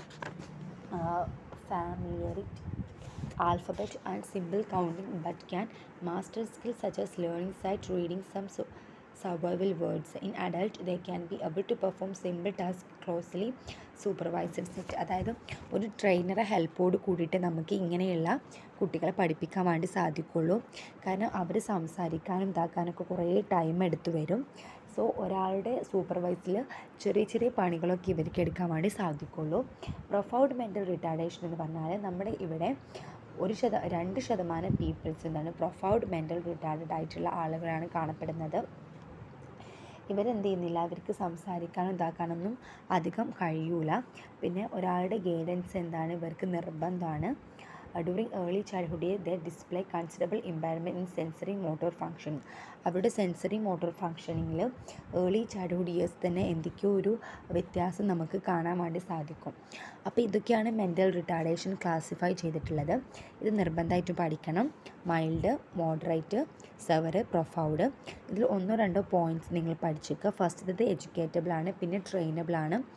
familiarity alphabet and symbol counting but can master skills such as learning sight reading some so survival words in adult they can be able to perform simple tasks closely supervisor set അതായത് ഒരു ട്രെയിനറെ ഹെൽപ്പോട് കൂടിയിട്ട് നമുക്ക് ഇങ്ങനെയുള്ള കുട്ടികളെ പഠിപ്പിക്കാൻ വേണ്ടി സാധിക്കുള്ളൂ കാരണം അവർ സംസാരിക്കാനും ഇതാക്കാനൊക്കെ കുറേ ടൈം എടുത്തു വരും സോ ഒരാളുടെ സൂപ്പർവൈസിൽ ചെറിയ ചെറിയ പണികളൊക്കെ ഇവർക്ക് എടുക്കാൻ വേണ്ടി സാധിക്കുള്ളൂ പ്രൊഫൗഡ് മെൻ്റൽ റിട്ടാർഡേഷൻ എന്ന് പറഞ്ഞാൽ നമ്മുടെ ഇവിടെ ഒരു ശത രണ്ട് ശതമാനം പീപ്പിൾസ് എന്താണ് പ്രൊഫൗഡ് മെൻ്റൽ റിട്ടാർഡഡ് ആയിട്ടുള്ള ആളുകളാണ് കാണപ്പെടുന്നത് ഇവരെന്ത് ചെയ്യുന്നില്ല അവർക്ക് സംസാരിക്കാനും ഇതാക്കാനൊന്നും അധികം കഴിയൂല പിന്നെ ഒരാളുടെ ഗൈഡൻസ് എന്താണ് ഇവർക്ക് നിർബന്ധമാണ് during early childhood the display considerable impairment in sensory motor functioning അവരുടെ സെൻസറി മോട്ടോർ ഫങ്ഷനിങ്ങിൽ ഏർലി ചൈൽഡ്ഹുഡ് ഇയേഴ്സ് തന്നെ എന്തൊക്കെയോ ഒരു വ്യത്യാസം നമുക്ക് കാണാൻ വേണ്ടി സാധിക്കും അപ്പോൾ ഇതൊക്കെയാണ് മെൻ്റൽ റിട്ടാർഡേഷൻ ക്ലാസിഫൈ ചെയ്തിട്ടുള്ളത് ഇത് നിർബന്ധമായിട്ടും പഠിക്കണം മൈൽഡ് മോഡറേറ്റ് സെവർ പ്രൊഫൗഡ് ഇതിൽ ഒന്നോ രണ്ടോ പോയിൻറ്റ്സ് നിങ്ങൾ പഠിച്ചേക്കുക ഫസ്റ്റത്തത് എഡ്യൂക്കേറ്റബിൾ ആണ് പിന്നെ ട്രെയിനബിൾ ആണ്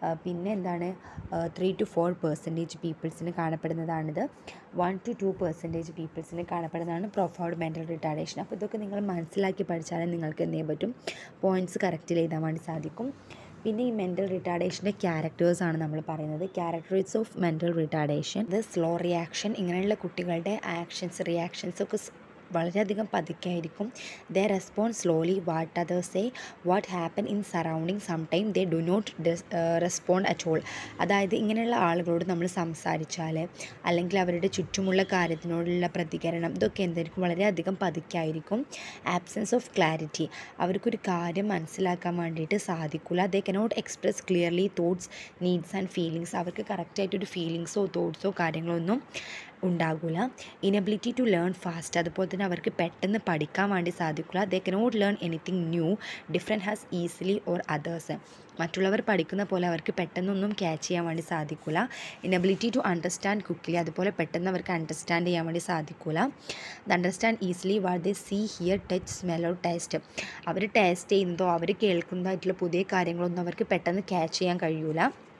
പിന്നെ എന്താണ് ത്രീ ടു ഫോർ പെർസെൻറ്റേജ് പീപ്പിൾസിന് കാണപ്പെടുന്നതാണിത് വൺ ടു ടു പെർസെൻറ്റേജ് പീപ്പിൾസിന് കാണപ്പെടുന്നതാണ് പ്രൊഫൗഡ് മെൻ്റൽ റിട്ടാർഡേഷൻ അപ്പോൾ ഇതൊക്കെ നിങ്ങൾ മനസ്സിലാക്കി പഠിച്ചാലേ നിങ്ങൾക്ക് എന്ത് ചെയ്യാൻ പറ്റും പോയിൻറ്റ്സ് കറക്റ്റിൽ എഴുതാൻ വേണ്ടി സാധിക്കും പിന്നെ ഈ മെൻ്റൽ റിട്ടാർഡേഷൻ്റെ ക്യാരക്ടേഴ്സാണ് നമ്മൾ പറയുന്നത് ക്യാരക്ടേഴ്സ് ഓഫ് മെൻ്റൽ റിട്ടാർഡേഷൻ ഇത് സ്ലോ റിയാക്ഷൻ ഇങ്ങനെയുള്ള കുട്ടികളുടെ ആക്ഷൻസ് റിയാക്ഷൻസ് ഒക്കെ സ് വളരെയധികം പതുക്കെയായിരിക്കും they respond slowly what others say what happen in surrounding some time they do not respond at all അതായത് ഇങ്ങനെയുള്ള ആളുകളോട് നമ്മൾ സംസാരിച്ചാൽ അല്ലെങ്കിൽ അവരുടെ ചുറ്റുമുള്ള കാര്യത്തിനോടുള്ള പ്രതികരണം ഇതൊക്കെ എന്തായിരിക്കും വളരെയധികം പതുക്കെയായിരിക്കും ആബ്സെൻസ് ഓഫ് ക്ലാരിറ്റി അവർക്കൊരു കാര്യം മനസ്സിലാക്കാൻ വേണ്ടിയിട്ട് സാധിക്കില്ല they cannot express clearly thoughts needs and feelings അവർക്ക് കറക്റ്റായിട്ടൊരു ഫീലിങ്സോ തോട്ട്സോ കാര്യങ്ങളോ ഒന്നും ഉണ്ടാകില്ല ഇനബിലിറ്റി ടു ലേൺ ഫാസ്റ്റ് അതുപോലെ തന്നെ അവർക്ക് പെട്ടെന്ന് പഠിക്കാൻ വേണ്ടി സാധിക്കില്ല they cannot learn anything new different has easily or others മറ്റുള്ളവർ പഠിക്കുന്ന പോലെ അവർക്ക് പെട്ടെന്നൊന്നും ക്യാച്ച് ചെയ്യാൻ വേണ്ടി സാധിക്കില്ല ഇനബിലിറ്റി ടു അണ്ടർസ്റ്റാൻഡ് കുക്കിലി അതുപോലെ പെട്ടെന്ന് അവർക്ക് അണ്ടർസ്റ്റാൻഡ് ചെയ്യാൻ വേണ്ടി സാധിക്കില്ല the understand easily what they see hear touch smell or taste അവർ ടേസ്റ്റ് ചെയ്യുന്നതോ അവർ കേൾക്കുന്നതായിട്ടുള്ള പുതിയ കാര്യങ്ങളൊന്നും അവർക്ക് പെട്ടെന്ന് ക്യാച്ച് ചെയ്യാൻ കഴിയൂല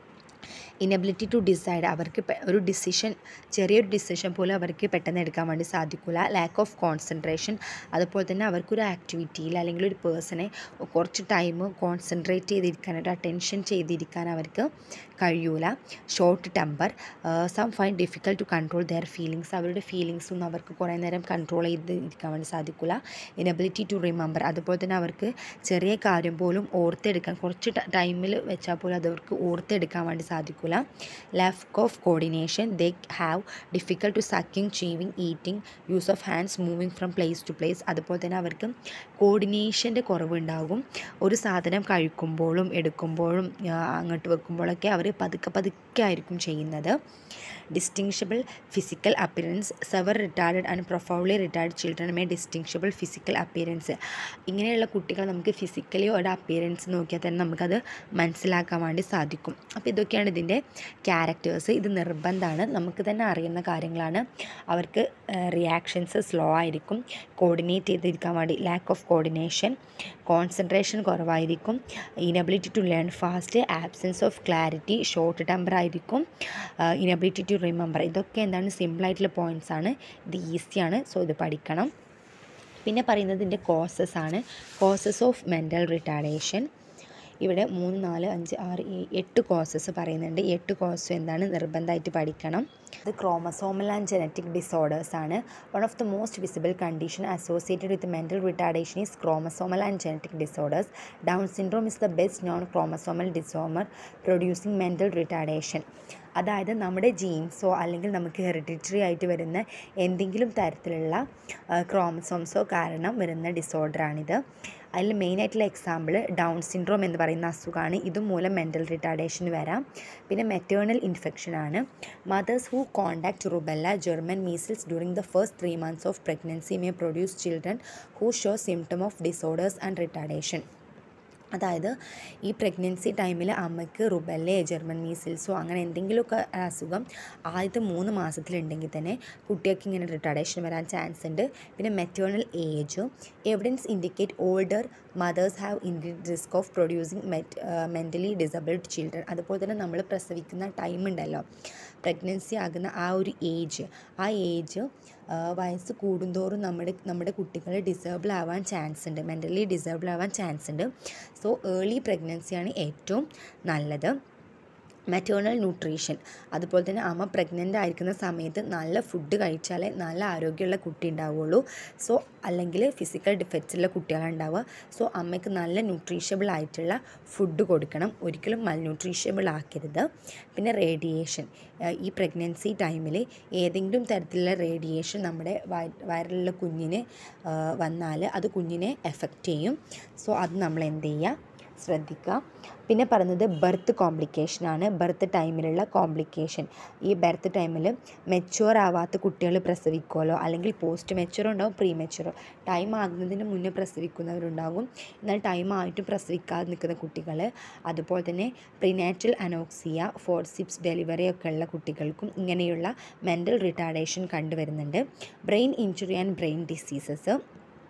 ഇനബിലിറ്റി ടു ഡിസൈഡ് അവർക്ക് പെ- ഒരു ഡിസിഷൻ ചെറിയൊരു ഡിസിഷൻ പോലും അവർക്ക് പെട്ടെന്ന് എടുക്കാൻ വേണ്ടി സാധിക്കില്ല ലാക്ക് ഓഫ് കോൺസെൻട്രേഷൻ അതുപോലെ തന്നെ അവർക്കൊരു ആക്ടിവിറ്റിയിൽ അല്ലെങ്കിൽ ഒരു പേഴ്സണെ കുറച്ച് ടൈം കോൺസെൻട്രേറ്റ് ചെയ്തിരിക്കാൻ ഒരു അറ്റൻഷൻ ചെയ്തിരിക്കാൻ അവർക്ക് കഴിയൂല short temper some find difficult to control their feelings അവരുടെ ഫീലിങ്സ് ഒന്നും അവർക്ക് കുറേ നേരം കൺട്രോൾ ചെയ്ത് ഇരിക്കാൻ വേണ്ടി സാധിക്കില്ല ഇനബിലിറ്റി ടു റിമെമ്പർ അതുപോലെ തന്നെ അവർക്ക് ചെറിയ കാര്യം പോലും ഓർത്തെടുക്കാൻ കുറച്ച് ടൈമിൽ വെച്ചാൽ പോലും അത് അവർക്ക് ഓർത്തെടുക്കാൻ വേണ്ടി സാധിക്കില്ല lack of coordination they have difficult to sucking chewing eating use of hands moving from place to place അതുപോലെ തന്നെ അവർക്ക് കോർഡിനേഷൻ്റെ കുറവുണ്ടാകും ഒരു സാധനം കഴിക്കുമ്പോഴും എടുക്കുമ്പോഴും ആ, അങ്ങോട്ട് വെക്കുമ്പോഴൊക്കെ അവർ പതുക്കെ പതുക്കെ ആയിരിക്കും ചെയ്യുന്നത് distinguishable physical appearance severe retarded and profoundly retard children may distinguishable physical appearance ഇങ്ങനെയുള്ള കുട്ടികൾ നമുക്ക് ഫിസിക്കലി ഒരു അപ്പിയറൻസ് നോക്കിയാൽ തന്നെ നമുക്കത് മനസ്സിലാക്കാൻ വേണ്ടി സാധിക്കും അപ്പോൾ ഇതൊക്കെയാണ് ഇതിൻ്റെ ക്യാരക്ടേഴ്സ് ഇത് നിർബന്ധമാണ് നമുക്ക് തന്നെ അറിയുന്ന കാര്യങ്ങളാണ് അവർക്ക് റിയാക്ഷൻസ് സ്ലോ ആയിരിക്കും കോർഡിനേറ്റ് ചെയ്തിരിക്കാൻ വേണ്ടി ലാക്ക് ഓഫ് കോർഡിനേഷൻ കോൺസെൻട്രേഷൻ കുറവായിരിക്കും inability to learn fast absence of clarity short temper ആയിരിക്കും ഇനബിലിറ്റി ടു റിമെമ്പർ ഇതൊക്കെ എന്താണ് സിമ്പിളായിട്ടുള്ള പോയിൻറ്റ്സ് ആണ് ഇത് ഈസിയാണ് സോ ഇത് പഠിക്കണം പിന്നെ പറയുന്നത് ഇതിൻ്റെ കോസസ് ആണ് കോസസ് ഓഫ് മെൻ്റൽ റിട്ടാർഡേഷൻ ഇവിടെ മൂന്ന് നാല് അഞ്ച് ആറ് ഏഴ് എട്ട് കോസസ് പറയുന്നുണ്ട് ഈ എട്ട് കോസും എന്താണ് നിർബന്ധമായിട്ട് പഠിക്കണം ഇത് ക്രോമസോമൽ ആൻഡ് ജനറ്റിക് ഡിസോർഡേഴ്സ് ആണ് one of the most visible condition associated with mental retardation is chromosomal and genetic disorders Down syndrome is the best known chromosomal disorder producing mental retardation അതായത് നമ്മുടെ ജീൻസോ അല്ലെങ്കിൽ നമുക്ക് ഹെറിഡിറ്ററി ആയിട്ട് വരുന്ന എന്തെങ്കിലും തരത്തിലുള്ള ക്രോമസോംസോ കാരണം വരുന്ന ഡിസോർഡറാണിത് അതിൽ മെയിനായിട്ടുള്ള എക്സാമ്പിൾ ഡൗൺ സിൻഡ്രോം എന്ന് പറയുന്ന അസുഖമാണ് ഇതും മൂലം മെൻ്റൽ റിട്ടാർഡേഷൻ വരാം പിന്നെ മെറ്റേണൽ ഇൻഫെക്ഷൻ ആണ് mothers who contact rubella German measles during the first three months of pregnancy may produce children who show symptom of disorders and retardation അതായത് ഈ പ്രഗ്നൻസി ടൈമിൽ അമ്മയ്ക്ക് റുബെല്ലേ ജർമ്മൻ മീസിൽസോ അങ്ങനെ എന്തെങ്കിലുമൊക്കെ അസുഖം ആദ്യത്തെ മൂന്ന് മാസത്തിലുണ്ടെങ്കിൽ തന്നെ കുട്ടികൾക്ക് ഇങ്ങനെ റിട്ടാർഡേഷൻ വരാൻ ചാൻസ് ഉണ്ട് പിന്നെ maternal age evidence indicate older mothers have increased risk of producing met mentally disabled children അതുപോലെ തന്നെ നമ്മൾ പ്രസവിക്കുന്ന ടൈം ഉണ്ടല്ലോ പ്രഗ്നൻസി ആകുന്ന ആ ഒരു ഏജ് ആ ഏജ് വയസ്സ് കൂടുന്തോറും നമ്മുടെ നമ്മുടെ കുട്ടികൾ ഡിസേബിൾ ആവാൻ ചാൻസ് ഉണ്ട് മെൻ്റലി ഡിസേബിൾ ആവാൻ ചാൻസ് ഉണ്ട് സോ ഏർലി പ്രഗ്നൻസിയാണ് ഏറ്റവും നല്ലത് മെറ്റേണൽ ന്യൂട്രീഷൻ അതുപോലെ തന്നെ അമ്മ പ്രഗ്നൻ്റ് ആയിരിക്കുന്ന സമയത്ത് നല്ല ഫുഡ് കഴിച്ചാലേ നല്ല ആരോഗ്യമുള്ള കുട്ടി ഉണ്ടാവുള്ളൂ സോ അല്ലെങ്കിൽ ഫിസിക്കൽ ഡിഫക്ട്സുള്ള കുട്ടികളുണ്ടാവുക സോ അമ്മയ്ക്ക് നല്ല ന്യൂട്രീഷ്യബിൾ ആയിട്ടുള്ള ഫുഡ് കൊടുക്കണം ഒരിക്കലും മൽന്യൂട്രീഷ്യബിൾ ആക്കരുത് പിന്നെ റേഡിയേഷൻ ഈ പ്രഗ്നൻസി ടൈമിൽ ഏതെങ്കിലും തരത്തിലുള്ള റേഡിയേഷൻ നമ്മുടെ വയ വയറിലുള്ള കുഞ്ഞിന് വന്നാൽ അത് കുഞ്ഞിനെ എഫക്റ്റ് ചെയ്യും സോ അത് നമ്മൾ എന്ത് ചെയ്യുക ശ്രദ്ധിക്കുക പിന്നെ പറയുന്നത് ബർത്ത് കോംപ്ലിക്കേഷനാണ് ബർത്ത് ടൈമിലുള്ള കോംപ്ലിക്കേഷൻ ഈ ബർത്ത് ടൈമിൽ മെച്ചുവർ ആവാത്ത കുട്ടികൾ പ്രസവിക്കുമല്ലോ അല്ലെങ്കിൽ പോസ്റ്റ് മെച്ചുവർ ഉണ്ടാവും പ്രീ മെച്ചുവർ ടൈം ആകുന്നതിന് മുന്നേ പ്രസവിക്കുന്നവരുണ്ടാകും എന്നാൽ ടൈം ആയിട്ട് പ്രസവിക്കാതെ നിൽക്കുന്ന കുട്ടികൾ അതുപോലെ തന്നെ പ്രിനാറ്റൽ അനോക്സിയ ഫോർസിപ്സ് ഡെലിവറി ഒക്കെ ഉള്ള കുട്ടികൾക്കും ഇങ്ങനെയുള്ള മെൻ്റൽ റിട്ടാർഡേഷൻ കണ്ടുവരുന്നുണ്ട് brain injury and brain diseases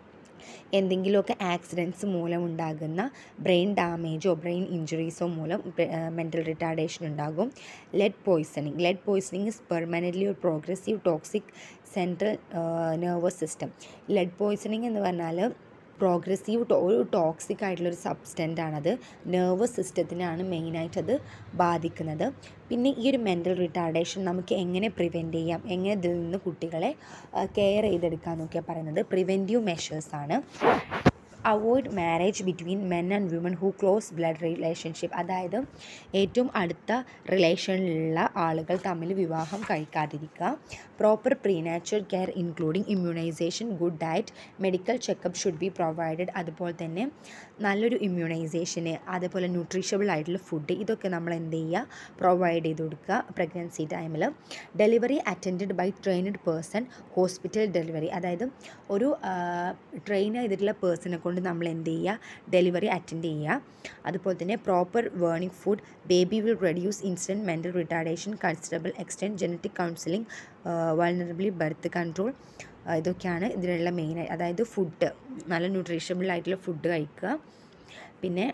എന്തെങ്കിലുമൊക്കെ ആക്സിഡൻറ്റ്സ് മൂലം ഉണ്ടാകുന്ന ബ്രെയിൻ ഡാമേജോ ബ്രെയിൻ ഇഞ്ചുറീസോ മൂലം മെൻ്റൽ റിട്ടാർഡേഷൻ ഉണ്ടാകും lead poisoning lead poisoning is permanently ഒരു progressive toxic central nervous system lead poisoning എന്ന് പറഞ്ഞാൽ പ്രോഗ്രസീവ് ഒരു ടോക്സിക് ആയിട്ടുള്ളൊരു സബ്സ്റ്റൻ്റ് ആണത് നെർവസ് സിസ്റ്റത്തിനാണ് മെയിനായിട്ട് അത് ബാധിക്കുന്നത് പിന്നെ ഈ ഒരു മെൻ്റൽ റിട്ടാർഡേഷൻ നമുക്ക് എങ്ങനെ പ്രിവെൻറ്റ് ചെയ്യാം എങ്ങനെ ഇതിൽ നിന്ന് കുട്ടികളെ കെയർ ചെയ്തെടുക്കാമെന്നൊക്കെയാണ് പറയുന്നത് പ്രിവെൻറ്റീവ് മെഷേഴ്സാണ് avoid marriage between men and women who close blood relationship അതായത് ഏറ്റവും അടുത്ത റിലേഷനിലുള്ള ആളുകൾ തമ്മിൽ വിവാഹം കഴിക്കാതിരിക്കുക proper prenatal care including immunisation good diet medical checkup should be provided അതുപോലെ തന്നെ നല്ലൊരു ഇമ്മ്യൂണൈസേഷന് അതുപോലെ ന്യൂട്രീഷ്യബിൾ ആയിട്ടുള്ള ഫുഡ് ഇതൊക്കെ നമ്മൾ എന്ത് ചെയ്യുക പ്രൊവൈഡ് ചെയ്ത് കൊടുക്കുക പ്രഗ്നൻസി ടൈമിൽ delivery attended by trained person hospital delivery അതായത് ഒരു ട്രെയിൻ ചെയ്തിട്ടുള്ള പേഴ്സണെ കൊണ്ട് നമ്മൾ എന്ത് ചെയ്യുക ഡെലിവറി അറ്റൻഡ് ചെയ്യുക അതുപോലെ തന്നെ proper weaning food baby will reduce instant mental retardation considerable extent genetic counselling vulnerably birth control ഇതൊക്കെയാണ് ഇതിനുള്ള മെയിൻ അതായത് ഫുഡ് നല്ല ന്യൂട്രീഷ്യബിൾ ആയിട്ടുള്ള ഫുഡ് കഴിക്കുക പിന്നെ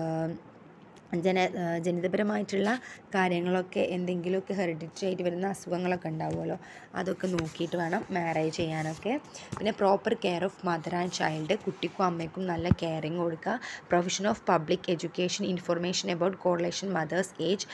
ജന ജനിതപരമായിട്ടുള്ള കാര്യങ്ങളൊക്കെ എന്തെങ്കിലുമൊക്കെ ഹെറിഡിറ്ററി ആയിട്ട് വരുന്ന അസുഖങ്ങളൊക്കെ ഉണ്ടാവുമല്ലോ അതൊക്കെ നോക്കിയിട്ട് വേണം മാരേജ് ചെയ്യാനൊക്കെ പിന്നെ proper care of mother and child കുട്ടിക്കും അമ്മയ്ക്കും നല്ല കെയറിങ് കൊടുക്കുക provision of public education information about correlation mothers age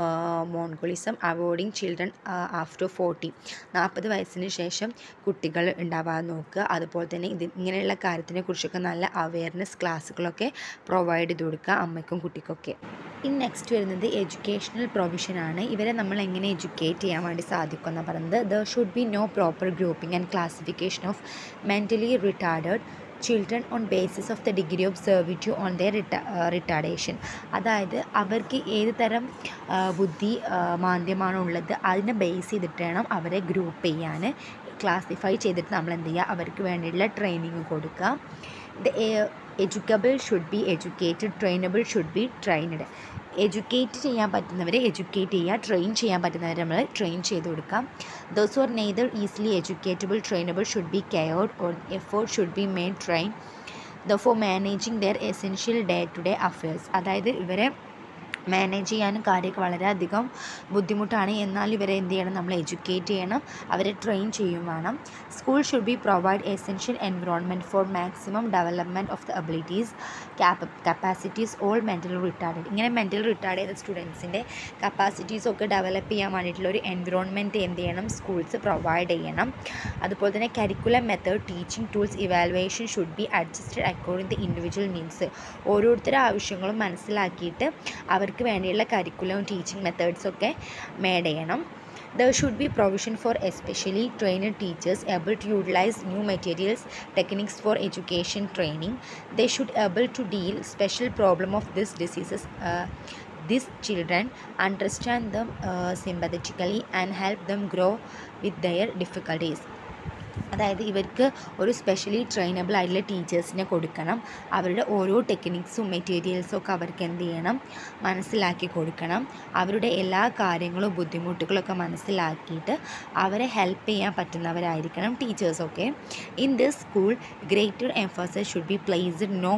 mongolism avoiding children after forty നാൽപ്പത് വയസ്സിന് ശേഷം കുട്ടികൾ ഉണ്ടാവാതെ നോക്കുക അതുപോലെ തന്നെ ഇത് ഇങ്ങനെയുള്ള കാര്യത്തിനെ കുറിച്ചൊക്കെ നല്ല അവയർനെസ് ക്ലാസ്സുകളൊക്കെ പ്രൊവൈഡ് ചെയ്ത് കൊടുക്കുക അമ്മയ്ക്കും കുട്ടിക്കൊക്കെ ഇനി നെക്സ്റ്റ് വരുന്നത് എഡ്യൂക്കേഷണൽ പ്രൊവിഷനാണ് ഇവരെ നമ്മൾ എങ്ങനെ എഡ്യൂക്കേറ്റ് ചെയ്യാൻ വേണ്ടി സാധിക്കും എന്നാണ് പറയുന്നത് the should be no proper grouping and classification of mentally retarded children on basis of the degree of severity on their retard retardation അതായത് അവർക്ക് ഏത് തരം ബുദ്ധി മാന്ദ്യമാണോ ഉള്ളത് അതിനെ ബേസ് ചെയ്തിട്ട് വേണം അവരെ ഗ്രൂപ്പ് ചെയ്യാൻ ക്ലാസിഫൈ ചെയ്തിട്ട് നമ്മൾ എന്ത് ചെയ്യുക അവർക്ക് വേണ്ടിയിട്ടുള്ള ട്രെയിനിങ് കൊടുക്കുക the educable should be educated trainable should be trained educate ചെയ്യാൻ പറ്റുന്നവരെ എഡ്യൂക്കേറ്റ് ചെയ്യുക ട്രെയിൻ ചെയ്യാൻ പറ്റുന്നവരെ നമ്മൾ ട്രെയിൻ ചെയ്ത് കൊടുക്കാം those are neither easily educatable trainable should be cared or effort should be made train the for managing their essential day to day affairs അതായത് ഇവരെ manage ചെയ്യാനും കാര്യമൊക്കെ വളരെയധികം ബുദ്ധിമുട്ടാണ് എന്നാൽ ഇവരെ എന്ത് ചെയ്യണം നമ്മൾ എഡ്യൂക്കേറ്റ് ചെയ്യണം അവരെ ട്രെയിൻ ചെയ്യും വേണം school should be provide essential environment for maximum development of the abilities ക്യാപ കപ്പാസിറ്റീസ് ഓൾ മെൻ്റൽ റിട്ടാർഡഡ് ഇങ്ങനെ മെൻ്റൽ റിട്ടാർഡ് ചെയ്ത സ്റ്റുഡൻസിൻ്റെ കപ്പാസിറ്റീസൊക്കെ ഡെവലപ്പ് ചെയ്യാൻ വേണ്ടിയിട്ടുള്ള ഒരു എൻവിറോൺമെൻറ്റ് എന്ത് ചെയ്യണം സ്കൂൾസ് പ്രൊവൈഡ് ചെയ്യണം അതുപോലെ തന്നെ curriculum method teaching tools evaluation should be adjusted according the individual needs ഓരോരുത്തരുടെ ആവശ്യങ്ങളും മനസ്സിലാക്കിയിട്ട് അവർക്ക് വേണ്ടിയുള്ള കരിക്കുലവും ടീച്ചിങ് മെത്തേഡ്സൊക്കെ മേഡ് ചെയ്യണം There should be provision for especially trained teachers able to utilize new materials, techniques for education training. They should able to deal special problem of these diseases. Uh, these children understand them uh, sympathetically and help them grow with their difficulties. അതായത് ഇവർക്ക് ഒരു specially trainable ആയിട്ടുള്ള ടീച്ചേഴ്സിനെ കൊടുക്കണം അവരുടെ ഓരോ ടെക്നിക്സും മെറ്റീരിയൽസും ഒക്കെ അവർക്ക് എന്ത് ചെയ്യണം മനസ്സിലാക്കി കൊടുക്കണം അവരുടെ എല്ലാ കാര്യങ്ങളും ബുദ്ധിമുട്ടുകളൊക്കെ മനസ്സിലാക്കിയിട്ട് അവരെ ഹെൽപ്പ് ചെയ്യാൻ പറ്റുന്നവരായിരിക്കണം ടീച്ചേഴ്സൊക്കെ in this school greater emphasis should be placed no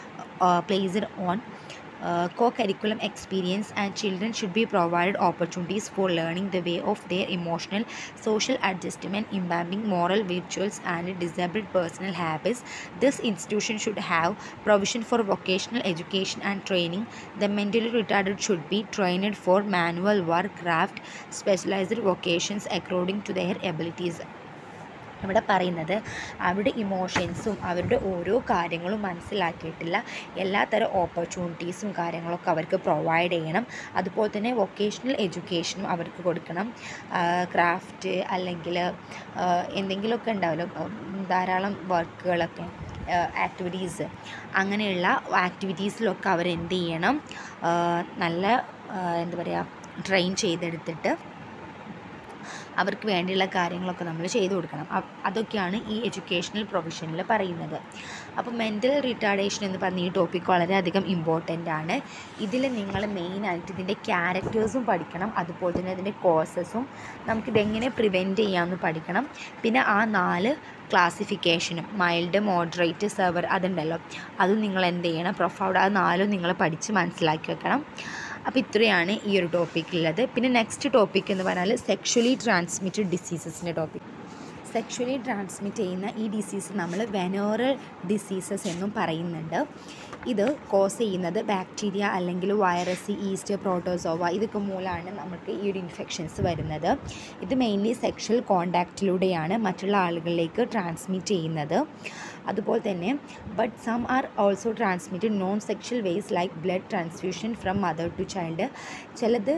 placed on uh, co-curriculum experience and children should be provided opportunities for learning the way of their emotional social adjustment imbibing moral virtues and disabled personal habits this institution should have provision for vocational education and training the mentally retarded should be trained for manual work craft specialized vocations according to their abilities ഇവിടെ പറയുന്നത് അവരുടെ ഇമോഷൻസും അവരുടെ ഓരോ കാര്യങ്ങളും മനസ്സിലാക്കിയിട്ടില്ല എല്ലാത്തരം ഓപ്പർച്യൂണിറ്റീസും കാര്യങ്ങളൊക്കെ അവർക്ക് provide ചെയ്യണം അതുപോലെ തന്നെ വൊക്കേഷണൽ എഡ്യൂക്കേഷനും അവർക്ക് കൊടുക്കണം ക്രാഫ്റ്റ് അല്ലെങ്കിൽ എന്തെങ്കിലുമൊക്കെ ഉണ്ടാവുമല്ലോ ധാരാളം വർക്കുകളൊക്കെ ആക്ടിവിറ്റീസ് അങ്ങനെയുള്ള ആക്ടിവിറ്റീസിലൊക്കെ അവരെന്ത് ചെയ്യണം നല്ല എന്താ പറയുക ട്രെയിൻ ചെയ്തെടുത്തിട്ട് അവർക്ക് വേണ്ടിയുള്ള കാര്യങ്ങളൊക്കെ നമ്മൾ ചെയ്തു കൊടുക്കണം അ- അതൊക്കെയാണ് ഈ എഡ്യൂക്കേഷണൽ പ്രൊവിഷനിൽ പറയുന്നത് അപ്പോൾ മെൻ്റൽ റിട്ടാർഡേഷൻ എന്ന് പറഞ്ഞ ഈ ടോപ്പിക് വളരെയധികം ഇമ്പോർട്ടൻ്റ് ആണ് ഇതിൽ നിങ്ങൾ മെയിനായിട്ട് ഇതിൻ്റെ ക്യാരക്ടേഴ്സും പഠിക്കണം അതുപോലെ തന്നെ ഇതിൻ്റെ കോസസും നമുക്കിതെങ്ങനെ പ്രിവെൻറ്റ് ചെയ്യാമെന്ന് പഠിക്കണം പിന്നെ ആ നാല് ക്ലാസിഫിക്കേഷനും മൈൽഡ് മോഡറേറ്റ് സെവർ അതുണ്ടല്ലോ അതും നിങ്ങൾ എന്ത് ചെയ്യണം പ്രൊഫൗഡ് അത് നാലും നിങ്ങൾ പഠിച്ച് മനസ്സിലാക്കി വെക്കണം അപ്പോൾ ഇത്രയാണ് ഈ ഒരു ടോപ്പിക്കുള്ളത് പിന്നെ നെക്സ്റ്റ് ടോപ്പിക് എന്ന് പറഞ്ഞാൽ സെക്ഷലി ട്രാൻസ്മിറ്റഡ് ഡിസീസസിൻ്റെ ടോപ്പിക് സെക്ഷലി ട്രാൻസ്മിറ്റ് ചെയ്യുന്ന ഈ ഡിസീസ് നമ്മൾ വെനോറൽ ഡിസീസസ് എന്നും പറയുന്നുണ്ട് ഇത് കോസ് ചെയ്യുന്നത് ബാക്ടീരിയ അല്ലെങ്കിൽ വൈറസ് ഈസ്റ്റ് പ്രോട്ടോസോവ ഇതൊക്കെ മൂലമാണ് നമുക്ക് ഈ ഒരു ഇൻഫെക്ഷൻസ് വരുന്നത് ഇത് മെയിൻലി സെക്ഷൽ കോണ്ടാക്റ്റിലൂടെയാണ് മറ്റുള്ള ആളുകളിലേക്ക് ട്രാൻസ്മിറ്റ് ചെയ്യുന്നത് അതുപോലെ തന്നെ but some are also transmitted non sexual ways like blood transfusion from mother to child ചിലത്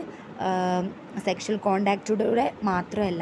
സെക്ഷൽ കോണ്ടാക്റ്റിലൂടെ മാത്രമല്ല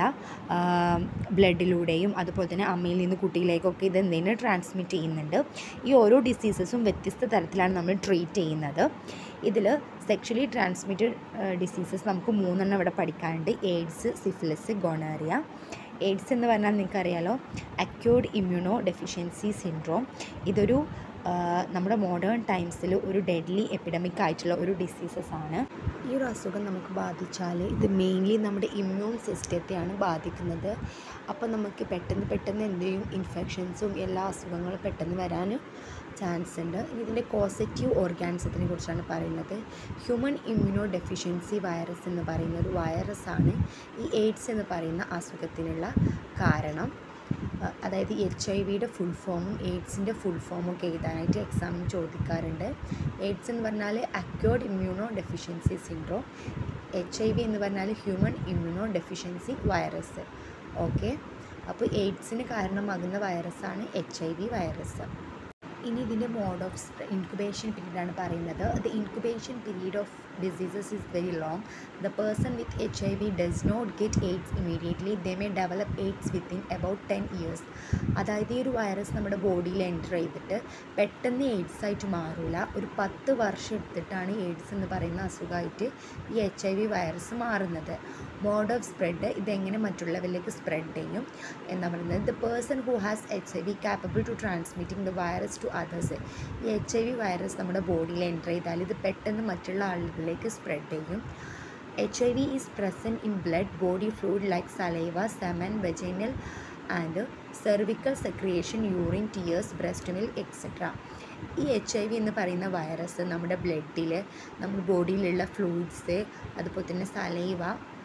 ബ്ലഡിലൂടെയും അതുപോലെ തന്നെ അമ്മയിൽ നിന്ന് കുട്ടിയിലേക്കൊക്കെ ഇത് എന്തെങ്കിലും ട്രാൻസ്മിറ്റ് ചെയ്യുന്നുണ്ട് ഈ ഓരോ ഡിസീസസും വ്യത്യസ്ത തരത്തിലാണ് നമ്മൾ ട്രീറ്റ് ചെയ്യുന്നത് ഇതിൽ സെക്ഷലി ട്രാൻസ്മിറ്റഡ് ഡിസീസസ് നമുക്ക് മൂന്നെണ്ണം ഇവിടെ പഠിക്കാനുണ്ട് എയ്ഡ്സ് സിഫിലിസ് ഗൊണേറിയ എയ്ഡ്സ് എന്ന് പറഞ്ഞാൽ നിങ്ങൾക്കറിയാലോ അക്യൂഡ് ഇമ്മ്യൂണോ ഡെഫിഷ്യൻസി സിൻഡ്രോം ഇതൊരു ആ, നമ്മുടെ മോഡേൺ ടൈംസിൽ ഒരു ഡെഡ്ലി എപ്പിഡമിക് ആയിട്ടുള്ള ഒരു ഡിസീസസ് ആണ് ഈ ഒരു അസുഖം നമുക്ക് ബാധിച്ചാൽ ഇത് മെയിൻലി നമ്മുടെ ഇമ്മ്യൂൺ സിസ്റ്റത്തെയാണ് ബാധിക്കുന്നത് അപ്പോൾ നമുക്ക് പെട്ടെന്ന് പെട്ടെന്ന് എന്ത് ചെയ്യും ഇൻഫെക്ഷൻസും എല്ലാ അസുഖങ്ങളും പെട്ടെന്ന് വരാൻ ചാൻസ് ഉണ്ട് ഇനി ഇതിൻ്റെ കോസറ്റീവ് ഓർഗാനിസത്തിനെ കുറിച്ചാണ് പറയുന്നത് ഹ്യൂമൻ ഇമ്മ്യൂണോ ഡെഫിഷ്യൻസി വൈറസ് എന്ന് പറയുന്ന ഒരു വൈറസാണ് ഈ എയ്ഡ്സ് എന്ന് പറയുന്ന അസുഖത്തിനുള്ള കാരണം അഹ് അതായത് എച്ച് ഐ വിയുടെ ഫുൾ ഫോമും എയ്ഡ്സിൻ്റെ ഫുൾ ഫോമും ഒക്കെ എഴുതാനായിട്ട് എക്സാമിന് ചോദിക്കാറുണ്ട് എയ്ഡ്സ് എന്ന് പറഞ്ഞാൽ acquired immunodeficiency syndrome H I V എന്ന് പറഞ്ഞാൽ human immunodeficiency virus okay അപ്പോൾ എയ്ഡ്സിന് കാരണമാകുന്ന വൈറസാണ് എച്ച് ഐ വി വൈറസ് ഇനി ഇതിൻ്റെ മോഡ് ഓഫ് ഇൻക്യുബേഷൻ പീരീഡ് ആണ് പറയുന്നത് the incubation period of diseases is very long the person with H I V does not get AIDS immediately they may develop AIDS within about ten years അതായത് ഈ ഒരു virus നമ്മുടെ ബോഡിയിൽ enter ചെയ്തിട്ട് പെട്ടെന്ന് AIDS ആയിട്ട് മാറില്ല ഒരു പത്ത് വർഷം എടുത്തിട്ടാണ് എയ്ഡ്സ് എന്ന് പറയുന്ന അസുഖമായിട്ട് ഈ എച്ച് ഐ വി വൈറസ് മാറുന്നത് മോഡ് ഓഫ് സ്പ്രെഡ് ഇതെങ്ങനെ മറ്റുള്ളവരിലേക്ക് സ്പ്രെഡ് ചെയ്യും എന്നാ പറയുന്നത് the person who has H I V capable to transmitting the virus to others ഈ എച്ച് ഐ വി വൈറസ് നമ്മുടെ ബോഡിയിൽ എൻ്റർ ചെയ്താൽ ഇത് പെട്ടെന്ന് മറ്റുള്ള ആളുകളിലേക്ക് സ്പ്രെഡ് ചെയ്യും H I V is present in blood body fluid like saliva semen vaginal and cervical secretion urine tears breast milk etcetera ഈ എച്ച് ഐ വി എന്ന് പറയുന്ന വൈറസ് നമ്മുടെ ബ്ലഡിൽ നമ്മുടെ ബോഡിയിലുള്ള ഫ്ലൂയിഡ്സ് അതുപോലെ തന്നെ സലൈവ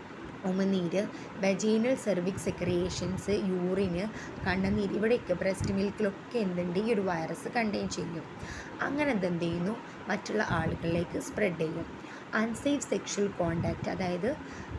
ഉമിനീര് വെജീനൽ സെർവിക് സെക്രിയേഷൻസ് യൂറിന് കണ്ണുനീര് ഇവിടെയൊക്കെ ബ്രസ്റ്റ് മിൽക്കിലൊക്കെ എന്തുണ്ട് ഈ ഒരു വൈറസ് കണ്ടെയ്ൻ ചെയ്യും അങ്ങനെ ഇത് എന്ത് ചെയ്യുന്നു മറ്റുള്ള ആളുകളിലേക്ക് സ്പ്രെഡ് ചെയ്യും അൺസേഫ് സെക്ഷൽ കോണ്ടാക്റ്റ് അതായത്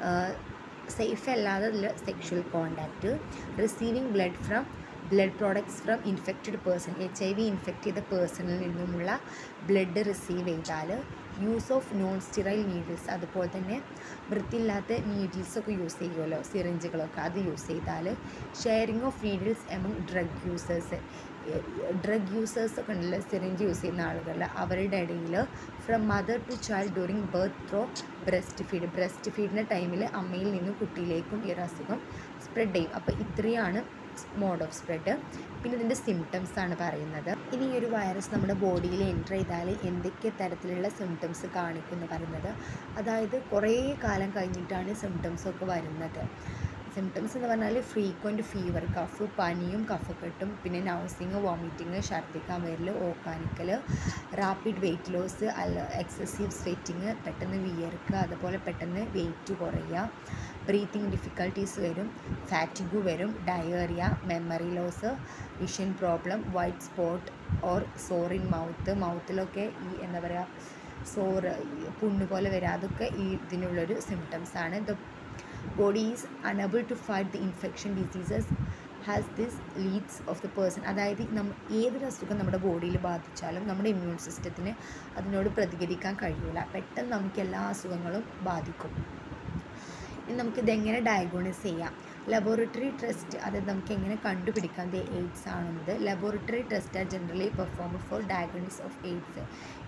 സേഫ് അല്ലാതെ sexual contact receiving blood from blood products from infected person H I V infect ചെയ്ത പേഴ്സണിൽ നിന്നുമുള്ള ബ്ലഡ് റിസീവ് ചെയ്താൽ use of non sterile needles അതുപോലെ തന്നെ വൃത്തിയില്ലാത്ത നീഡിൽസൊക്കെ യൂസ് ചെയ്യുമല്ലോ സിറിഞ്ചുകളൊക്കെ അത് യൂസ് ചെയ്താൽ sharing of needles among drug users drug users ഒക്കെ ഉണ്ടല്ലോ സിറിഞ്ച് യൂസ് ചെയ്യുന്ന ആളുകൾ അവരുടെ ഇടയിൽ from mother to child during birth through breast feed breast ഫീഡിൻ്റെ ടൈമിൽ അമ്മയിൽ നിന്നും കുട്ടിയിലേക്കും ഈ ഒരു അസുഖം സ്പ്രെഡ് ചെയ്യും അപ്പോൾ ഇത്രയാണ് മോഡ് ഓഫ് സ്പ്രെഡ് പിന്നെ ഇതിൻ്റെ സിംറ്റംസ് ആണ് പറയുന്നത് ഇനി ഈ ഒരു വൈറസ് നമ്മുടെ ബോഡിയിൽ എൻ്റർ ചെയ്താൽ എന്തൊക്കെ തരത്തിലുള്ള സിംറ്റംസ് കാണിക്കും എന്ന് പറയുന്നത് അതായത് കുറേ കാലം കഴിഞ്ഞിട്ടാണ് സിംറ്റംസ് ഒക്കെ വരുന്നത് സിംറ്റംസ് എന്ന് പറഞ്ഞാൽ ഫ്രീക്വൻറ്റ് ഫീവർ കഫ് പനിയും കഫക്കെട്ടും പിന്നെ നൗസിങ് വോമിറ്റിങ് ഛർദ്ദിക്കാൻ വരൽ ഓക്കാനിക്കൽ റാപ്പിഡ് വെയിറ്റ് ലോസ് അല്ല എക്സസീവ് സ്വെറ്റിങ് പെട്ടെന്ന് വിയർക്കുക അതുപോലെ പെട്ടെന്ന് വെയിറ്റ് കുറയുക ബ്രീത്തിങ് ഡിഫിക്കൽട്ടീസ് വരും ഫാറ്റിഗു വരും diarrhoea memory loss vision problem white spot or sore in mouth മൗത്തിലൊക്കെ ഈ എന്താ പറയുക സോറ് പുണ്ണ് പോലെ വരിക അതൊക്കെ ഈ ഇതിനുള്ളൊരു സിംറ്റംസ് ആണ് the body is unable to fight the infection diseases has this leads of the person അതായത് നമ്മ ഏതൊരു അസുഖം നമ്മുടെ ബോഡിയിൽ ബാധിച്ചാലും നമ്മുടെ ഇമ്മ്യൂൺ സിസ്റ്റത്തിന് അതിനോട് പ്രതികരിക്കാൻ കഴിയില്ല പെട്ടെന്ന് നമുക്ക് എല്ലാ അസുഖങ്ങളും ബാധിക്കും ഇനി നമുക്കിതെങ്ങനെ ഡയഗ്നോസ് ചെയ്യാം ലബോറട്ടറി ടെസ്റ്റ് അതായത് നമുക്ക് എങ്ങനെ കണ്ടുപിടിക്കാം ഇത് എയ്ഡ്സ് ആണെന്നത് laboratory test are generally performed for diagnosis of AIDS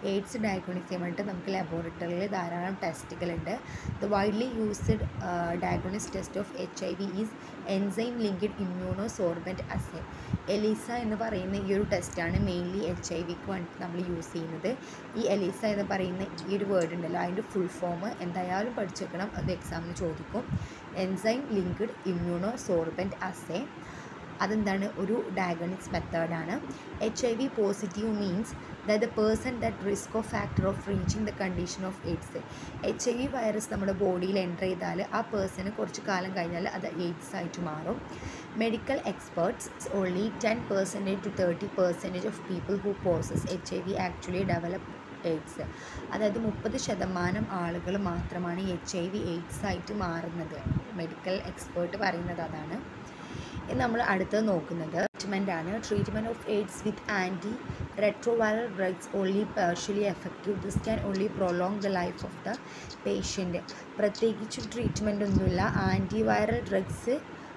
AIDS diagnose ചെയ്യാൻ വേണ്ടിയിട്ട് നമുക്ക് ലബോറട്ടറിയിൽ ധാരാളം ടെസ്റ്റുകളുണ്ട് the widely used diagnostic test of H I V is enzyme linked immunosorbent assay ELISA എന്ന് പറയുന്ന ഈ ഒരു ടെസ്റ്റാണ് മെയിൻലി എച്ച് ഐ വിക്ക് വേണ്ടിയിട്ട് നമ്മൾ യൂസ് ചെയ്യുന്നത് ഈ എലീസ എന്ന് പറയുന്ന ഈ ഒരു വേർഡ് ഉണ്ടല്ലോ അതിൻ്റെ ഫുൾ ഫോം എന്തായാലും പഠിച്ചു വെക്കണം അത് എക്സാമിന് ചോദിക്കും enzyme linked immunosorbent assay അതെന്താണ് ഒരു ഡയഗണിക്സ് മെത്തേഡാണ് H I V positive means the the person that risk of factor of reaching the condition of AIDS H I V virus നമ്മുടെ ബോഡിയിൽ എൻ്റർ ചെയ്താൽ ആ പേഴ്സണ് കുറച്ച് കാലം കഴിഞ്ഞാൽ അത് എയ്ഡ്സ് ആയിട്ട് മാറും medical experts only ten percentage to thirty percentage of people who possess H I V actually develop AIDS അതായത് മുപ്പത് ശതമാനം ആളുകൾ മാത്രമാണ് എച്ച് ഐ വി എയ്ഡ്സ് ആയിട്ട് മാറുന്നത് മെഡിക്കൽ എക്സ്പേർട്ട് പറയുന്നത് അതാണ് ഇനി നമ്മൾ അടുത്തത് നോക്കുന്നത് ട്രീറ്റ്മെൻ്റ് ആണ് treatment of AIDS with antiretroviral drugs only partially effective this can only prolong the life of the patient പ്രത്യേകിച്ച് ട്രീറ്റ്മെൻ്റ് ഒന്നുമില്ല antiviral drugs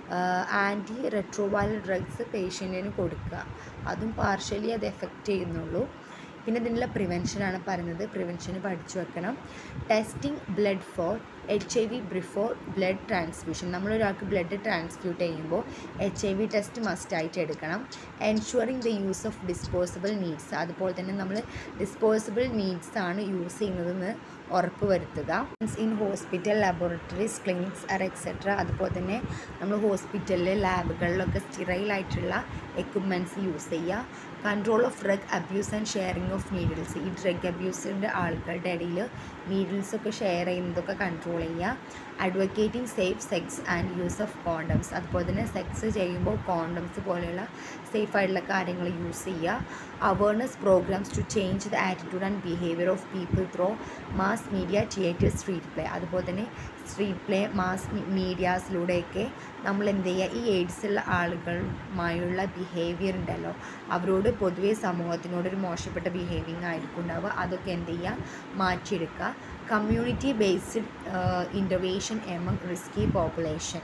antiretroviral drugs പേഷ്യൻറ്റിന് കൊടുക്കുക അതും പാർഷ്യലി അത് എഫക്റ്റ് ചെയ്യുന്നുള്ളൂ പിന്നെ ഇതിനുള്ള പ്രിവെൻഷനാണ് പറയുന്നത് പ്രിവെൻഷന് പഠിച്ചു വെക്കണം testing blood for H I V before blood transfusion നമ്മളൊരാൾക്ക് ബ്ലഡ് ട്രാൻസ്ഫ്യൂട്ട് ചെയ്യുമ്പോൾ എച്ച് ഐ വി ടെസ്റ്റ് മസ്റ്റായിട്ട് എടുക്കണം ensuring the use of disposable needs അതുപോലെ തന്നെ നമ്മൾ ഡിസ്പോസിബിൾ നീഡ്സ് ആണ് യൂസ് ചെയ്യുന്നതെന്ന് ഉറപ്പ് വരുത്തുക in hospital laboratories clinics or etcetera അതുപോലെ തന്നെ നമ്മൾ ഹോസ്പിറ്റലിൽ ലാബുകളിലൊക്കെ സ്റ്റീറൈലായിട്ടുള്ള എക്യുപ്മെൻറ്റ്സ് യൂസ് ചെയ്യുക control of drug abuse and sharing of needles ഈ ഡ്രഗ് അബ്യൂസിൻ്റെ ആളുകളുടെ ഇടയിൽ നീഡിൽസൊക്കെ ഷെയർ ചെയ്യുന്നതൊക്കെ കൺട്രോൾ ചെയ്യുക advocating safe sex and use of condoms അതുപോലെ തന്നെ സെക്സ് ചെയ്യുമ്പോൾ കോണ്ടംസ് പോലെയുള്ള സേഫ് ആയിട്ടുള്ള കാര്യങ്ങൾ യൂസ് ചെയ്യുക awareness programs to change the attitude and behaviour of people through mass media theatre street play അതുപോലെ തന്നെ സ്ട്രീറ്റ് പ്ലേ മാസ് മീഡിയാസിലൂടെയൊക്കെ നമ്മൾ എന്ത് ചെയ്യുക ഈ എയ്ഡ്സ് ഉള്ള ആളുകളുമായുള്ള ബിഹേവിയർ ഉണ്ടല്ലോ അവരോട് പൊതുവേ സമൂഹത്തിനോട് ഒരു മോശപ്പെട്ട ബിഹേവിങ് ആയിരിക്കും ഉണ്ടാവുക അതൊക്കെ എന്ത് ചെയ്യുക മാറ്റിയെടുക്കുക community based intervention among risky population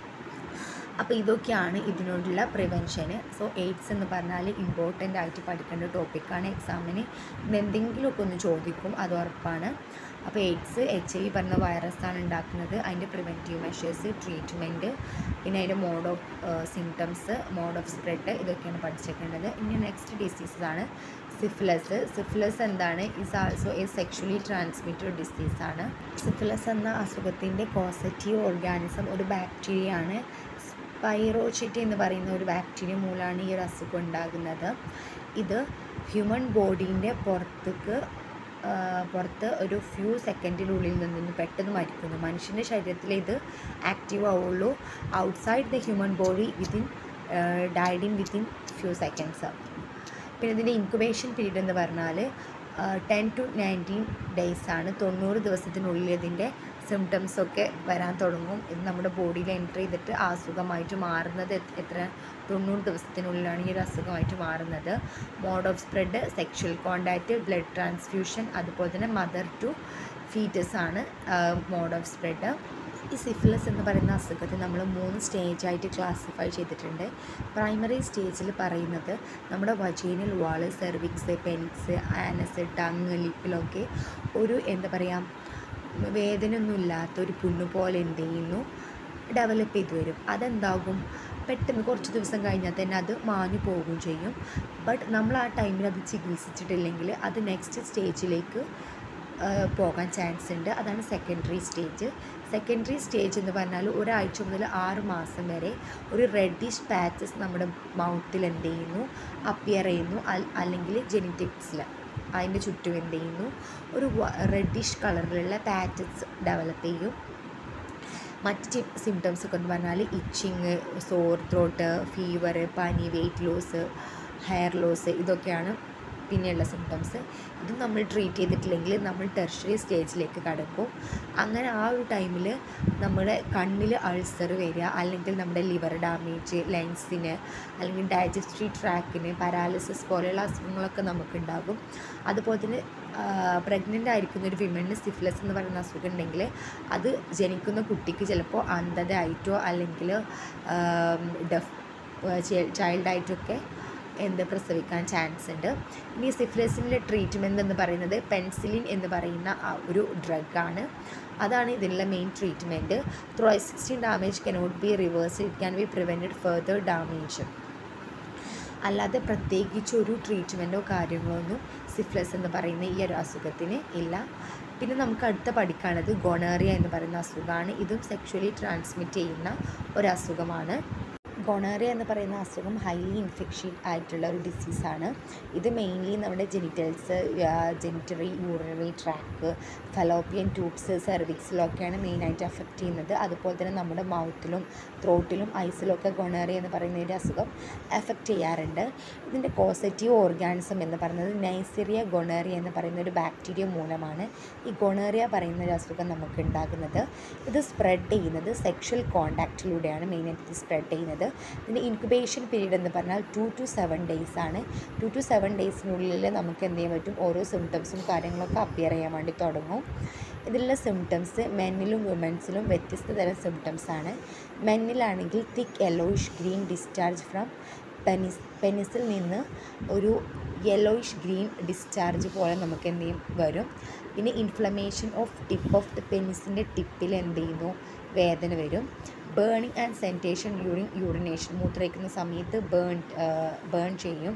അപ്പോൾ ഇതൊക്കെയാണ് ഇതിനോടുള്ള പ്രിവെൻഷന് സോ എയ്ഡ്സ് എന്ന് പറഞ്ഞാൽ ഇമ്പോർട്ടൻ്റ് ആയിട്ട് പഠിക്കേണ്ട ടോപ്പിക്കാണ് എക്സാമിന് എന്തെങ്കിലുമൊക്കെ ഒന്ന് ചോദിക്കും അത് ഉറപ്പാണ് അപ്പോൾ എയ്ഡ്സ് എച്ച് ഐ വി പറഞ്ഞ വൈറസാണ് ഉണ്ടാക്കുന്നത് അതിൻ്റെ പ്രിവെൻറ്റീവ് മെഷേഴ്സ് ട്രീറ്റ്മെൻറ്റ് പിന്നെ അതിൻ്റെ mode of symptoms mode of spread ഇതൊക്കെയാണ് പഠിച്ചേക്കേണ്ടത് ഇനി നെക്സ്റ്റ് ഡിസീസസ് ആണ് സിഫിലസ് സിഫിലസ് എന്താണ് is also a sexually transmitted ഡിസീസാണ് സിഫിലസ് എന്ന അസുഖത്തിൻ്റെ പോസിറ്റീവ് ഓർഗാനിസം ഒരു ബാക്ടീരിയ ആണ് സ്പൈറോച്ചിറ്റി എന്ന് പറയുന്ന ഒരു ബാക്ടീരിയ മൂലമാണ് ഈ ഒരു അസുഖം ഉണ്ടാകുന്നത് ഇത് ഹ്യൂമൻ ബോഡീൻ്റെ പുറത്തേക്ക് പുറത്ത് ഒരു ഫ്യൂ സെക്കൻഡിനുള്ളിൽ നിന്ന് പെട്ടെന്ന് മരിക്കുന്നു മനുഷ്യൻ്റെ ശരീരത്തിൽ ഇത് ആക്റ്റീവ് ആവുള്ളൂ outside the human body within died in within few seconds പിന്നെ ഇതിൻ്റെ ഇൻക്യുബേഷൻ പീരീഡ് എന്ന് പറഞ്ഞാൽ ടെൻ ടു നയൻറ്റീൻ ഡേയ്സ് ആണ് തൊണ്ണൂറ് ദിവസത്തിനുള്ളിൽ ഇതിൻ്റെ സിംറ്റംസ് ഒക്കെ വരാൻ തുടങ്ങും ഇത് നമ്മുടെ ബോഡിയിൽ എൻ്റർ ചെയ്തിട്ട് ആ അസുഖമായിട്ട് മാറുന്നത് എത്ര- എത്ര തൊണ്ണൂറ് ദിവസത്തിനുള്ളിലാണ് ഈ ഒരു അസുഖമായിട്ട് മാറുന്നത് mode of spread sexual contact blood transfusion അതുപോലെ തന്നെ മദർ ടു ഫീറ്റസ് ആണ് മോഡ് ഓഫ് സ്പ്രെഡ് ഈ സിഫിലിസ് എന്ന് പറയുന്ന അസുഖത്തെ നമ്മൾ മൂന്ന് സ്റ്റേജായിട്ട് ക്ലാസിഫൈ ചെയ്തിട്ടുണ്ട് പ്രൈമറി സ്റ്റേജിൽ പറയുന്നത് നമ്മുടെ vaginal wall cervix penis anus tongue ലിപ്പിലൊക്കെ ഒരു എന്താ പറയുക വേദനയൊന്നും ഇല്ലാത്ത ഒരു പുണ്ണ് പോലെ എന്ത് ചെയ്യുന്നു ഡെവലപ്പ് ചെയ്ത് വരും അതെന്താകും പെട്ടെന്ന് കുറച്ച് ദിവസം കഴിഞ്ഞാൽ തന്നെ അത് മാഞ്ഞു പോകുകയും ചെയ്യും ബട്ട് നമ്മൾ ആ ടൈമിൽ അത് ചികിത്സിച്ചിട്ടില്ലെങ്കിൽ അത് നെക്സ്റ്റ് സ്റ്റേജിലേക്ക് പോകാൻ ചാൻസ് ഉണ്ട് അതാണ് സെക്കൻഡറി സ്റ്റേജ് സെക്കൻഡറി സ്റ്റേജ് എന്ന് പറഞ്ഞാൽ ഒരാഴ്ച മുതൽ ആറ് മാസം വരെ ഒരു റെഡിഷ് പാച്ചസ് നമ്മുടെ മൗത്തിൽ എന്ത് ചെയ്യുന്നു അപ്പിയർ ചെയ്യുന്നു അൽ- അല്ലെങ്കിൽ ജെനറ്റിക്സിൽ അതിൻ്റെ ചുറ്റും എന്ത് ചെയ്യുന്നു ഒരു റെഡിഷ് കളറിലുള്ള പാച്ചസ് ഡെവലപ്പ് ചെയ്യും മറ്റ് സിംറ്റംസ് ഒക്കെ എന്ന് പറഞ്ഞാൽ ഇച്ചിങ് സോർ ത്രോട്ട് ഫീവർ പനി വെയിറ്റ് ലോസ് ഹെയർ ലോസ് ഇതൊക്കെയാണ് പിന്നെയുള്ള സിംറ്റംസ് ഇതും നമ്മൾ ട്രീറ്റ് ചെയ്തിട്ടില്ലെങ്കിൽ നമ്മൾ ടെർഷറി സ്റ്റേജിലേക്ക് കടക്കും അങ്ങനെ ആ ഒരു ടൈമിൽ നമ്മുടെ കണ്ണിൽ അൾസർ വരിക അല്ലെങ്കിൽ നമ്മുടെ ലിവർ ഡാമേജ് ലങ്സിന് അല്ലെങ്കിൽ ഡൈജസ്റ്ററി ട്രാക്കിന് പാരാലിസിസ് പോലെയുള്ള അസുഖങ്ങളൊക്കെ നമുക്കുണ്ടാകും അതുപോലെ തന്നെ പ്രഗ്നൻ്റ് ആയിരിക്കുന്ന ഒരു വിമണിന് സിഫിലസ് എന്ന് പറയുന്ന അസുഖം ഉണ്ടെങ്കിൽ അത് ജനിക്കുന്ന കുട്ടിക്ക് ചിലപ്പോൾ അന്ധത ആയിട്ടോ അല്ലെങ്കിൽ ഡെഫ് ചൈൽഡായിട്ടൊക്കെ എന്ത് പ്രസവിക്കാൻ ചാൻസ് ഉണ്ട് ഇനി സിഫിലിസിൻ്റെ ട്രീറ്റ്മെൻറ്റ് എന്ന് പറയുന്നത് പെൻസിലിൻ എന്ന് പറയുന്ന ആ ഒരു ഡ്രഗാണ് അതാണ് ഇതിനുള്ള main treatment through sixteen damage cannot be reverse it can be prevented further damage അല്ലാതെ പ്രത്യേകിച്ച് ഒരു ട്രീറ്റ്മെൻറ്റോ കാര്യങ്ങളോ ഒന്നും സിഫ്ലസ് എന്ന് പറയുന്ന ഈ ഒരു അസുഖത്തിന് ഇല്ല പിന്നെ നമുക്ക് അടുത്ത പഠിക്കാനുള്ളത് ഗൊണേറിയ എന്ന് പറയുന്ന അസുഖമാണ് ഇതും സെക്ഷുവലി ട്രാൻസ്മിറ്റ് ചെയ്യുന്ന ഒരു അസുഖമാണ് ഗൊണേറിയ എന്ന് പറയുന്ന അസുഖം ഹൈലി ഇൻഫെക്ഷൻ ആയിട്ടുള്ള ഒരു ഡിസീസാണ് ഇത് മെയിൻലി നമ്മുടെ genitals genitourinary tract fallopian tubes സെർവിക്സിലൊക്കെയാണ് മെയിനായിട്ട് അഫക്റ്റ് ചെയ്യുന്നത് അതുപോലെ തന്നെ നമ്മുടെ മൗത്തിലും ത്രോട്ടിലും ഐസിലൊക്കെ ഗൊണേറിയ എന്ന് പറയുന്ന ഒരു അസുഖം എഫക്റ്റ് ചെയ്യാറുണ്ട് ഇതിൻ്റെ കോസറ്റീവ് ഓർഗാനിസം എന്ന് പറയുന്നത് നൈസീരിയ ഗൊണേറിയ എന്ന് പറയുന്ന ഒരു ബാക്ടീരിയ മൂലമാണ് ഈ ഗൊണേറിയ പറയുന്ന ഒരു അസുഖം നമുക്ക് ഉണ്ടാകുന്നത് ഇത് സ്പ്രെഡ് ചെയ്യുന്നത് സെക്ഷൽ കോണ്ടാക്റ്റിലൂടെയാണ് മെയിനായിട്ട് ഇത് സ്പ്രെഡ് ചെയ്യുന്നത് ഇതിൻ്റെ ഇൻക്യുബേഷൻ പീരീഡ് എന്ന് പറഞ്ഞാൽ ടു ടു സെവൻ ഡേയ്സ് ആണ് ടു ടു സെവൻ ഡേയ്സിനുള്ളിൽ നമുക്ക് എന്ത് ചെയ്യാൻ പറ്റും ഓരോ സിംറ്റംസും കാര്യങ്ങളൊക്കെ അപ്പിയർ ചെയ്യാൻ വേണ്ടി തുടങ്ങും ഇതിലുള്ള സിംറ്റംസ് മെന്നിലും വുമൻസിലും വ്യത്യസ്ത തരം സിംറ്റംസ് ആണ് മെന്നിലാണെങ്കിൽ thick yellowish green discharge from penis പെനിസിൽ നിന്ന് ഒരു യെല്ലോയിഷ് ഗ്രീൻ ഡിസ്ചാർജ് പോലെ നമുക്ക് എന്ത് ചെയ്യും വരും പിന്നെ inflammation of tip of the പെനിസിൻ്റെ ടിപ്പിൽ എന്ത് ചെയ്യുന്നു വേദന വരും burning and sensation during urination മൂത്രയിക്കുന്ന സമയത്ത് ബേൺ ബേൺ ചെയ്യും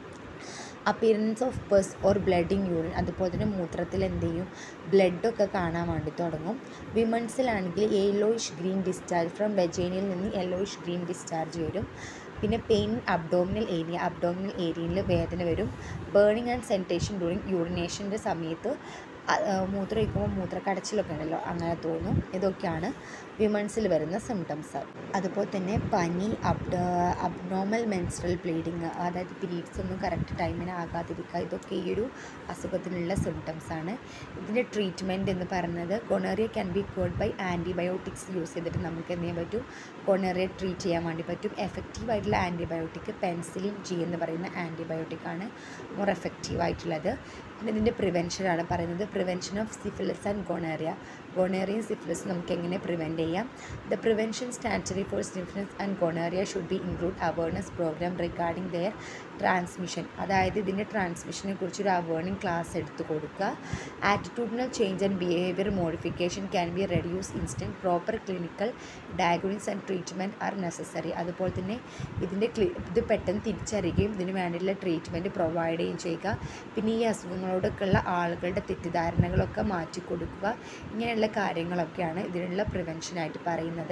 appearance of pus or bleeding urine അതുപോലെ തന്നെ മൂത്രത്തിൽ എന്ത് ചെയ്യും ബ്ലഡൊക്കെ കാണാൻ വേണ്ടി തുടങ്ങും വിമൻസിലാണെങ്കിൽ യെല്ലോയിഷ് ഗ്രീൻ ഡിസ്ചാർജ് ഫ്രം വെജൈനിൽ നിന്ന് യെല്ലോയിഷ് ഗ്രീൻ ഡിസ്ചാർജ് വരും പിന്നെ പെയിൻ അബ്ഡോമിനൽ ഏരിയ അബ്ഡോമിനൽ ഏരിയയിൽ വേദന വരും ബേണിംഗ് ആൻഡ് സെൻറ്റേഷൻ ഡ്യൂറിങ് യൂറിനേഷൻ്റെ സമയത്ത് മൂത്രം ഒഴിക്കുമ്പോൾ മൂത്രക്കടച്ചിലൊക്കെ ഉണ്ടല്ലോ അങ്ങനെ തോന്നും ഇതൊക്കെയാണ് വിമൺസിൽ വരുന്ന സിംറ്റംസ് അതുപോലെ തന്നെ പനി അബ്ഡ അബ്നോമൽ മെൻസ്ട്രൽ ബ്ലീഡിങ് അതായത് പീരീഡ്സ് ഒന്നും കറക്റ്റ് ടൈമിന് ആകാതിരിക്കുക ഇതൊക്കെ ഈ ഒരു അസുഖത്തിനുള്ള സിംറ്റംസ് ആണ് ഇതിൻ്റെ ട്രീറ്റ്മെൻറ്റ് എന്ന് പറയുന്നത് gonorrhoea can be cured by antibiotics use ചെയ്തിട്ട് നമുക്ക് എന്ത് ചെയ്യാൻ പറ്റും കൊണേറിയ ട്രീറ്റ് ചെയ്യാൻ വേണ്ടി പറ്റും എഫക്റ്റീവ് ആയിട്ടുള്ള ആൻറ്റിബയോട്ടിക് പെൻസിലിൻ ജി എന്ന് പറയുന്ന ആൻറ്റിബയോട്ടിക് ആണ് മോർ എഫക്റ്റീവ് ആയിട്ടുള്ളത് പിന്നെ ഇതിൻ്റെ പ്രിവെൻഷനാണ് പറയുന്നത് prevention of syphilis and gonorrhoea ഗോണേറിയയും സിഫിലിസ് നമുക്ക് എങ്ങനെ പ്രിവെൻറ്റ് ചെയ്യാം the prevention strategy for syphilis and gonorrhoea should be include awareness program regarding their transmission അതായത് ഇതിൻ്റെ ട്രാൻസ്മിഷനെ കുറിച്ചൊരു അവേർണിംഗ് ക്ലാസ് എടുത്ത് കൊടുക്കുക attitudinal change and behaviour modification can be reduce instant proper clinical diagnosis and treatment are necessary അതുപോലെ തന്നെ ഇതിൻ്റെ ക്ലി ഇത് പെട്ടെന്ന് തിരിച്ചറിയുകയും ഇതിന് വേണ്ടിയിട്ടുള്ള ട്രീറ്റ്മെൻറ്റ് പ്രൊവൈഡ് ചെയ്യുകയും ചെയ്യുക പിന്നെ ഈ അസുഖങ്ങളോടൊക്കെയുള്ള ആളുകളുടെ തെറ്റിദ്ധാരണകളൊക്കെ മാറ്റി കൊടുക്കുക ഇങ്ങനെയുള്ള കാര്യങ്ങളൊക്കെയാണ് ഇതിനുള്ള പ്രിവെൻഷനായിട്ട് പറയുന്നത്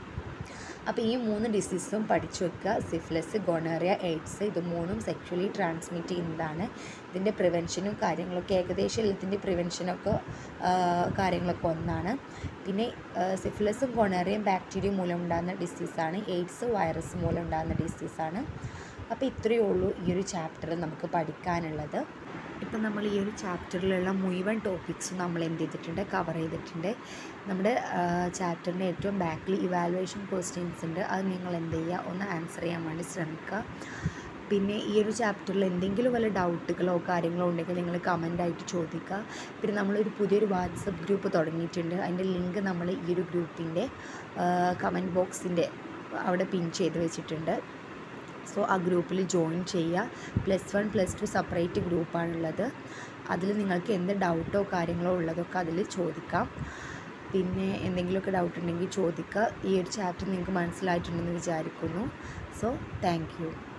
അപ്പോൾ ഈ മൂന്ന് ഡിസീസും പഠിച്ചു വെക്കുക സിഫിലിസ് ഗൊണേറിയ എയ്ഡ്സ് ഇത് മൂന്നും സെക്ഷുവലി ട്രാൻസ്മിറ്റ് ചെയ്യുന്നതാണ് ഇതിൻ്റെ പ്രിവെൻഷനും കാര്യങ്ങളൊക്കെ ഏകദേശം ഇതിൻ്റെ പ്രിവെൻഷനൊക്കെ കാര്യങ്ങളൊക്കെ ഒന്നാണ് പിന്നെ സിഫിലിസും ഗൊണേറിയയും ബാക്ടീരിയ മൂലം ഉണ്ടാകുന്ന ഡിസീസാണ് എയ്ഡ്സ് വൈറസ് മൂലം ഉണ്ടാകുന്ന ഡിസീസാണ് അപ്പോൾ ഇത്രയേ ഉള്ളൂ ഈ ഒരു ചാപ്റ്ററിൽ നമുക്ക് പഠിക്കാനുള്ളത് ഇപ്പം നമ്മൾ ഈ ഒരു ചാപ്റ്ററിലുള്ള മുഴുവൻ ടോപ്പിക്സും നമ്മൾ എന്ത് ചെയ്തിട്ടുണ്ട് കവർ ചെയ്തിട്ടുണ്ട് നമ്മുടെ ചാപ്റ്ററിൻ്റെ ഏറ്റവും ബാക്കിൽ ഇവാലുവേഷൻ ക്വസ്റ്റ്യൻസ് ഉണ്ട് അത് നിങ്ങൾ എന്ത് ചെയ്യുക ഒന്ന് ആൻസർ ചെയ്യാൻ വേണ്ടി ശ്രമിക്കുക പിന്നെ ഈ ഒരു ചാപ്റ്ററിൽ എന്തെങ്കിലും വല്ല ഡൗട്ടുകളോ കാര്യങ്ങളോ ഉണ്ടെങ്കിൽ നിങ്ങൾ കമൻ്റായിട്ട് ചോദിക്കുക പിന്നെ നമ്മളൊരു പുതിയൊരു വാട്സപ്പ് ഗ്രൂപ്പ് തുടങ്ങിയിട്ടുണ്ട് അതിൻ്റെ ലിങ്ക് നമ്മൾ ഈ ഒരു ഗ്രൂപ്പിൻ്റെ കമൻറ്റ് ബോക്സിൻ്റെ അവിടെ പിൻ ചെയ്ത് വെച്ചിട്ടുണ്ട് സോ ആ ഗ്രൂപ്പിൽ ജോയിൻ ചെയ്യുക plus one plus two separate ഗ്രൂപ്പാണുള്ളത് അതിൽ നിങ്ങൾക്ക് എന്ത് ഡൗട്ടോ കാര്യങ്ങളോ ഉള്ളതൊക്കെ അതിൽ ചോദിക്കാം പിന്നെ എന്തെങ്കിലുമൊക്കെ ഡൗട്ട് ഉണ്ടെങ്കിൽ ചോദിക്കുക ഈ ഒരു ചാപ്റ്റർ നിങ്ങൾക്ക് മനസ്സിലായിട്ടുണ്ടെന്ന് വിചാരിക്കുന്നു സോ താങ്ക് യു